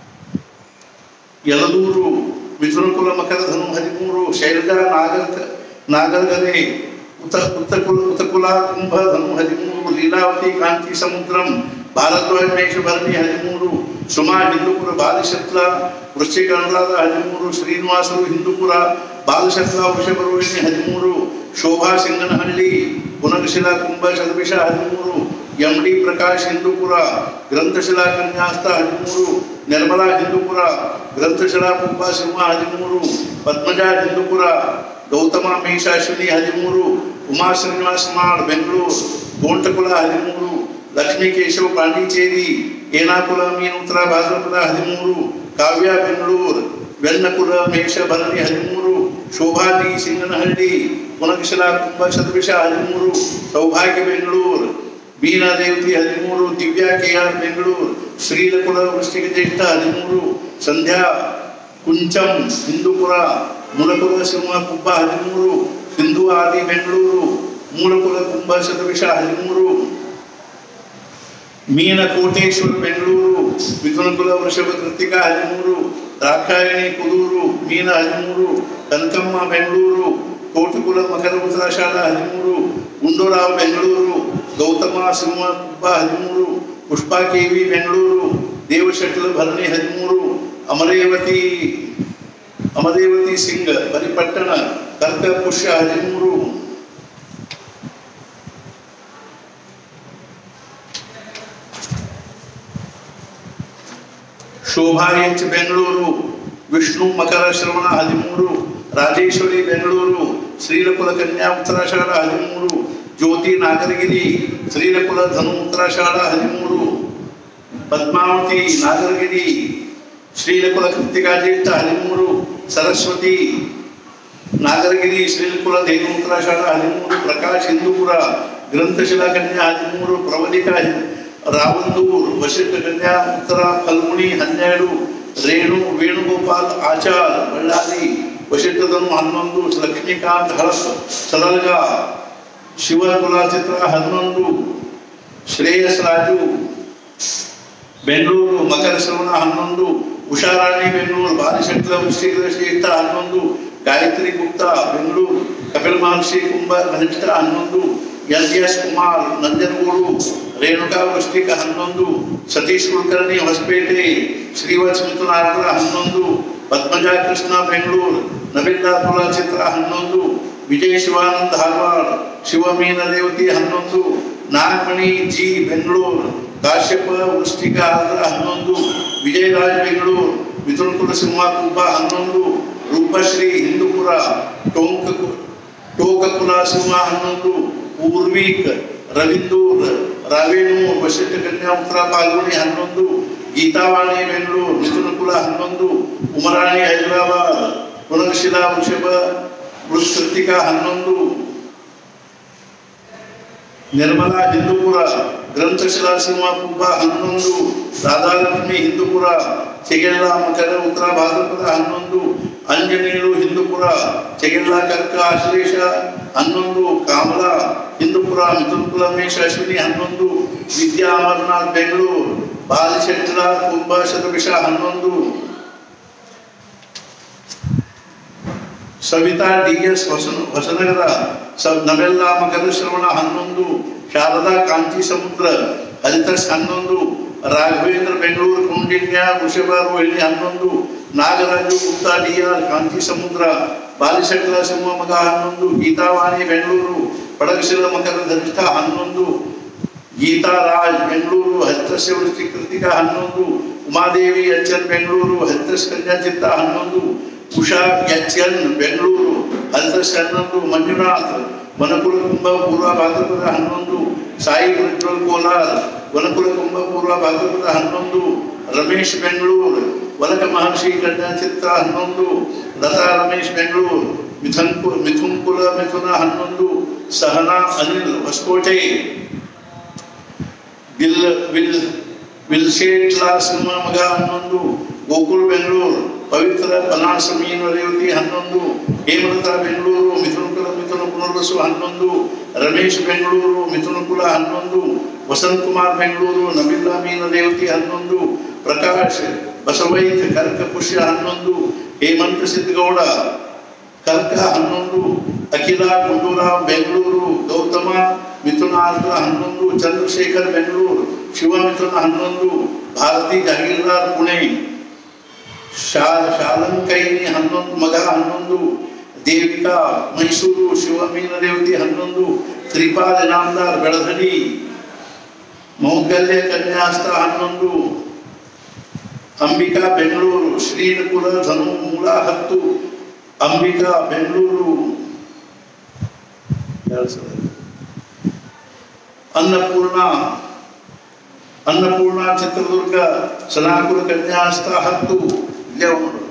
ಯಲದೂರು ಮಿಥುನಕುಲ ಮಕರ ಧನು ಹದಿಮೂರು ಶೈಲಜಾ ನಾಗರ ನಾಗರಗನೆ ಉತ ಉತ್ತಕುಲ ಉತಕುಲ ಕುಂಭ ಧನು ಹದಿಮೂರು ಲೀಲಾವತಿ ಕಾಂತಿ ಸಮುದ್ರಂ ಭಾರದ್ವಾಜ್ ಮೇಷ ಭರಣಿ ಹದಿಮೂರು ಸುಮಾ ಹಿಂದೂಪುರ ಬಾಲಶತ್ಲ ವೃಶ್ಚಿಕ ಅನುರಾಧ ಹದಿಮೂರು ಶ್ರೀನಿವಾಸರು ಹಿಂದೂಪುರ ಬಾಲಶತ್ಲ ವೃಷಭರೋಹಿಣಿ ಹದಿಮೂರು ಶೋಭಾ ಸಿಂಗನಹಳ್ಳಿ ಪುನಗಶಿಲಾ ಕುಂಭ ಶತಭಿಷ ಹದಿಮೂರು ಎಂ ಡಿ ಪ್ರಕಾಶ್ ಹಿಂದೂಪುರ ಗ್ರಂಥಶಿಲಾ ಕನ್ಯಾಸ್ತ ಹದಿಮೂರು ನಿರ್ಮಲಾ ಹಿಂದೂಪುರ ಗ್ರಂಥಶಿಲಾ ಕುಂಭ ಸಿಂಹ ಹದಿಮೂರು ಪದ್ಮಜಾ ಹಿಂದೂಪುರ ಗೌತಮ ಮೇಷಾಶ್ವಿನಿ ಹದಿಮೂರು ಉಮಾ ಶ್ರೀನಿವಾಸ ಮಾಡ್ ಬೆಂಗಳೂರು ಗೋಂಟಕುಲ ಹದಿಮೂರು ಲಕ್ಷ್ಮೀ ಕೇಶವ ಪಾಂಡಿಚೇರಿ ಏನಾಕುಲ ಮೀನುತ್ರ ಭಾದ್ರಪದ ಹದಿಮೂರು ಕಾವ್ಯ ಬೆಂಗಳೂರು ವೆನ್ನಕುಲ ಮೇಷ ಭರಣಿ ಹದಿಮೂರು ಶೋಭಾನಿ ಸಿಂಗನಹಳ್ಳಿ ಪುನಗಶಿಲಾ ಕುಂಭ ಶತವಿಷ ಹದಿಮೂರು ಸೌಭಾಗ್ಯ ಬೆಂಗಳೂರು ಬೀನಾ ದೇವತಿ ಹದಿಮೂರು ದಿವ್ಯಾ ಕೆ ಆರ್ ಬೆಂಗಳೂರು ಶ್ರೀಲಕುಲ ವೃಷ್ಟಿಕ ಜ್ಯೇಷ್ಠ ಹದಿಮೂರು ಸಂಧ್ಯಾ ಕುಂಚಂ ಹಿಂದೂಪುರ ಮೂಲಕುಲ ಸಿಂಹ ಕುಂಭ ಹದಿಮೂರು ಸಿಂಧು ಆದಿ ಬೆಂಗಳೂರು ಮೂಲಕುಲ ಕುಂಭ ಶತವಿಷ ಹದಿಮೂರು ಮೀನ ಕೋಟೇಶ್ವರ ಬೆಂಗಳೂರು ಮಿಥುನಕುಲ ವೃಷಭ ಕೃತಿಕಾ ಹದಿಮೂರು ದ್ರಾಕ್ಷಾಯಣಿ ಕುದೂರು ಮೀನ ಹದಿಮೂರು ಕನಕಮ್ಮ ಬೆಂಗಳೂರು ಕೋಟುಕುಲ ಮಕರ ಉತ್ತರಾಷಾಢ ಹದಿಮೂರು ಗುಂಡೂರಾವ್ ಬೆಂಗಳೂರು ಗೌತಮ ಸಿಂಹ ಕುಬ್ಬ ಹದಿಮೂರು ಪುಷ್ಪಾ ಕೇವಿ ಬೆಂಗಳೂರು ದೇವಶಟ್ಲ ಭರಣಿ ಹದಿಮೂರು ಅಮರೇವತಿ ಅಮರೇವತಿ ಸಿಂಗ್ ಬರಿಪಟ್ಟಣ ಕರ್ಕ ಪುಷ್ಯ ಹದಿಮೂರು ಶೋಭಾ ಎಚ್ ಬೆಂಗಳೂರು ವಿಷ್ಣು ಮಕರ ಶ್ರವಣ ಹದಿಮೂರು ರಾಜೇಶ್ವರಿ ಬೆಂಗಳೂರು ಶ್ರೀಲಕುಲ ಕನ್ಯಾ ಉತ್ತರಾಷಾಢ ಹದಿಮೂರು ಜ್ಯೋತಿ ನಾಗರಗಿರಿ ಶ್ರೀಲಕುಲ ಧನು ಉತ್ತರಾಷಾಢ ಹದಿಮೂರು ಪದ್ಮಾವತಿ ನಾಗರಗಿರಿ ಶ್ರೀಲಕುಲ ಕೃತಿಕಾ ಜ್ಯೇಷ್ಠ ಹದಿಮೂರು ಸರಸ್ವತಿ ನಾಗರಗಿರಿ ಶ್ರೀಲಕುಲ ಧೇನು ಉತ್ತರಾಷಾಢ ಹದಿಮೂರು ಪ್ರಕಾಶ್ ಹಿಂದೂಪುರ ಗ್ರಂಥಶಿಲಾ ಕನ್ಯಾ ಹದಿಮೂರು ಪ್ರವಲಿಕಾ ಹಿ- ರಾವಂದೂರ್ ವಶಿಷ್ಠ ಕನ್ಯಾ ಉತ್ತರ ಫಲ್ಗುಣಿ ಹನ್ನೆರಡು ರೇಣು ವೇಣುಗೋಪಾಲ್ ಆಚಾರ್ ಬಳ್ಳಾರಿ ವಶಿಷ್ಠದನು ಹನ್ನೊಂದು ಲಕ್ಷ್ಮೀಕಾಂತ್ ಹಳಸ್ ಸದಲ್ಗ ಶಿವ ತುಲಾಚಿತ್ರ ಹನ್ನೊಂದು ಶ್ರೇಯಸ್ ರಾಜು ಬೆಂಗಳೂರು ಮಕರ ಶ್ರವಣ ಹನ್ನೊಂದು ಉಷಾರಾಣಿ ಬೆಂಗಳೂರು ಬಾಲಿಶಂಕರ ವೃಶ್ಚಿಕ ಶ್ರೇಷ್ಠ ಹನ್ನೊಂದು ಗಾಯತ್ರಿ ಗುಪ್ತಾ ಬೆಂಗಳೂರು ಕಪಿಲ ಮಹರ್ಷಿ ಕುಂಭ ಕನಿಷ್ಠ ಹನ್ನೊಂದು ಎಲ್ ಎಸ್ ಕುಮಾರ್ ನಂಜನಗೂಡು ರೇಣುಕಾ ವೃಷ್ಟಿಕ ಹನ್ನೊಂದು ಸತೀಶ್ ಕುಲಕರ್ಣಿ ಹೊಸಪೇಟೆ ಶ್ರೀವತ್ಸ ಮಿಥುನಾರ್ದ್ರ ಹನ್ನೊಂದು ಪದ್ಮಜಾ ಕೃಷ್ಣ ಬೆಂಗಳೂರು ನವಿಲ್ಲಾ ತುಲಾ ಚಿತ್ರ ಹನ್ನೊಂದು ವಿಜಯ ಶಿವಾನಂದ ಹಾರ್ವಾಡ್ ಶಿವಮೀನ ದೇವತಿ ಹನ್ನೊಂದು ನಾಗಮಣಿ ಜಿ ಬೆಂಗಳೂರು ಕಾಶ್ಯಪ ವೃಷ್ಟಿಕ ಆದ್ರ ಹನ್ನೊಂದು ವಿಜಯರಾಜ್ ಬೆಂಗಳೂರು ಮಿಥುನ ಕುಲ ಸಿಂಹ ಕುಂಭ ಹನ್ನೊಂದು ರೂಪಶ್ರೀ ಹಿಂದೂಪುರ ಟೋಂಕ ಟೋಕಕುಲ ಸಿಂಹ ಹನ್ನೊಂದು ಪೂರ್ವೀಕ್ ರವೀಂದೂರ್ ರಾವೇಣು ವಶಿಷ್ಠ ಕನ್ಯಾ ಉತ್ತರ ಪಾಲ್ಗುಣಿ ಹನ್ನೊಂದು ಗೀತಾವಾಣಿ ಬೆಂಗಳೂರು ಮಿಥುನ ಕುಲ ಹನ್ನೊಂದು ಉಮರಾಣಿ ಹೈದರಾಬಾದ್ ಪುನರ್ಶಿಲಾ ವೃಷಭ ವೃಷ್ಕೃತಿಕಾ ಹನ್ನೊಂದು ನಿರ್ಮಲಾ ಹಿಂದೂಪುರ ಗ್ರಂಥಶಿಲಾ ಸಿಂಹ ಕುಂಭ ಹನ್ನೊಂದು ರಾಧಾಲಕ್ಷ್ಮಿ ಹಿಂದೂಪುರ ಚೆಗೆಲ್ಲ ಮಕರ ಉತ್ತರ ಭಾದ್ರಪದ ಹನ್ನೊಂದು ಅಂಜನೇಯರು ಹಿಂದೂಪುರ ಚೆಗೆಲ್ಲ ಕರ್ಕ ಆಶ್ಲೇಷ ಹನ್ನೊಂದು ಕಾಮಲ ಹಿಂದೂಪುರ ಮಿಥುನಕುಲ ಮೇಷ ಅಶ್ವಿನಿ ಹನ್ನೊಂದು ವಿದ್ಯಾ ಅಮರನಾಥ್ ಬೆಂಗಳೂರು ಬಾಲಶೆಟ್ಲ ಕುಂಭ ಶತವಿಷ ಹನ್ನೊಂದು ಸವಿತಾ ಡಿ ಎಸ್ ಹೊಸ ಹೊಸನಗರ ಸ ನವೆಲ್ಲ ಮಕರ ಶ್ರವಣ ಹನ್ನೊಂದು ಶಾರದಾ ಕಾಂಚಿ ಸಮುದ್ರ ಹರಿತಸ್ ಹನ್ನೊಂದು ರಾಘವೇಂದ್ರ ಬೆಂಗಳೂರು ಕೌಂಡಿನ್ಯ ವೃಷಭ ರೋಹಿಣಿ ಹನ್ನೊಂದು ನಾಗರಾಜು ಗುಪ್ತಾ ಡಿಆರ್ ಕಾಂಚಿ ಸಮುದ್ರ ಬಾಲಿಶಂಕರ ಸಿಂಹ ಮಗ ಹನ್ನೊಂದು ಗೀತಾವಾಣಿ ಬೆಂಗಳೂರು ಪಡಗಶಿರ ಮಕರ ಧರಿಷ್ಠ ಹನ್ನೊಂದು ಗೀತಾರಾಜ್ ಬೆಂಗಳೂರು ಹರಿತಸ್ಯ ವೃಷ್ಟಿ ಕೃತಿಕಾ ಹನ್ನೊಂದು ಉಮಾದೇವಿ ಎಚ್ ಎನ್ ಬೆಂಗಳೂರು ಹರಿತಸ್ ಕನ್ಯಾ ಚಿತ್ತ ಹನ್ನೊಂದು ಉಷಾ ಎಚ್ ಎನ್ ಬೆಂಗಳೂರು ಹರಿತಸ್ ಹನ್ನೊಂದು ಮಂಜುನಾಥ್ ವನಕುಲ ಕುಂಭ ಪೂರ್ವ ಭಾದ್ರಪದ ಹನ್ನೊಂದು ಸಾಯಿ ಪ್ರಜ್ವಲ್ ಕೋಲಾರ್ ವನಕುಲ ಕುಂಭ ಪೂರ್ವ ಭಾದ್ರಪದ ಹನ್ನೊಂದು ರಮೇಶ್ ಬೆಂಗಳೂರು ವನಕ ಮಹರ್ಷಿ ಕನ್ಯಾ ಚಿತ್ರ ಹನ್ನೊಂದು ಲತಾ ರಮೇಶ್ ಬೆಂಗಳೂರು ಮಿಥುನ್ ಕು- ಮಿಥುನ್ ಕುಲ ಮಿಥುನ ಹನ್ನೊಂದು ಸಹನಾ ಅನಿಲ್ ಹೊಸಕೋಟೆ ವಿಲ್ ವಿಲ್ ವಿಲ್ಶೇಟ್ಲ ಸಿನಿಮಾ ಮಗ ಹನ್ನೊಂದು ಗೋಕುಲ್ ಬೆಂಗಳೂರು ಪವಿತ್ರ ಪನಾಸ ಮೀನು ರೇವತಿ ಹನ್ನೊಂದು ಹೇಮಲತಾ ಬೆಂಗಳೂರು ಮಿಥುನಕುಲ ಮಿಥುನ ಪುನರ್ವಸು ಹನ್ನೊಂದು ರಮೇಶ್ ಬೆಂಗಳೂರು ಮಿಥುನಕುಲ ಹನ್ನೊಂದು ವಸಂತ್ ಕುಮಾರ್ ಬೆಂಗಳೂರು ನಬಿಲ್ಲಾ ಮೀನ ರೇವತಿ ಹನ್ನೊಂದು ಪ್ರಕಾಶ್ ಬಸವೈತ್ ಕರ್ಕ ಪುಷ್ಯ ಹನ್ನೊಂದು ಹೇಮಂತ ಸಿದ್ದಗೌಡ ಕರ್ಕ ಹನ್ನೊಂದು ಅಖಿಲ ಗುಂಡೂರಾವ್ ಬೆಂಗಳೂರು ಗೌತಮ ಮಿಥುನ ಆರ್ದ್ರ ಹನ್ನೊಂದು ಚಂದ್ರಶೇಖರ್ ಬೆಂಗಳೂರು ಶಿವ ಮಿಥುನ ಹನ್ನೊಂದು ಭಾರತಿ ಜಹೀರ್ದಾರ್ ಪುಣೆ ಶಾ ಶಾಲಂಕೈನಿ ಹನ್ನೊಂದು ಮಗ ಹನ್ನೊಂದು ದೇವಿಕಾ ಮೈಸೂರು ಶಿವ ಮೀನದೇವತಿ ಹನ್ನೊಂದು ತ್ರಿಪಾಲ್ ಇನಾಮದಾರ್ ಬೆಳಧಡಿ ಮೌಗಲ್ಯ ಕನ್ಯಾಸ್ತ ಹನ್ನೊಂದು ಅಂಬಿಕಾ ಬೆಂಗಳೂರು ಶ್ರೀನಕುಲ ಧನು ಮೂಲ ಹತ್ತು ಅಂಬಿಕಾ ಬೆಂಗಳೂರು ಎರಡು ಸಲ. ಅನ್ನಪೂರ್ಣ ಅನ್ನಪೂರ್ಣ ಚಿತ್ರದುರ್ಗ ಸನಾಕುಲ ಕನ್ಯಾಸ್ತ ಹತ್ತು ಇಲ್ಲೇ ಅವ್ನು ನೋಡು.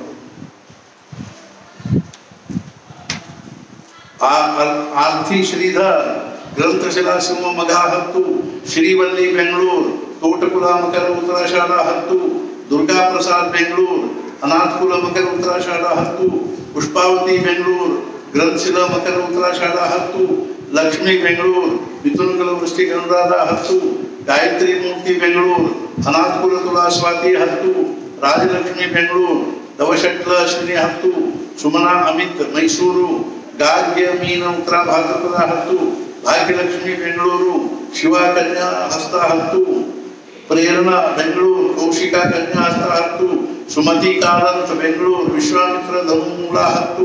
ಆ- ಆ- ಆರ್ಥಿ ಶ್ರೀಧರ್ ಗ್ರಂಥಶಿಲಾ ಸಿಂಹ ಮಗ ಹತ್ತು ಶ್ರೀವಲ್ಲಿ ಬೆಂಗಳೂರು ತೋಟಕುಲ ಮಕರ ಉತ್ತರಾಷಾಢ ಹತ್ತು ದುರ್ಗಾ ಪ್ರಸಾದ್ ಬೆಂಗಳೂರು ಅನಾಥಕುಲ ಮಕರ ಉತ್ತರಾಷಾಢ ಹತ್ತು ಪುಷ್ಪಾವತಿ ಬೆಂಗಳೂರು ಗ್ರಂಥಶಿಲಾ ಮಕರ ಉತ್ತರಾಷಾಢ ಹತ್ತು ಲಕ್ಷ್ಮಿ ಬೆಂಗಳೂರು ಮಿಥುನಕುಲ ವೃಷ್ಟಿ ಅನುರಾಧ ಹತ್ತು ಗಾಯತ್ರಿ ಮೂರ್ತಿ ಬೆಂಗಳೂರು ಅನಾಥಕುಲ ತುಲಾ ಸ್ವಾತಿ ಹತ್ತು ರಾಜಲಕ್ಷ್ಮಿ ಬೆಂಗಳೂರು ನವಶಕ್ಲ ಅಶ್ವಿನಿ ಹತ್ತು ಸುಮನಾ ಅಮಿತ್ ಮೈಸೂರು ಗಾರ್ಗ್ಯ ಮೀನ ಉತ್ತರ ಭಾದ್ರಪದ ಹತ್ತು ಭಾಗ್ಯಲಕ್ಷ್ಮಿ ಬೆಂಗಳೂರು ಶಿವ ಕನ್ಯಾ ಹಸ್ತ ಹತ್ತು ಪ್ರೇರಣಾ ಬೆಂಗಳೂರು ಕೌಶಿಕಾ ಕನ್ಯಾ ಹಸ್ತ ಹತ್ತು ಸುಮತಿ ಕಾರಂತ್ ಬೆಂಗಳೂರು ವಿಶ್ವಾಮಿತ್ರ ಧನುಮೂಲ ಹತ್ತು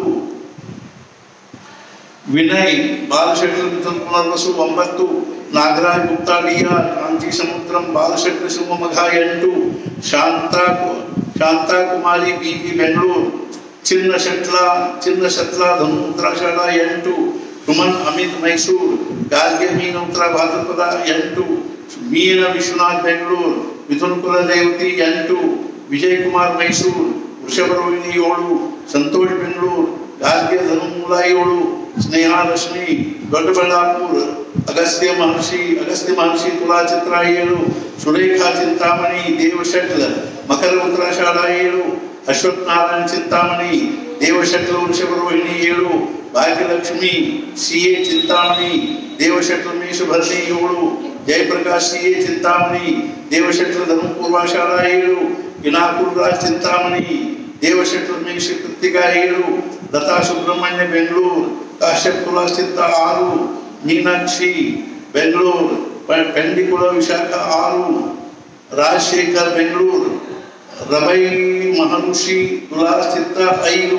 ವಿನಯ್ ಬಾಲಶಕ್ತಿ ಮಿಥುನ್ ಪುನರ್ವಸು ಒಂಬತ್ತು ನಾಗರಾಜ್ ಗುಪ್ತಾ ಡಿಆರ್ ಕಾಂಚಿ ಸಮುದ್ರಂ ಬಾಲಶಕ್ತಿ ಶಿವಮೊಗ್ಗ ಎಂಟು ಶಾಂತಾ ಕು- ಶಾಂತಾ ಕುಮಾರಿ ಬಿಬಿ ಬೆಂಗಳೂರು ಚಿನ್ನ ಶಟ್ಲ ಚಿನ್ನ ಶಟ್ಲ ಧನು ಉತ್ತರಾಷಾಢ ಎಂಟು ಸುಮನ್ ಅಮಿತ್ ಮೈಸೂರು ಗಾರ್ಗೆ ಮೀನ ಉತ್ತರ ಭಾದ್ರಪದ ಎಂಟು ಮೀನ ವಿಶ್ವನಾಥ್ ಬೆಂಗಳೂರು ಮಿಥುನ್ ಕುಲ ದೇವತಿ ಎಂಟು ವಿಜಯ್ ಕುಮಾರ್ ಮೈಸೂರು ವೃಷಭ ರೋಹಿಣಿ ಏಳು ಸಂತೋಷ್ ಬೆಂಗಳೂರು ಗಾರ್ಗೆ ಧನುಮೂಲ ಏಳು ಸ್ನೇಹ ರಶ್ಮಿ ದೊಡ್ಡಬಳ್ಳಾಪುರ ಅಗಸ್ತ್ಯ ಮಹರ್ಷಿ ಅಗಸ್ತ್ಯ ಮಹರ್ಷಿ ತುಲಾ ಚಿತ್ರ ಏಳು ಸುರೇಖಾ ಚಿಂತಾಮಣಿ ದೇವಶಕ್ಲ ಮಕರ ಉತ್ತರಾಷಾಢ ಏಳು ಅಶ್ವಥ್ ನಾರಾಯಣ ಚಿಂತಾಮಣಿ ದೇವಶಕ್ಲ ವೃಷಭ ರೋಹಿಣಿ ಏಳು ಭಾಗ್ಯಲಕ್ಷ್ಮಿ ಸಿ ಎ ಚಿಂತಾಮಣಿ ದೇವಶಕ್ಲ ಮೇಷ ಭರಣಿ ಏಳು ಜಯಪ್ರಕಾಶ್ ಸಿ ಎ ಚಿಂತಾಮಣಿ ದೇವಶಕ್ಲ ಧನು ಪೂರ್ವಾಷಾಢ ಏಳು ಇನಾಕುಲ್ ರಾಜ್ ಚಿಂತಾಮಣಿ ದೇವಶಕ್ಲ ಮೇಷ ಕೃತಿಕಾ ಏಳು ಲತಾ ಸುಬ್ರಹ್ಮಣ್ಯ ಬೆಂಗಳೂರು ಕಾಶ್ಯಪ್ ತುಲಾ ಚಿತ್ತ ಆರು ಮೀನಾಕ್ಷಿ ಬೆಂಗಳೂರು ಪ- ಪೆಂಡಿಕುಳ ವಿಶಾಖ ಆರು ರಾಜಶೇಖರ್ ಬೆಂಗಳೂರು ರವೈ ಮಹರ್ಷಿ ತುಲಾ ಚಿತ್ತ ಐದು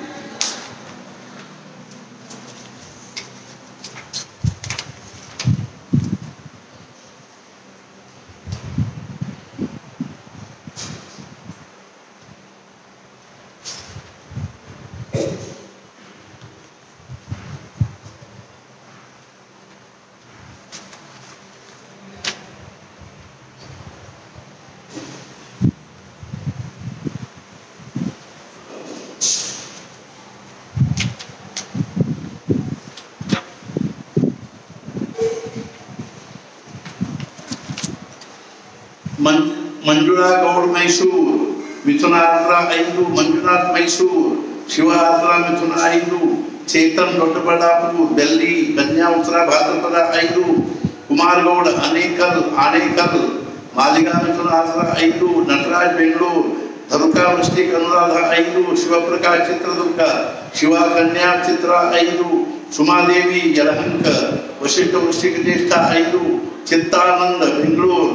ಮಂ- ಮಂಜುಳಾ ಗೌಡ್ ಮೈಸೂರು ಮಿಥುನಾರ್ದ್ರ ಐದು ಮಂಜುನಾಥ್ ಮೈಸೂರು ಶಿವಾರ್ದ್ರ ಮಿಥುನ ಐದು ಚೇತನ್ ದೊಡ್ಡಬಳ್ಳಾಪುರ ಡೆಲ್ಲಿ ಕನ್ಯಾ ಉತ್ತರ ಭಾದ್ರಪದ ಐದು ಕುಮಾರ್ ಗೌಡ್ ಅನೇಕಲ್ ಆನೇಕಲ್ ಮಾಲಿಗಾ ಮಿಥುನಾರ್ದ್ರ ಐದು ನಟರಾಜ್ ಬೆಂಗಳೂರು ಧರುಕಾ ವೃಷ್ಟಿಕ್ ಅನುರಾಧ ಐದು ಶಿವಪ್ರಕಾಶ್ ಚಿತ್ರದುರ್ಗ ಶಿವ ಕನ್ಯಾ ಚಿತ್ರ ಐದು ಸುಮಾದೇವಿ ಯಲಹಂಕ ವಶಿಷ್ಠ ವೃಶ್ಚಿಕ ಜ್ಯೇಷ್ಠ ಐದು ಚಿತ್ತಾನಂದ ಬೆಂಗಳೂರು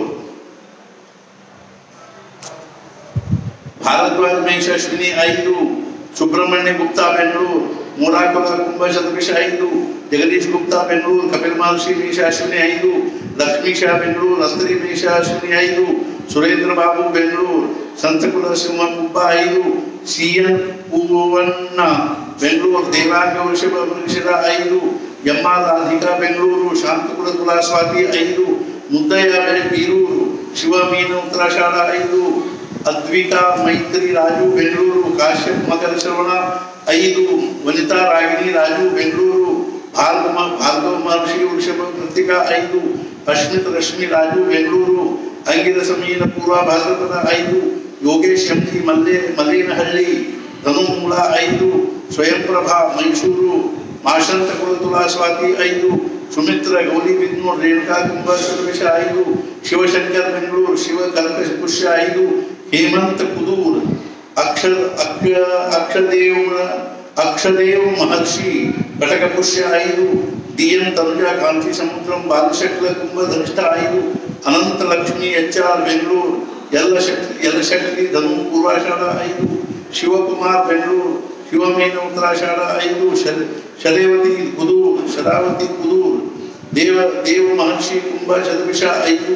ಭಾರದ್ವಾಜ ಮೇಷ ಅಶ್ವಿನಿ ಐದು ಸುಬ್ರಹ್ಮಣ್ಯ ಗುಪ್ತಾ ಬೆಂಗಳೂರು ಮೂರಾಕುಲ ಕುಂಭ ಶತಭಿಷ ಐದು ಜಗದೀಶ್ ಗುಪ್ತಾ ಬೆಂಗಳೂರು ಕಪಿಲ್ ಮಹರ್ಷಿ ಮೇಷ ಅಶ್ವಿನಿ ಐದು ಲಕ್ಷ್ಮೀಶ ಬೆಂಗಳೂರು ಅಸ್ತ್ರಿ ಮೇಷ ಅಶ್ವಿನಿ ಐದು ಸುರೇಂದ್ರ ಬಾಬು ಬೆಂಗಳೂರು ಸಂತಕುಲ ಸಿಂಹ ಗುಬ್ಬ ಐದು ಸಿ ಎನ್ ಪೂವಣ್ಣ ಬೆಂಗಳೂರು ದೇವಾಂಗ ವೃಷಭ ವೃಷದ ಐದು ಎಂ ಆರ್ ರಾಧಿಕಾ ಬೆಂಗಳೂರು ಶಾಂತಕುಲ ತುಲಾಸ್ವಾತಿ ಐದು ಮುದ್ದಯ್ಯ ಬೆಳೆ ಬೀರೂರು ಶಿವ ಮೀನು ಉತ್ತರಾಷಾಢ ಐದು ಅದ್ವಿಕಾ ಮೈತ್ರಿ ರಾಜು ಬೆಂಗಳೂರು ಕಾಶ್ಯಪ್ ಮಕರ ಶ್ರವಣ ಐದು ವನಿತಾ ರಾಗಿಣಿ ರಾಜು ಬೆಂಗಳೂರು ಭಾರ್ಗವ ಭಾರ್ಗವ ಮಹರ್ಷಿ ವೃಷಭ ಕೃತಿಕಾ ಐದು ಅಶ್ಮಿತ್ ರಶ್ಮಿ ರಾಜು ಬೆಂಗಳೂರು ಅಂಗಿರಸ ಮೀನ ಪೂರ್ವ ಭಾದ್ರಪದ ಐದು ಯೋಗೇಶ್ ಎಂಜಿ ಮಲ್ಲೆ ಮಲ್ಲೇನಹಳ್ಳಿ ಧನುಮೂಲ ಐದು ಸ್ವಯಂಪ್ರಭಾ ಮೈಸೂರು ಮಾಶಂತ ಕುಲತುಲಾ ಸ್ವಾತಿ ಐದು ಸುಮಿತ್ರ ಗೌರಿ ಬಿದ್ನೂರು ರೇಣುಕಾ ಕುಂಭ ಸುರೇಶ ಐದು ಶಿವಶಂಕರ್ ಬೆಂಗಳೂರು ಶಿವ ಕನಕ ಪುಷ್ಯ ಐದು ಹೇಮಂತ್ ಕುದೂರ್ ಅಕ್ಷರ ಅಕ್ಷ ಅಕ್ಷದೇವ ಅಕ್ಷದೇವ್ ಮಹರ್ಷಿ ಕಟಕ ಪುಷ್ಯ ಐದು ಡಿ ಎಂ ತನುಜಾ ಕಾಂತಿ ಸಮುದ್ರಂ ಬಾಲಶಕ್ಲ ಕುಂಭ ಧನಿಷ್ಠ ಐದು ಅನಂತ ಲಕ್ಷ್ಮಿ ಎಚ್ ಆರ್ ಬೆಂಗಳೂರು ಎಲ್ಲ ಶಕ್ತಿ ಎಲ್ಲ ಶಕ್ತಿ ಧನು ಪೂರ್ವಾಷಾಢ ಐದು ಶಿವಕುಮಾರ್ ಬೆಂಗಳೂರು ಶಿವಮೇನ ಉತ್ತರಾಷಾಢ ಐದು ಶರ ಶರೇವತಿ ಕುದೂರ್ ಶರಾವತಿ ಕುದೂರ್ ದೇವ ದೇವ ಮಹರ್ಷಿ ಕುಂಭ ಶತವಿಷ ಐದು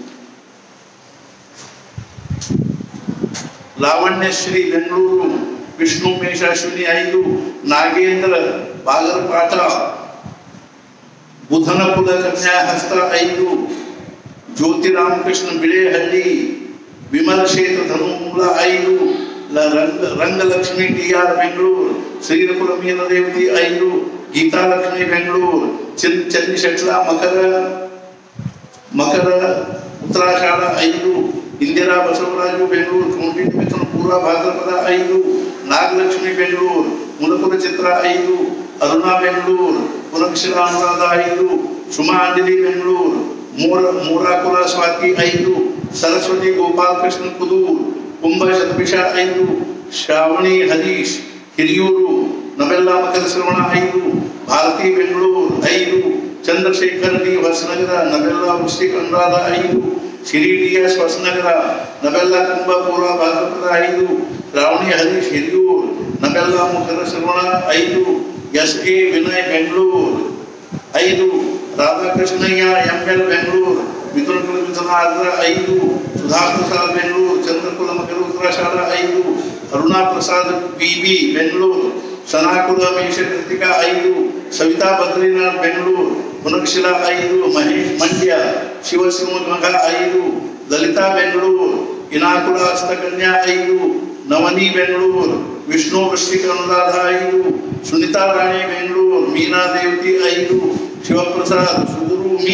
ಲಾವಣ್ಯಶ್ರೀ ಬೆಂಗಳೂರು ವಿಷ್ಣು ಮೇಷ ಅಶ್ವಿನಿ ಐದು ನಾಗೇಂದ್ರ ಬಾಗರಪಾಠ ಬುಧನ ಕುಲ ಕನ್ಯಾ ಹಸ್ತ ಐದು ಜ್ಯೋತಿರಾಮಕೃಷ್ಣ ಬಿಳೆಹಳ್ಳಿ ವಿಮಲ ಕ್ಷೇತ್ರ ಧನುಮೂಲ ಐದು ಲ- ರಂಗ ರಂಗಲಕ್ಷ್ಮಿ ಟಿ ಆರ್ ಬೆಂಗಳೂರು ಶ್ರೀರಕುಲ ಮೀನದೇವತಿ ಐದು ಗೀತಾಲಕ್ಷ್ಮಿ ಬೆಂಗಳೂರು ಚಂದ್ ಚಂದ್ರಶಟ್ಲ ಮಕರ ಮಕರ ಉತ್ತರಾಷಾಢ ಐದು ಇಂದಿರಾ ಬಸವರಾಜು ಬೆಂಗಳೂರು ಕೌಂಡಿನ್ಯ ಮಿಥುನ ಪೂರ್ವ ಭಾದ್ರಪದ ಐದು ನಾಗಲಕ್ಷ್ಮಿ ಬೆಂಗಳೂರು ಮುಲಕುಲ ಚಿತ್ರ ಐದು ಅರುಣಾ ಬೆಂಗಳೂರು ಪುರಕ್ಷರ ಅನುರಾಧ ಐದು ಸುಮಾಂಜಲಿ ಬೆಂಗಳೂರು ಮೂರ ಮೂರಾಕುಲ ಸ್ವಾತಿ ಐದು ಸರಸ್ವತಿ ಗೋಪಾಲಕೃಷ್ಣ ಕುದೂರು ಕುಂಭ ಶತಭಿಷ ಐದು ಶ್ರಾವಣಿ ಹರೀಶ್ ಹಿರಿಯೂರು ನವೆಲ್ಲ ಮಕರ ಶ್ರವಣ ಐದು ಭಾರತಿ ಬೆಂಗಳೂರು ಐದು ಚಂದ್ರಶೇಖರ್ ಡಿ ಹೊಸನಗರ ನವೆಲ್ಲ ವೃಶ್ಚಿಕ ಅನುರಾಧ ಐದು ಸಿರಿ ಡಿ ಎಸ್ ಹೊಸನಗರ ನವೆಲ್ಲ ಕುಂಭ ಪೂರ್ವ ಭಾದ್ರಪದ ಐದು ರಾವಣಿ ಹರೀಶ್ ಹಿರಿಯೂರು ನವೆಲ್ಲ ಮಕರ ಶ್ರವಣ ಐದು ಎಸ್ ಕೆ ವಿನಯ್ ಬೆಂಗಳೂರು ಐದು ರಾಧಾಕೃಷ್ಣಯ್ಯ ಎಂ ಎಲ್ ಬೆಂಗಳೂರು ಮಿಥುನ ಕುಲ ಮಿಥುನ ಆದ್ರ ಐದು ಸುಧಾ ಪ್ರಸಾದ್ ಬೆಂಗಳೂರು ಚಂದ್ರಕುಲ ಮಕರ ಉತ್ತರಾಷಾಢ ಐದು ಅರುಣಾ ಪ್ರಸಾದ್ ಬಿ ಬಿ ಬೆಂಗಳೂರು ಸನಾಕುಲ ಮೇಷ ಕೃತಿಕಾ ಐದು ಸವಿತಾ ಬದ್ರಿನಾಥ್ ಬೆಂಗಳೂರು ಪುನಕ್ಷಿಲ ಐದು ಮಹೇಶ್ ಮಂಡ್ಯ ಶಿವಶಿವಮೊಗ್ಗ ಐದು ಲಲಿತಾ ಬೆಂಗಳೂರು ಇನಾಕುಲ ಹಸ್ತಕನ್ಯಾ ಐದು ನವನಿ ಬೆಂಗಳೂರು ವಿಷ್ಣು ವೃಶ್ಚಿಕ ಅನುರಾಧ ಐದು ಸುನಿತಾ ರಾಣಿ ಬೆಂಗಳೂರು ಮೀನಾ ದೇವತಿ ಐದು ಶಿವಪ್ರಸಾದ್ ಸುಗುರು ಮೀ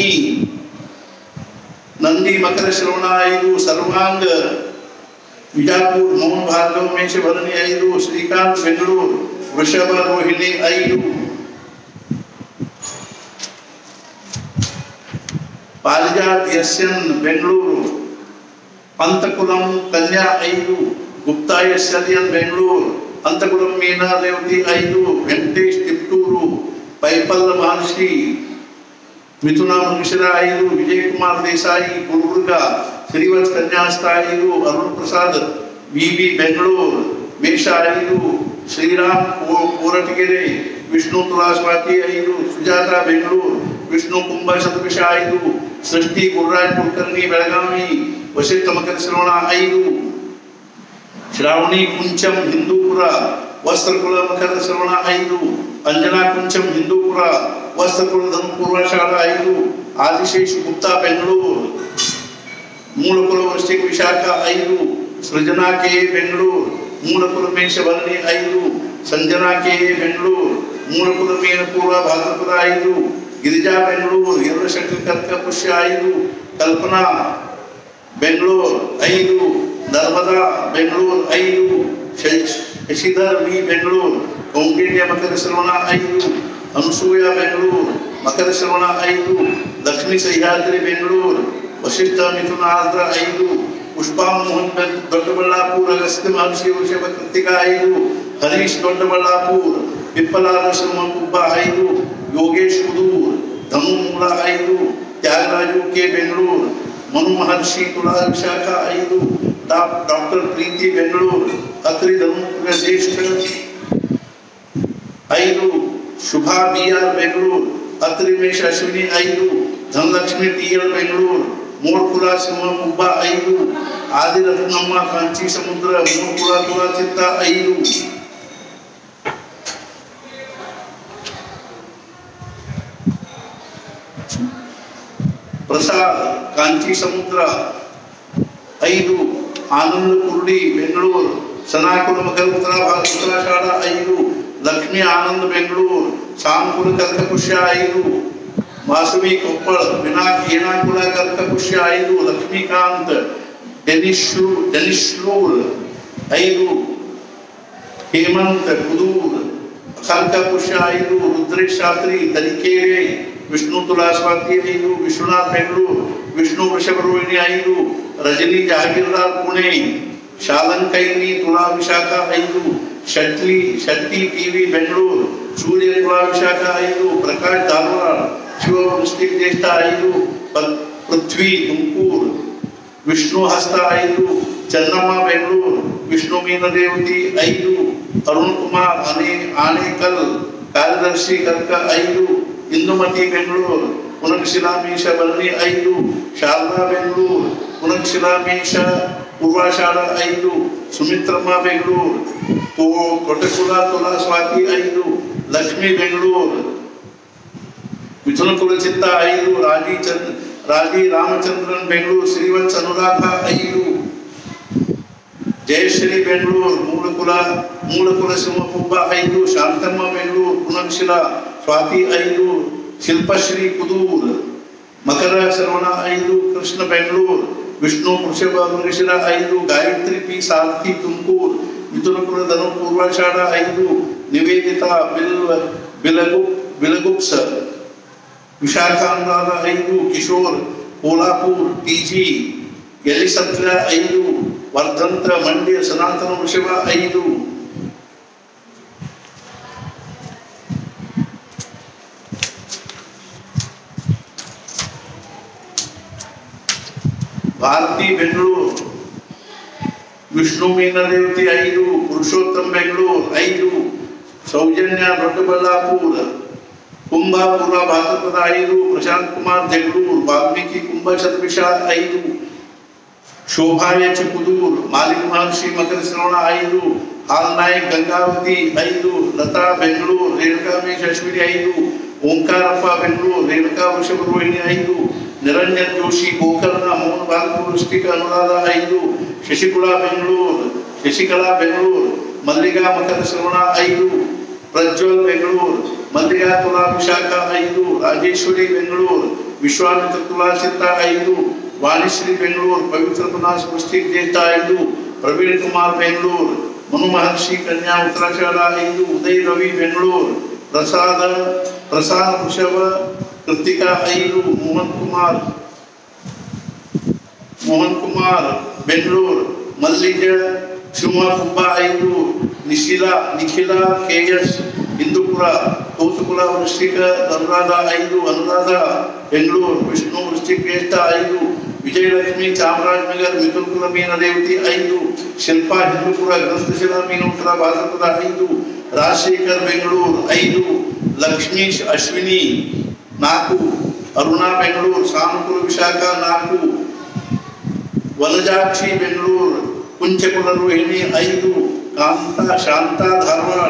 ನಂದಿ ಮಕರ ಶ್ರವಣ ಐದು ಸರ್ವಾಂಗ ವಿಜಾಪುರ್ ಮೋಹನ್ ಭಾರ್ಗವ ಮೇಷ ಭರಣಿ ಐದು ಶ್ರೀಕಾಂತ್ ಬೆಂಗಳೂರು ವೃಷಭ ರೋಹಿಣಿ ಐದು ಪಾರಿಜಾತ್ ಎಸ್ ಎನ್ ಬೆಂಗಳೂರು ಅಂತಕುಲಂ ಕನ್ಯಾ ಐದು Gupta S L N Bengaluru ಅಂತಕುಲಂ ಮೀನಾ ರೇವತಿ ಐದು ವೆಂಕಟೇಶ್ ತಿಪ್ಟೂರು ಪೈಪಲ್ಲ ಮಹರ್ಷಿ ಮಿಥುನ ಮನುಷ್ಯರ ಐದು ವಿಜಯ್ ಕುಮಾರ್ ದೇಸಾಯಿ ಗುಲ್ಬರ್ಗ ಶ್ರೀವತ್ಸ ಕನ್ಯಾಸ್ತ ಐದು ಅರುಣ್ ಪ್ರಸಾದ್ ವಿ ಬಿ ಬೆಂಗಳೂರು ಮೇಷ ಐದು ಶ್ರೀರಾಮ್ ಕೋ- ಕೋರಟಗೆರೆ ವಿಷ್ಣು ತುಲಾಸ್ವಾತಿ ಐದು ಸುಜಾತ ಬೆಂಗಳೂರು ವಿಷ್ಣು ಕುಂಭ ಶತಭಿಷ ಐದು ಸೃಷ್ಟಿ ಗುರುರಾಜ್ ಕುಲಕರ್ಣಿ ಬೆಳಗಾವಿ ವಶಿಷ್ಠ ಮಕರ ಶ್ರವಣ ಐದು ಶ್ರಾವಣಿ ಕುಂಚಂ ಹಿಂದೂಪುರ ವಸ್ತ್ರಕುಲ ಮಕರ ಶ್ರವಣ ಐದು ಅಂಜನಾ ಕುಂಚಂ ಹಿಂದೂಪುರ ವಸ್ತ್ರಕುಲ ಧನುಪೂರ್ವಾಷಾಢ ಐದು ಆದಿಶೇಷ್ ಗುಪ್ತಾ ಬೆಂಗಳೂರು ಮೂಲಕುಲ ವೃಶ್ಚಿಕ ವಿಶಾಖ ಐದು ಸೃಜನಾ ಕೆ ಬೆಂಗಳೂರು ಮೂಲಕುಲ ಮೇಷ ಭರಣಿ ಐದು ಸಂಜನಾ ಕೆ ಬೆಂಗಳೂರು ಮೂಲಕುಲ ಮೀನ ಪೂರ್ವ ಭಾದ್ರಪದ ಐದು ಗಿರಿಜಾ ಬೆಂಗಳೂರು ಎರಡು ಶಕ್ತಿ ಕರ್ಕ ಪುಷ್ಯ ಐದು ಕಲ್ಪನಾ ಬೆಂಗಳೂರು ಐದು ನರ್ಮದಾ ಬೆಂಗಳೂರು ಐದು ಶ- ಶಶಿಧರ್ ವಿ ಬೆಂಗಳೂರು ಕೌಂಡಿನ್ಯ ಮಕರ ಶ್ರವಣ ಐದು ಅನಸೂಯ ಬೆಂಗಳೂರು ಮಕರ ಶ್ರವಣ ಐದು ಲಕ್ಷ್ಮೀ ಸಹ್ಯಾದ್ರಿ ಬೆಂಗಳೂರು ವಶಿಷ್ಠ ಮಿಥುನ ಆರ್ದ್ರ ಐದು ಪುಷ್ಪಾ ಮೋಹನ್ ಬೆನ್- ದೊಡ್ಡಬಳ್ಳಾಪುರ ಅಗಸ್ತ್ಯ ಮಹರ್ಷಿ ವೃಷಭ ಕೃತಿಕಾ ಐದು ಹರೀಶ್ ದೊಡ್ಡಬಳ್ಳಾಪುರ ವಿಪ್ಪಲಾದ ಶ್ರಮ ಕುಬ್ಬ ಐದು ಯೋಗೇಶ್ ಕುದೂರ್ ಧನು ಮೂಲ ಐದು ತ್ಯಾಗರಾಜು ಕೆ ಬೆಂಗಳೂರು ಮನು ಮಹರ್ಷಿ ತುಳಾ ವಿಶಾಖ ಐದು ಡಾ- ಡಾಕ್ಟರ್ ಪ್ರೀತಿ ಬೆಂಗಳೂರು ಅತ್ರಿ ಧನು ಜ್ಯೇಷ್ಠ ಐದು ಶುಭಾ ಬಿ ಆರ್ ಬೆಂಗಳೂರು ಅತ್ರಿಮೇಶ್ ಅಶ್ವಿನಿ ಐದು ಧನಲಕ್ಷ್ಮಿ ಟಿ ಎಲ್ ಬೆಂಗಳೂರು ಮೋಡ್ಕುಲ ಸಿಂಹ ಮುಬ್ಬ ಐದು ಆದಿರತ್ನಮ್ಮ ಕಾಂಚಿ ಸಮುದ್ರ ಮೂರ್ಕುಲ ತುಲಾ ಚಿತ್ತ ಐದು ಪ್ರಸಾದ್ ಕಾಂಚಿ ಸಮುದ್ರ ಐದು ಆನಂದ ಕುರುಡಿ ಬೆಂಗಳೂರು ಸನಾಕುಲ ಮಕರ ಉತ್ತರಾಭಾಗ ಉತ್ತರಾಷಾಢ ಐದು ಲಕ್ಷ್ಮಿ ಆನಂದ್ ಬೆಂಗಳೂರು ಸಾಂಕುಲ ಕರ್ಕಪುಷ್ಯ ಐದು ವಾಸವಿ ಕೊಪ್ಪಳ ವಿನಾ ಏನಾಕುಲ ಕರ್ಕಪುಷ್ಯ ಐದು ಲಕ್ಷ್ಮೀಕಾಂತ್ ಡೆನಿಶ್ರು ಡೆನಿಶ್ಲೂರ್ ಐದು ಹೇಮಂತ್ ಕುದೂರ್ ಕರ್ಕಪುಷ್ಯ ಐದು ರುದ್ರೇಶ್ ಶಾಸ್ತ್ರಿ ತನಿಖೇರಿ ವಿಷ್ಣು ತುಲಾಸ್ವಾತಿ ಐದು ವಿಶ್ವನಾಥ್ ಬೆಂಗಳೂರು ವಿಷ್ಣು ವೃಷಭರೋಹಿಣಿ ಐದು ರಜನಿ ಜಹಾಗೀರ್ದಾರ್ ಪುಣೆ ಶಾಲಂಕೈನಿ ತುಲಾ ವಿಶಾಖ ಐದು ಶಟ್ಲಿ ಶೆಟ್ಟಿ ಟಿವಿ ಬೆಂಗಳೂರು ಸೂರ್ಯ ತುಲಾ ವಿಶಾಖ ಐದು ಪ್ರಕಾಶ್ ಧಾರವಾಡ ಶಿವವೃಷ್ಟಿ ಜ್ಯೇಷ್ಠ ಐದು ಪ- ಪೃಥ್ವಿ ತುಮಕೂರು ವಿಷ್ಣು ಹಸ್ತ ಐದು ಚೆನ್ನಮ್ಮ ಬೆಂಗಳೂರು ವಿಷ್ಣು ಮೀನ ದೇವತಿ ಐದು ಅರುಣ್ ಕುಮಾರ್ ಅನೇ ಆನೇಕಲ್ ಕಾರ್ಯದರ್ಶಿ ಕರ್ಕ ಐದು ಇಂದುಮತಿ ಬೆಂಗಳೂರು ಪುನಃಶಿಲಾಮೀಶ ಬನ್ನಿ ಐದು ಶಾರದಾ ಬೆಂಗಳೂರು ಪುನಃಶಿಲಾಮೀಶ ಪೂರ್ವಾಷಾಢ ಐದು ಸುಮಿತ್ರಮ್ಮ ಬೆಂಗಳೂರು ತೋ- ಕೊಟಕುಲ ತುಲಾ ಸ್ವಾತಿ ಐದು ಲಕ್ಷ್ಮಿ ಬೆಂಗಳೂರು ಮಿಥುನ ಕುಲಚಿತ್ತ ಐದು ರಾಜಿ ಚಂದ್ರ ರಾಜಿ ರಾಮಚಂದ್ರನ್ ಬೆಂಗಳೂರು ಶ್ರೀವತ್ಸ ಅನುರಾಧ ಐದು ಜಯಶ್ರೀ ಬೆಂಗಳೂರು ಮೂಲಕುಲ ಮೂಲಕುಲ ಸಿಂಹಪುಬ್ಬ ಐದು ಶಾಂತಮ್ಮ ಬೆಂಗಳೂರು ಪುನಕ್ಷಿಲ ಸ್ವಾತಿ ಐದು ಶಿಲ್ಪಶ್ರೀ ಕುದೂರ್ ಮಕರ ಶ್ರವಣ ಐದು ಕೃಷ್ಣ ಬೆಂಗಳೂರು ವಿಷ್ಣು ವೃಷಭ ಮೃಗಶಿರ ಐದು ಗಾಯತ್ರಿ ಪಿ ಸಾರಥಿ ತುಮಕೂರು ಮಿಥುನಪುರ ಧನು ಪೂರ್ವಾಷಾಢ ಐದು ನಿವೇದಿತಾ ಬಿಲ್ ಬಿಲಗು ಬಿಲಗುಪ್ಸ ವಿಶಾಖಾನುರಾಧ ಐದು ಕಿಶೋರ್ ಕೋಲ್ಹಾಪುರ್ ಟಿಜಿ ಯಲಿಸತ್ರ ಐದು ವರ್ಧಂತ ಮಂಡ್ಯ ಸನಾತನ ವೃಷಭ ಐದು ಭಾರತಿ ಬೆಂಗಳೂರು ವಿಷ್ಣು ಮೀನ ದೇವತೆ ಐದು ಪುರುಷೋತ್ತಮ್ ಬೆಂಗಳೂರು ಐದು ಸೌಜನ್ಯ ದೊಡ್ಡಬಳ್ಳಾಪುರ ಕುಂಭಾಪುರ ಭಾಗವತದ ಐದು ಪ್ರಶಾಂತ್ ಕುಮಾರ್ ಜಗಳೂರು ವಾಲ್ಮೀಕಿ ಕುಂಭ ಶತಭಿಷ ಐದು ಶೋಭಾ ಎಚ್ ಕುದೂರ್ ಮಾಲಿಕ್ ಮಹರ್ಷಿ ಮಕರ ಶ್ರವಣ ಐದು ಹಾಲ್ ನಾಯಕ್ ಗಂಗಾವತಿ ಐದು ಲತಾ ಬೆಂಗಳೂರು ರೇಣುಕಾ ಮೇಷ್ ಅಶ್ವಿನಿ ಐದು ಓಂಕಾರಪ್ಪ ಬೆಂಗಳೂರು ರೇಣುಕಾ ವೃಷಭರೋಹಿಣಿ ಐದು ನಿರಂಜನ್ ಜೋಶಿ ಗೋಕರ್ಣ ಮೋಹನ್ ಭಾಗವತ ವೃಷ್ಟಿಕ ಅನುರಾಧ ಐದು ಶಶಿಕುಲಾ ಬೆಂಗಳೂರು ಶಶಿಕಲಾ ಬೆಂಗಳೂರು ಮಲ್ಲಿಗಾ ಮಕರ ಶ್ರವಣ ಐದು ಪ್ರಜ್ವಲ್ ಬೆಂಗಳೂರು ಮಲ್ಲಿಗಾ ತುಲಾ ವಿಶಾಖ ಐದು ರಾಜೇಶ್ವರಿ ಬೆಂಗಳೂರು ವಿಶ್ವಾಮಿತ್ರ ತುಲಾ ಚಿತ್ತ ಐದು ವಾಣಿಶ್ರೀ ಬೆಂಗಳೂರು ಪವಿತ್ರ ಪುನಾಸ್ ಪುಷ್ಟಿ ಜ್ಯೇಷ್ಠ ಐದು ಪ್ರವೀಣ್ ಕುಮಾರ್ ಬೆಂಗಳೂರು ಮನು ಮಹರ್ಷಿ ಕನ್ಯಾ ಉತ್ತರಾಷಾಢ ಐದು ಉದಯ್ ರವಿ ಬೆಂಗಳೂರು ಪ್ರಸಾದ ಪ್ರಸಾದ್ ವೃಷಭ ಕೃತಿಕಾ ಐದು ಮೋಹನ್ ಕುಮಾರ್ ಮೋಹನ್ ಕುಮಾರ್ ಬೆಂಗಳೂರು ಮಲ್ಲಿಗ ಶಿವಮೊಗ್ಗ ಐದು ನಿಶಿಲ ನಿಖಿಲ ಕೆಎಸ್ ಹಿಂದೂಪುರ ಕೌತುಕುಲ ವೃಶ್ಚಿಕ ಅನುರಾಧ ಐದು ಅನುರಾಧ ಬೆಂಗಳೂರು ವಿಷ್ಣು ವೃಶ್ಚಿಕ ಜ್ಯೇಷ್ಠ ಐದು ವಿಜಯಲಕ್ಷ್ಮಿ ಚಾಮರಾಜನಗರ್ ಮಿಥುನಕುಲ ಮೀನ ದೇವತಿ ಐದು ಶಿಲ್ಪಾ ಹಿಂದೂಪುರ ಗ್ರಂಥಶಿಲಾ ಮೀನೋತ್ತರ ಭಾರತದ ಐದು ರಾಜಶೇಖರ್ ಬೆಂಗಳೂರು ಐದು ಲಕ್ಷ್ಮೀಶ್ ಅಶ್ವಿನಿ ನಾಲ್ಕು ಅರುಣಾ ಬೆಂಗಳೂರು ಸಾನುಕುಲ ವಿಶಾಖ ನಾಲ್ಕು ವನಜಾಕ್ಷಿ ಬೆಂಗಳೂರು ಕುಂಚಕುಲ ರೋಹಿಣಿ ಐದು ಕಾಂತ ಶಾಂತ ಧಾರವಾಡ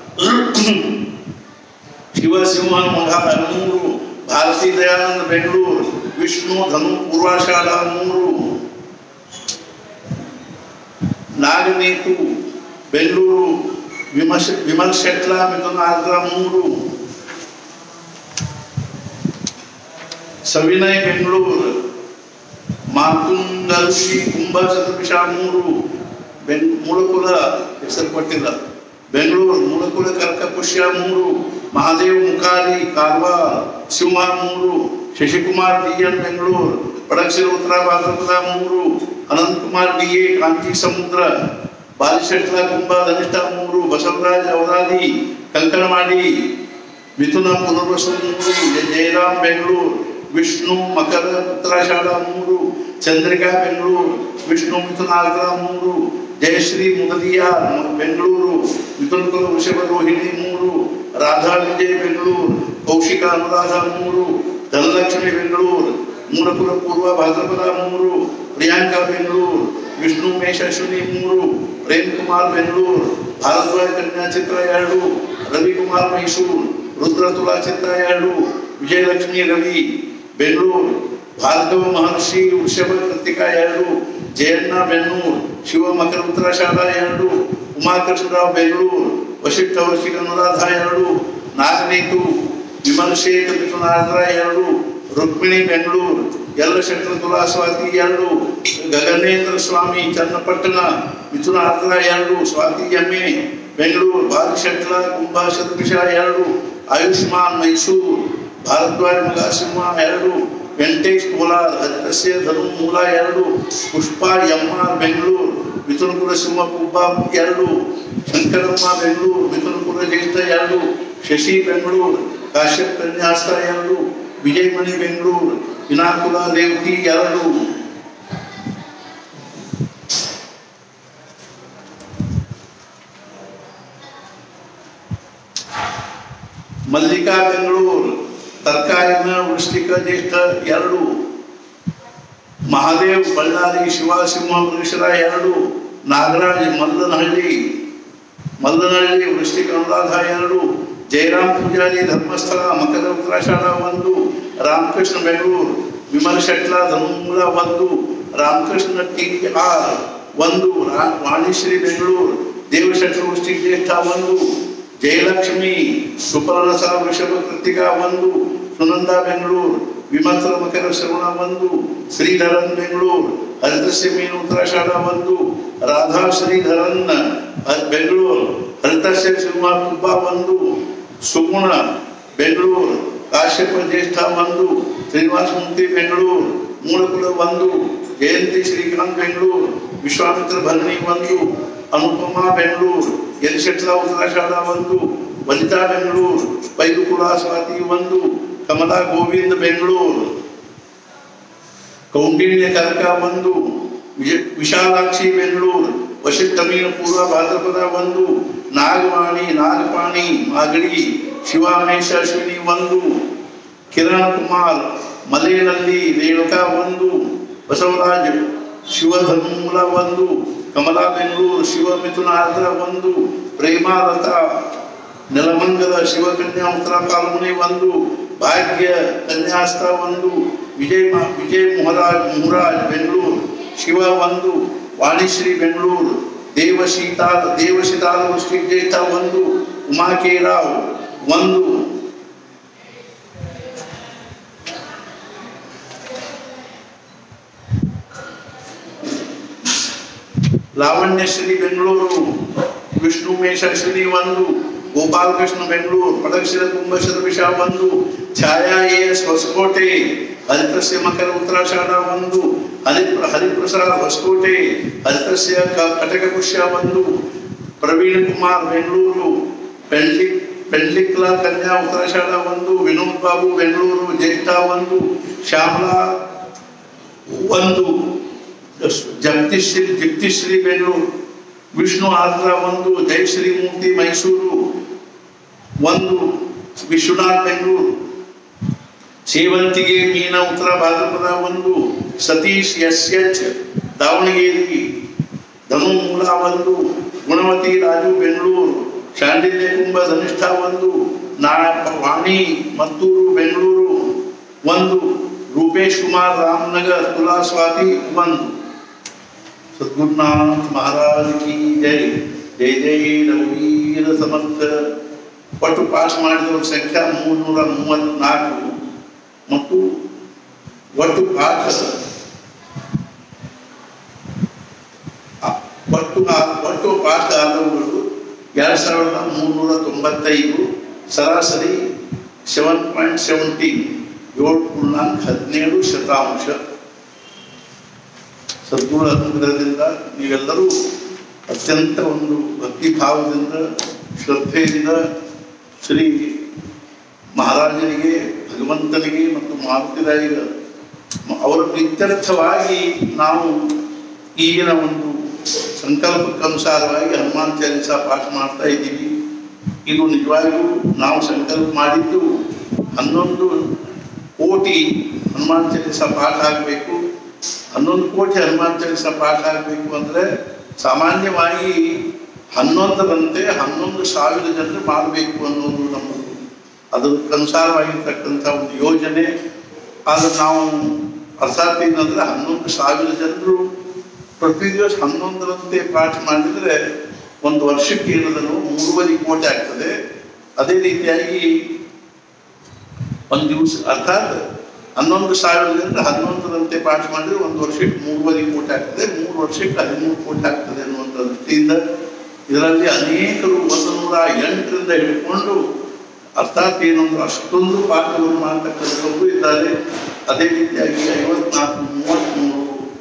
ಶಿವಸಿಂಹ ಮಘ ಮೂರು ಭಾರತಿ ದಯಾನಂದ ಬೆಂಗಳೂರು ವಿಷ್ಣು ಧನು ಪೂರ್ವಾಷಾಢ ಮೂರು ನಾಗನೇತು ಬೆಂಗಳೂರು ವಿಮರ್ಶ ವಿಮಲ್ ಶೆಟ್ಲ ಮಿಥುನ ಆದ್ರ ಮೂರು ಸವಿನಯ್ ಬೆಂಗಳೂರು ಮಾತುಂಗ ಋಷಿ ಕುಂಭ ಚತುರ್ವಿಷ ಮೂರು ಬೆಂಗ್ ಮೂಲಕುಲ ಹೆಸರು ಕೊಟ್ಟಿಲ್ಲ ಬೆಂಗಳೂರು ಮೂಲಕುಲ ಕರ್ಕಪುಷ್ಯ ಮೂರು ಮಹಾದೇವ್ ಮುಖಾರಿ ಕಾರವಾರ ಸಿಂಹ ಮೂರು ಶಶಿಕುಮಾರ್ ಡಿ ಎನ್ ಬೆಂಗಳೂರು ಪಡಕ್ಷಿರ ಉತ್ತರ ಭಾರತದ ಮೂರು ಅನಂತಕುಮಾರ್ ಡಿ ಎ ಕಾಂತಿ ಸಮುದ್ರ ಬಾಲಿಶೆಟ್ಲ ಕುಂಭ ಧನಿಷ್ಠ ಮೂರು ಬಸವರಾಜ್ ಅವರಾದಿ ಕಂಕಣಮಾಡಿ ಮಿಥುನ ಪುನರ್ವಸು ಮೂರು ಜ- ಜಯರಾಮ್ ಬೆಂಗಳೂರು ವಿಷ್ಣು ಮಕರ ಉತ್ತರಾಷಾಢ ಮೂರು ಚಂದ್ರಿಕಾ ಬೆಂಗಳೂರು ವಿಷ್ಣು ಮಿಥುನ ಆರ್ದ್ರ ಮೂರು ಜಯಶ್ರೀ ಮುಗದಿಯಾರ್ ಮ- ಬೆಂಗಳೂರು ಮಿಥುನ್ ಕುಲ ವೃಷಭ ರೋಹಿಣಿ ಮೂರು ರಾಧಾ ವಿಜಯ್ ಬೆಂಗಳೂರು ಕೌಶಿಕ ಅನುರಾಧ ಮೂರು ಧನಲಕ್ಷ್ಮಿ ಬೆಂಗಳೂರು ಮೂರಕುಲ ಪೂರ್ವ ಭಾದ್ರಪದ ಮೂರು ಪ್ರಿಯಾಂಕಾ ಬೆಂಗಳೂರು ವಿಷ್ಣು ಮೇಷ ಅಶ್ವಿನಿ ಮೂರು ಪ್ರೇಮ್ ಕುಮಾರ್ ಬೆಂಗಳೂರು ಭಾರದ್ವಾಜ್ ಕನ್ಯಾ ಚಿತ್ರ ಎರಡು ರವಿಕುಮಾರ್ ಮೈಸೂರು ರುದ್ರ ತುಲಾ ಚಿತ್ರ ಎರಡು ವಿಜಯಲಕ್ಷ್ಮಿ ರವಿ ಬೆಂಗಳೂರು ಭಾರ್ಗವ ಮಹರ್ಷಿ ವೃಷಭ ಕೃತಿಕಾ ಎರಡು ಜಯಣ್ಣ ಬೆನ್ನೂರು ಶಿವ ಮಕರ ಉತ್ತರಾಷಾಢ ಎರಡು ಉಮಾಕೃಷ್ಣರಾವ್ ಬೆಂಗಳೂರು ವಶಿಷ್ಠ ವರ್ಷಿಕ ಅನುರಾಧ ಎರಡು ನಾಗನೇತು ವಿಮಲ್ ಶೇಖ್ ಮಿಥುನಾರ್ದ್ರ ಎರಡು ರುಕ್ಮಿಣಿ ಬೆಂಗಳೂರು ಎಲ್ಲ ಶಂಕರ ತುಲಾ ಸ್ವಾತಿ ಎರಡು ಗಗನೇಂದ್ರ ಸ್ವಾಮಿ ಚನ್ನಪಟ್ಟಣ ಮಿಥುನ ಆರ್ದ್ರ ಎರಡು ಸ್ವಾತಿ ಎಮ್ಮೆ ಬೆಂಗಳೂರು ಬಾಲಶಂಕರ ಕುಂಭ ಶತಭಿಷ ಎರಡು ಆಯುಷ್ಮಾನ್ ಮೈಸೂರು ಭಾರದ್ವಾಜ್ ಮಗಾಸಿಂಹ ಎರಡು ವೆಂಕಟೇಶ್ ಕೋಲಾರ್ ಹರಿತಸ್ಯ ಧನು ಮೂಲ ಎರಡು ಪುಷ್ಪ ಎಮ್ಮಾರ್ ಬೆಂಗಳೂರು ಮಿಥುನಪುರ ಸಿಂಹ ಕುಬ್ಬ ಎರಡು ಶಂಕರಮ್ಮ ಬೆಂಗಳೂರು ಮಿಥುನಪುರ ಜಯಿತ ಎರಡು ಶಶಿ ಬೆಂಗಳೂರು ಕಾಶ್ಯಪ್ ಕನ್ಯಾಸ್ತ ಎರಡು ವಿಜಯಮಣಿ ಬೆಂಗಳೂರು ವಿನಾಕುಲ ರೇವತಿ ಎರಡು ಮಲ್ಲಿಕಾ ಬೆಂಗಳೂರು ತರ್ಕಾರಿನ ವೃಷ್ಟಿಕ ಜ್ಯೇಷ್ಠ ಎರಡು ಮಹಾದೇವ್ ಬಳ್ಳಾರಿ ಶಿವಸಿಂಹ ವೃಷರ ಎರಡು ನಾಗರಾಜ್ ಮಲ್ಲನಹಳ್ಳಿ ಮಲ್ಲನಹಳ್ಳಿ ವೃಷ್ಟಿಕ ಅನುರಾಧ ಎರಡು ಜಯರಾಮ್ ಪೂಜಾರಿ ಧರ್ಮಸ್ಥಳ ಮಕರ ಉತ್ತರಾಷಾಢ ಒಂದು ರಾಮಕೃಷ್ಣ ಬೆಂಗಳೂರು ವಿಮಲ್ ಶೆಟ್ಲ ಧನುಮೂಲ ಒಂದು ರಾಮಕೃಷ್ಣ ಟಿ ಆರ್ ಒಂದು ರಾ- ವಾಣಿಶ್ರೀ ಬೆಂಗಳೂರು ದೇವಶೆಟ್ಲ ವೃಷ್ಟಿ ಜ್ಯೇಷ್ಠ ಒಂದು ಜಯಲಕ್ಷ್ಮಿ ಸುಪರ್ಣಸ ವೃಷಭ ಕೃತಿಕಾ ಒಂದು ಸುನಂದ ಬೆಂಗಳೂರು ವಿಮತ್ರ ಮಕರ ಶ್ರವಣ ಒಂದು ಶ್ರೀಧರನ್ ಬೆಂಗಳೂರು ಹರಿತಸ್ಯ ಮೀನು ಉತ್ತರಾಷಾಢ ಒಂದು ರಾಧಾ ಶ್ರೀಧರನ್ ಅಹ್, ಬೆಂಗಳೂರು ಹರಿತಸ್ಯ ಸಿಂಹ ಕುಬ್ಬ ಒಂದು ಸುಗುಣ ಬೆಂಗಳೂರು ಕಾಶ್ಯಪ ಜ್ಯೇಷ್ಠ ಒಂದು ಶ್ರೀನಿವಾಸ ಮೂರ್ತಿ ಬೆಂಗಳೂರು ಮೂಲಕುಲ ಒಂದು ಜಯಂತಿ ಶ್ರೀಕಾಂತ್ ಬೆಂಗಳೂರು ವಿಶ್ವಾಮಿತ್ರ ಭರಣಿ ಒಂದು ಅನುಪಮಾ ಬೆಂಗಳೂರು ಯಲಿಶೆಟ್ಲ ಉತ್ತರಾಷಾಢ ಒಂದು ವನಿತಾ ಬೆಂಗಳೂರು ಪೈರುಕುಲ ಸ್ವಾತಿ ಒಂದು ಕಮಲಾ ಗೋವಿಂದ ಬೆಂಗಳೂರು ಕೌಂಡಿನ್ಯ ಕನಕ ಒಂದು ವಿಜ- ವಿಶಾಲಾಕ್ಷಿ ಬೆಂಗಳೂರು ವಶಿಷ್ಠ ಮೀನು ಪೂರ್ವ ಭಾದ್ರಪದ ಒಂದು ನಾಗವಾಣಿ ನಾಗಪಾಣಿ ಮಾಗಡಿ ಶಿವಾಮೇಶ ಅಶ್ವಿನಿ ಒಂದು ಕಿರಣ್ ಕುಮಾರ್ ಮಲೆಯಲ್ಲಿ ರೇಣುಕಾ ಒಂದು ಬಸವರಾಜ್ ಶಿವಧನ್ಮೂಲ ಒಂದು ಕಮಲಾ ಬೆಂಗಳೂರು ಶಿವ ಮಿಥುನ ಆರ್ದ್ರ ಒಂದು ಪ್ರೇಮಾಲತ ನೆಲಮಂಗಲ ಶಿವಕನ್ಯಾ ಉತ್ತರ ಪಾಲ್ಗುಣಿ ಒಂದು ಭಾಗ್ಯ ಕನ್ಯಾಸ್ತ ಒಂದು ವಿಜಯ್ ಮ- ವಿಜಯ್ ಮೊಹರಾಜ್ ಮುಹರಾಜ್ ಬೆಂಗಳೂರು ಶಿವ ಒಂದು ವಾಣಿಶ್ರೀ ಬೆಂಗಳೂರು ದೇವಶೀತಾಲ ದೇವಶೀತಾಲ ವೃಷ್ಟಿ ಜ್ಯೇಷ್ಠ ಒಂದು ಉಮಾಕೇರಾವ್ ಒಂದು ಲಾವಣ್ಯಶ್ರೀ ಬೆಂಗಳೂರು ವಿಷ್ಣು ಮೇಷ ಅಶ್ವಿನಿ ಒಂದು ಗೋಪಾಲಕೃಷ್ಣ ಬೆಂಗಳೂರು ಪಡಕ್ಷರ ಕುಂಭಶರ ವಿಷ ಒಂದು ಛಾಯಾ ಎ ಎಸ್ ಹೊಸಕೋಟೆ ಹರಿತಸ್ಯ ಮಕರ ಉತ್ತರಾಷಾಢ ಒಂದು ಹರಿ ಹರಿಪ್ರಸಾದ್ ಹೊಸಕೋಟೆ ಹರಿತಸ್ಯ ಕ- ಕಟಕ ಪುಷ್ಯ ಒಂದು ಪ್ರವೀಣ್ ಕುಮಾರ್ ಬೆಂಗಳೂರು ಪೆಂಡ್ಲಿ ಪೆಂಡ್ಲಿಕ್ಲ ಕನ್ಯಾ ಉತ್ತರಾಷಾಢ ಒಂದು ವಿನೋದ್ ಬಾಬು ಬೆಂಗಳೂರು ಜ್ಯೇಷ್ಠ ಒಂದು ಶ್ಯಾಮಲಾ ಒಂದು ಜಗದೀಶ್ರೀ ಜಗದೀಶ್ರೀ ಬೆಂಗಳೂರು ವಿಷ್ಣು ಆರ್ದ್ರ ಒಂದು ಜಯಶ್ರೀ ಮೂರ್ತಿ ಮೈಸೂರು ಒಂದು ವಿಶ್ವನಾಥ್ ಬೆಂಗಳೂರು ಸೇವಂತಿಗೆ ಮೀನ ಉತ್ತರ ಭಾದ್ರಪದ ಒಂದು ಸತೀಶ್ ಎಸ್ ಎಚ್ ದಾವಣಗೆರೆ ಧನು ಮೂಲ ಒಂದು ಗುಣವತಿ ರಾಜು ಬೆಂಗಳೂರು ಶಾಂಡಿಲ್ಯ ಕುಂಭ ಧನಿಷ್ಠ ಒಂದು ನಾ ವಾಣಿ ಮತ್ತೂರು ಬೆಂಗಳೂರು ಒಂದು ರೂಪೇಶ್ ಕುಮಾರ್ ರಾಮನಗರ್ ತುಲಾ ಸ್ವಾತಿ ಒಂದು ಸದ್ಗುರುನಾಥ್ ಮಹಾರಾಜ್ ಕಿ ಜೈ ಜೈ ಜೈ ರಘುವೀರ ಸಮರ್ಥ ಒಟ್ಟು ಪಾಸ್ ಮಾಡಿದವರ ಸಂಖ್ಯೆ ಮೂರ್ನೂರ ಮೂವತ್ನಾಲ್ಕು ಮತ್ತು ಒಟ್ಟು ಪಾಠ ಆ- ಒಟ್ಟು ಆ- ಒಟ್ಟು ಪಾಠ ಆದವರು ಎರಡು ಸಾವಿರದ ಮೂರ್ನೂರ ತೊಂಬತ್ತೈದು ಸರಾಸರಿ ಸೆವೆನ್ ಪಾಯಿಂಟ್ ಸೆವೆಂಟೀನ್ ಏಳು ಪೂರ್ಣಾಂಕ ಹದಿನೇಳು ಶತಾಂಶ ಸದ್ಗುಣ ಅನುಗ್ರಹದಿಂದ ನೀವೆಲ್ಲರೂ ಅತ್ಯಂತ ಒಂದು ಭಕ್ತಿ ಭಾವದಿಂದ ಶ್ರದ್ಧೆಯಿಂದ ಶ್ರೀ ಮಹಾರಾಜನಿಗೆ ಭಗವಂತನಿಗೆ ಮತ್ತು ಮಾರುತಿರಾಯಿಗ ಅವರ ಪ್ರೀತ್ಯರ್ಥವಾಗಿ ನಾವು ಈಗಿನ ಒಂದು ಸಂಕಲ್ಪಕ್ಕನುಸಾರವಾಗಿ ಹನುಮಾನ್ ಚಾಲಿಸ ಪಾಠ ಮಾಡ್ತಾ ಇದ್ದೀವಿ ಇದು ನಿಜವಾಗಿಯೂ ನಾವು ಸಂಕಲ್ಪ ಮಾಡಿದ್ದು ಹನ್ನೊಂದು ಕೋಟಿ ಹನುಮಾನ್ ಚಾಲಿಸ ಪಾಠ ಆಗಬೇಕು ಹನ್ನೊಂದು ಕೋಟಿ ಹನುಮಾನ್ ಚಾಲಿಸ ಪಾಠ ಆಗಬೇಕು ಅಂದರೆ ಸಾಮಾನ್ಯವಾಗಿ ಹನ್ನೊಂದರಂತೆ ಹನ್ನೊಂದು ಸಾವಿರ ಜನರು ಮಾಡಬೇಕು ಅನ್ನೋದು ನಮ್ಮದು ಅದಕ್ಕನುಸಾರವಾಗಿರ್ತಕ್ಕಂಥ ಒಂದು ಯೋಜನೆ ಆದ್ರೆ ನಾವು ಅರ್ಥಾತ್ ಏನಂದ್ರೆ ಹನ್ನೊಂದು ಸಾವಿರ ಜನರು ಪ್ರತಿ ದಿವಸ ಹನ್ನೊಂದರಂತೆ ಪಾಠ ಮಾಡಿದರೆ ಒಂದು ವರ್ಷಕ್ಕೆ ಏನದನ್ನು ಮೂರುವರೆ ಕೋಟಿ ಆಗ್ತದೆ ಅದೇ ರೀತಿಯಾಗಿ ಒಂದು ದಿವಸ ಅರ್ಥಾತ್ ಹನ್ನೊಂದು ಸಾವಿರ ಜನರು ಹನ್ನೊಂದರಂತೆ ಪಾಠ ಮಾಡಿದ್ರೆ ಒಂದು ವರ್ಷಕ್ಕೆ ಮೂರುವರೆ ಕೋಟಿ ಆಗ್ತದೆ ಮೂರು ವರ್ಷಕ್ಕೆ ಹದಿಮೂರು ಕೋಟಿ ಆಗ್ತದೆ ಅನ್ನುವಂಥ ದೃಷ್ಟಿಯಿಂದ ಇದರಲ್ಲಿ ಅನೇಕರು ಒಂದು ನೂರ ಎಂಟರಿಂದ ಹಿಡ್ಕೊಂಡು ಅರ್ಥಾತ್ ಏನಂದ್ರೆ ಅಷ್ಟೊಂದು ಪಾಠವನ್ನು ಮಾಡ್ತಕ್ಕಂಥವರು ಇದ್ದಾರೆ ಅದೇ ರೀತಿಯಾಗಿ ಐವತ್ನಾಲ್ಕು ಮೂವತ್ತ್ಮೂರು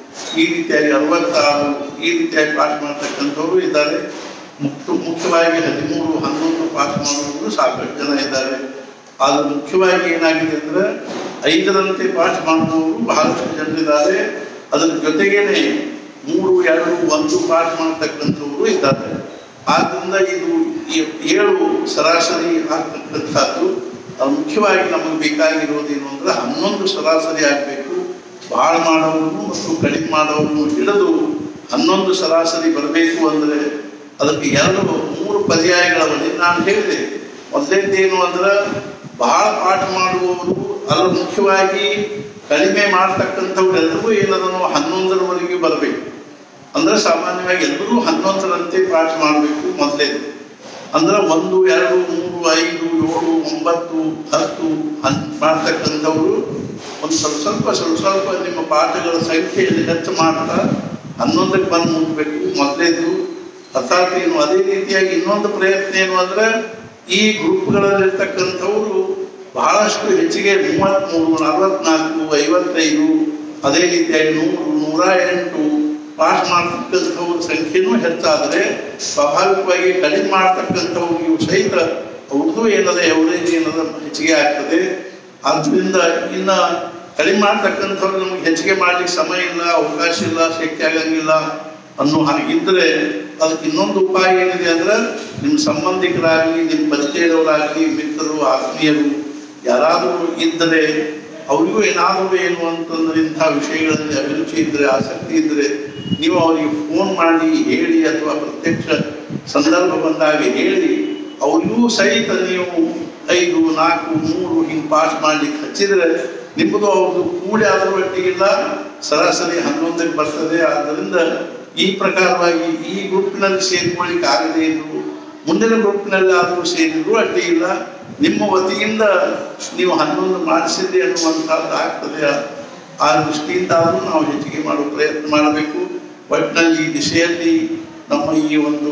ಈ ರೀತಿಯಾಗಿ ಅರವತ್ತಾರು ಈ ರೀತಿಯಾಗಿ ಪಾಠ ಮಾಡ್ತಕ್ಕಂಥವರು ಇದ್ದಾರೆ ಮುಖ್ಯ ಮುಖ್ಯವಾಗಿ ಹದಿಮೂರು ಹನ್ನೊಂದು ಪಾಠ ಮಾಡುವವರು ಸಾಕಷ್ಟು ಜನ ಇದ್ದಾರೆ ಆದ್ರೆ ಮುಖ್ಯವಾಗಿ ಏನಾಗಿದೆ ಅಂದ್ರೆ ಐದರಂತೆ ಪಾಠ ಮಾಡುವವರು ಬಹಳಷ್ಟು ಜನರಿದ್ದಾರೆ ಅದರ ಜೊತೆಗೇನೆ ಮೂರು ಎರಡು ಒಂದು ಪಾಠ ಮಾಡ್ತಕ್ಕಂಥವರು ಇದ್ದಾರೆ ಆದ್ದರಿಂದ ಇದು ಈ- ಏಳು ಸರಾಸರಿ ಆಗ್ತಕ್ಕಂಥದ್ದು ಅದು ಮುಖ್ಯವಾಗಿ ನಮಗೆ ಬೇಕಾಗಿರೋದೇನು ಅಂದ್ರೆ ಹನ್ನೊಂದು ಸರಾಸರಿ ಆಗಬೇಕು ಬಹಳ ಮಾಡೋರು ಮತ್ತು ಕಡಿಮೆ ಮಾಡೋರು ಹಿಡಿದು ಹನ್ನೊಂದು ಸರಾಸರಿ ಬರಬೇಕು ಅಂದರೆ ಅದಕ್ಕೆ ಎರಡು ಮೂರು ಪರ್ಯಾಯಗಳವಲ್ಲಿ ನಾನು ಹೇಳಿದೆ ಮೊದಲನೇದೇನು ಅಂದ್ರೆ ಬಹಳ ಪಾಠ ಮಾಡುವವರು ಅದರ ಮುಖ್ಯವಾಗಿ ಕಡಿಮೆ ಮಾಡ್ತಕ್ಕಂಥವ್ರೆಲ್ಲರೂ ಏನದನ್ನು ಹನ್ನೊಂದರವರೆಗೆ ಬರಬೇಕು ಅಂದ್ರೆ ಸಾಮಾನ್ಯವಾಗಿ ಎಲ್ಲರೂ ಹನ್ನೊಂದರಂತೆ ಪಾಠ ಮಾಡಬೇಕು ಮೊದಲೇ ಅಂದ್ರೆ ಒಂದು ಎರಡು ಮೂರು ಐದು ಏಳು ಒಂಬತ್ತು ಹತ್ತು ಹನ್ ಮಾಡ್ತಕ್ಕಂಥವ್ರು ಒಂದು ಸ್ವಲ್ಪ ಸ್ವಲ್ಪ ಸ್ವಲ್ಪ ಸ್ವಲ್ಪ ನಿಮ್ಮ ಪಾಠಗಳ ಸಂಖ್ಯೆಯಲ್ಲಿ ಹೆಚ್ಚು ಮಾಡ್ತಾ ಹನ್ನೊಂದಕ್ಕೆ ಬಂದು ಮುಟ್ಬೇಕು ಮೊದಲೇದು ಅರ್ಥಾತ್ ಏನು ಅದೇ ರೀತಿಯಾಗಿ ಇನ್ನೊಂದು ಪ್ರಯತ್ನ ಏನು ಅಂದ್ರೆ ಈ ಗ್ರೂಪ್ಗಳಲ್ಲಿರ್ತಕ್ಕಂಥವ್ರು ಬಹಳಷ್ಟು ಹೆಚ್ಚಿಗೆ ಮೂವತ್ತ್ಮೂರು ನಲವತ್ನಾಲ್ಕು ಐವತ್ತೈದು ಅದೇ ರೀತಿಯಾಗಿ ನೂರು ನೂರ ಎಂಟು ಪಾಸ್ ಮಾಡ್ತಕ್ಕಂಥವ್ರ ಸಂಖ್ಯೆನೂ ಹೆಚ್ಚಾದರೆ ಸ್ವಾಭಾವಿಕವಾಗಿ ಕಡಿಮೆ ಮಾಡ್ತಕ್ಕಂಥವ್ರಿಗೂ ಸಹಿತ ಅವ್ರದ್ದು ಏನದ ಎವರೇಜ್ ಏನದ ಹೆಚ್ಚಿಗೆ ಆಗ್ತದೆ ಆದ್ದರಿಂದ ಇನ್ನ ಕಡಿಮೆ ಮಾಡ್ತಕ್ಕಂಥವ್ರು ನಮಗೆ ಹೆಚ್ಚಿಗೆ ಮಾಡ್ಲಿಕ್ಕೆ ಸಮಯ ಇಲ್ಲ ಅವಕಾಶ ಇಲ್ಲ ಶಕ್ತಿ ಆಗಂಗಿಲ್ಲ ಅನ್ನೋ ಹಾಗಿದ್ರೆ ಅದಕ್ಕೆ ಇನ್ನೊಂದು ಉಪಾಯ ಏನಿದೆ ಅಂದ್ರೆ ನಿಮ್ಮ ಸಂಬಂಧಿಕರಾಗಲಿ ನಿಮ್ಮ ಪರಿಚಯದವರಾಗಲಿ ಮಿತ್ರರು ಆತ್ಮೀಯರು ಯಾರಾದರೂ ಇದ್ದರೆ ಅವರಿಗೂ ಏನಾದರೂ ಏನು ಅಂತಂದ್ರೆ ಇಂಥ ವಿಷಯಗಳಲ್ಲಿ ಅಭಿರುಚಿ ಇದ್ರೆ ಆಸಕ್ತಿ ಇದ್ರೆ ನೀವು ಅವರಿಗೆ ಫೋನ್ ಮಾಡಿ ಹೇಳಿ ಅಥವಾ ಪ್ರತ್ಯಕ್ಷ ಸಂದರ್ಭ ಬಂದಾಗ ಹೇಳಿ ಅವರಿಗೂ ಸಹಿತ ನೀವು ಐದು ನಾಲ್ಕು ಮೂರು ಹಿಂಗೆ ಪಾಸ್ ಮಾಡ್ಲಿಕ್ಕೆ ಹಚ್ಚಿದ್ರೆ ನಿಮ್ಮದು ಅವ್ರದ್ದು ಕೂಡಿ ಆದರೂ ಒಟ್ಟಿಗಿಲ್ಲ ಸರಾಸರಿ ಹನ್ನೊಂದಕ್ಕೆ ಬರ್ತದೆ ಆದ್ದರಿಂದ ಈ ಪ್ರಕಾರವಾಗಿ ಈ ಗ್ರೂಪಿನಲ್ಲಿ ಸೇರಿಕೊಳ್ಳಿಕ್ಕೆ ಆಗದೇ ಇದ್ರು ಮುಂದಿನ ಗ್ರೂಪಿನಲ್ಲಿ ಆದರೂ ಸೇರಿದ್ರು ಅಡ್ಡಿ ಇಲ್ಲ ನಿಮ್ಮ ವತಿಯಿಂದ ನೀವು ಹನ್ನೊಂದು ಮಾಡಿಸಿದ್ರಿ ಅನ್ನುವಂಥದ್ದು ಆಗ್ತದೆ ಆ ದೃಷ್ಟಿಯಿಂದ ಆದರೂ ನಾವು ಹೆಚ್ಚಿಗೆ ಮಾಡುವ ಪ್ರಯತ್ನ ಮಾಡಬೇಕು ಒಟ್ಟಿನಲ್ಲಿ ಈ ದಿಶೆಯಲ್ಲಿ ನಮ್ಮ ಈ ಒಂದು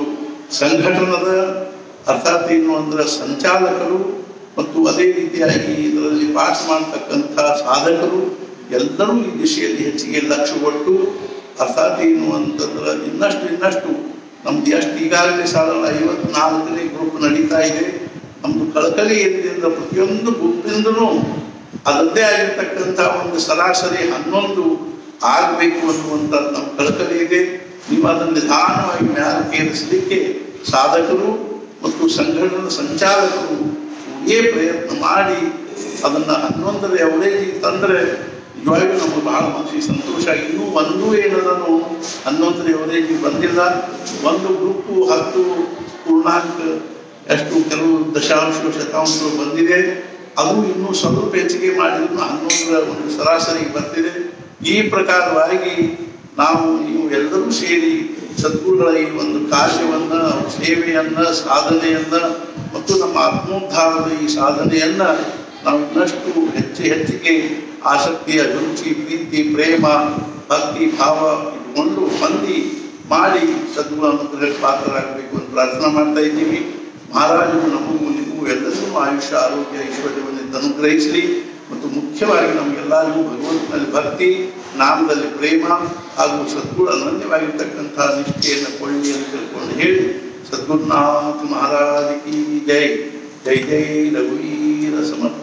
ಸಂಘಟನದ ಅರ್ಥಾತ್ ಏನು ಅಂದ್ರೆ ಸಂಚಾಲಕರು ಮತ್ತು ಅದೇ ರೀತಿಯಾಗಿ ಇದರಲ್ಲಿ ಪಾಠ ಮಾಡತಕ್ಕಂಥ ಸಾಧಕರು ಎಲ್ಲರೂ ಈ ದಿಶೆಯಲ್ಲಿ ಹೆಚ್ಚಿಗೆ ಲಕ್ಷ್ಯ ಕೊಟ್ಟು ಅರ್ಥಾತ್ ಏನು ಅಂತಂದ್ರೆ ಇನ್ನಷ್ಟು ಇನ್ನಷ್ಟು ನಮ್ದು ಎಷ್ಟು ಈಗಾಗಲೇ ಸಾಧಾರಣ ಐವತ್ನಾಲ್ಕನೇ ಗ್ರೂಪ್ ನಡೀತಾ ಇದೆ ನಮ್ದು ಕಳಕಳಿ ಏನಿದೆ ಅಂದ್ರೆ ಪ್ರತಿಯೊಂದು ಗ್ರೂಪಿಂದನೂ ಅದರದ್ದೇ ಆಗಿರ್ತಕ್ಕಂಥ ಒಂದು ಸರಾಸರಿ ಹನ್ನೊಂದು ಆಗಬೇಕು ಅನ್ನುವಂಥದ್ದು ನಮ್ಮ ಕಳಕಳಿ ಇದೆ ನೀವು ಅದನ್ನು ನಿಧಾನವಾಗಿ ಮ್ಯಾಲಕ್ಕೇರಿಸಲಿಕ್ಕೆ ಸಾಧಕರು ಮತ್ತು ಸಂಘಟನಾ ಸಂಚಾಲಕರು ಇದೇ ಪ್ರಯತ್ನ ಮಾಡಿ ಅದನ್ನ ಹನ್ನೊಂದರ ಎವರೇಜಿಗೆ ತಂದ್ರೆ ನಿಜವಾಗಿಯೂ ನಮಗೆ ಬಹಳ ಮನಸ್ಸಿಗೆ ಸಂತೋಷ ಇನ್ನೂ ಒಂದು ಏನದನ್ನು ಹನ್ನೊಂದರ ಎವರೇಜಿಗೆ ಬಂದಿಲ್ಲ ಒಂದು ಗ್ರೂಪು ಹತ್ತು ಪೂರ್ಣಾಂಕ ಎಷ್ಟು ಕೆಲವು ದಶಾಂಶ ಶತಾಂಶ ಬಂದಿದೆ ಅದು ಇನ್ನೂ ಸ್ವಲ್ಪ ಹೆಚ್ಚಿಗೆ ಮಾಡಿದ್ರು ಹನ್ನೊಂದರ ಒಂದು ಸರಾಸರಿ ಬರ್ತಿದೆ ಈ ಪ್ರಕಾರವಾಗಿ ನಾವು ನೀವು ಎಲ್ಲರೂ ಸೇರಿ ಸದ್ಗುರುಗಳ ಈ ಒಂದು ಕಾರ್ಯವನ್ನ ಸೇವೆಯನ್ನ ಸಾಧನೆಯನ್ನ ಮತ್ತು ನಮ್ಮ ಆತ್ಮೋದ್ಧಾರದ ಈ ಸಾಧನೆಯನ್ನ ನಾವು ಇನ್ನಷ್ಟು ಹೆಚ್ಚು ಹೆಚ್ಚಿಗೆ ಆಸಕ್ತಿ ಅಭಿರುಚಿ ಪ್ರೀತಿ ಪ್ರೇಮ ಭಕ್ತಿ ಭಾವ ಇಟ್ಕೊಂಡು ಹೊಂದಿ ಮಾಡಿ ಸದ್ಗುಣ ಅನುಗ್ರಹಕ್ಕೆ ಪಾತ್ರರಾಗಬೇಕು ಅಂತ ಪ್ರಾರ್ಥನೆ ಮಾಡ್ತಾ ಇದ್ದೀವಿ ಮಹಾರಾಜರು ನಮಗೂ ನಿಮಗೂ ಎಲ್ಲರಿಗೂ ಆಯುಷ್ಯ ಆರೋಗ್ಯ ಐಶ್ವರ್ಯವನ್ನು ಅನುಗ್ರಹಿಸಲಿ ಮತ್ತು ಮುಖ್ಯವಾಗಿ ನಮಗೆಲ್ಲರಿಗೂ ಭಗವಂತನಲ್ಲಿ ಭಕ್ತಿ ನಾಮದಲ್ಲಿ ಪ್ರೇಮ ಹಾಗೂ ಸದ್ಗುಣ ಅನನ್ಯವಾಗಿರ್ತಕ್ಕಂಥ ನಿಷ್ಠೆಯನ್ನು ಕೊಳ್ಳಿ ಅಂತ ತಿಳ್ಕೊಂಡು ಹೇಳಿ ಸದ್ಗುರುನಾಥ ಮಹಾರಾಜ ಕಿ ಜೈ ಜೈ ಜೈ ರಘುವೀರ ವೀರ ಸಮರ್ಥ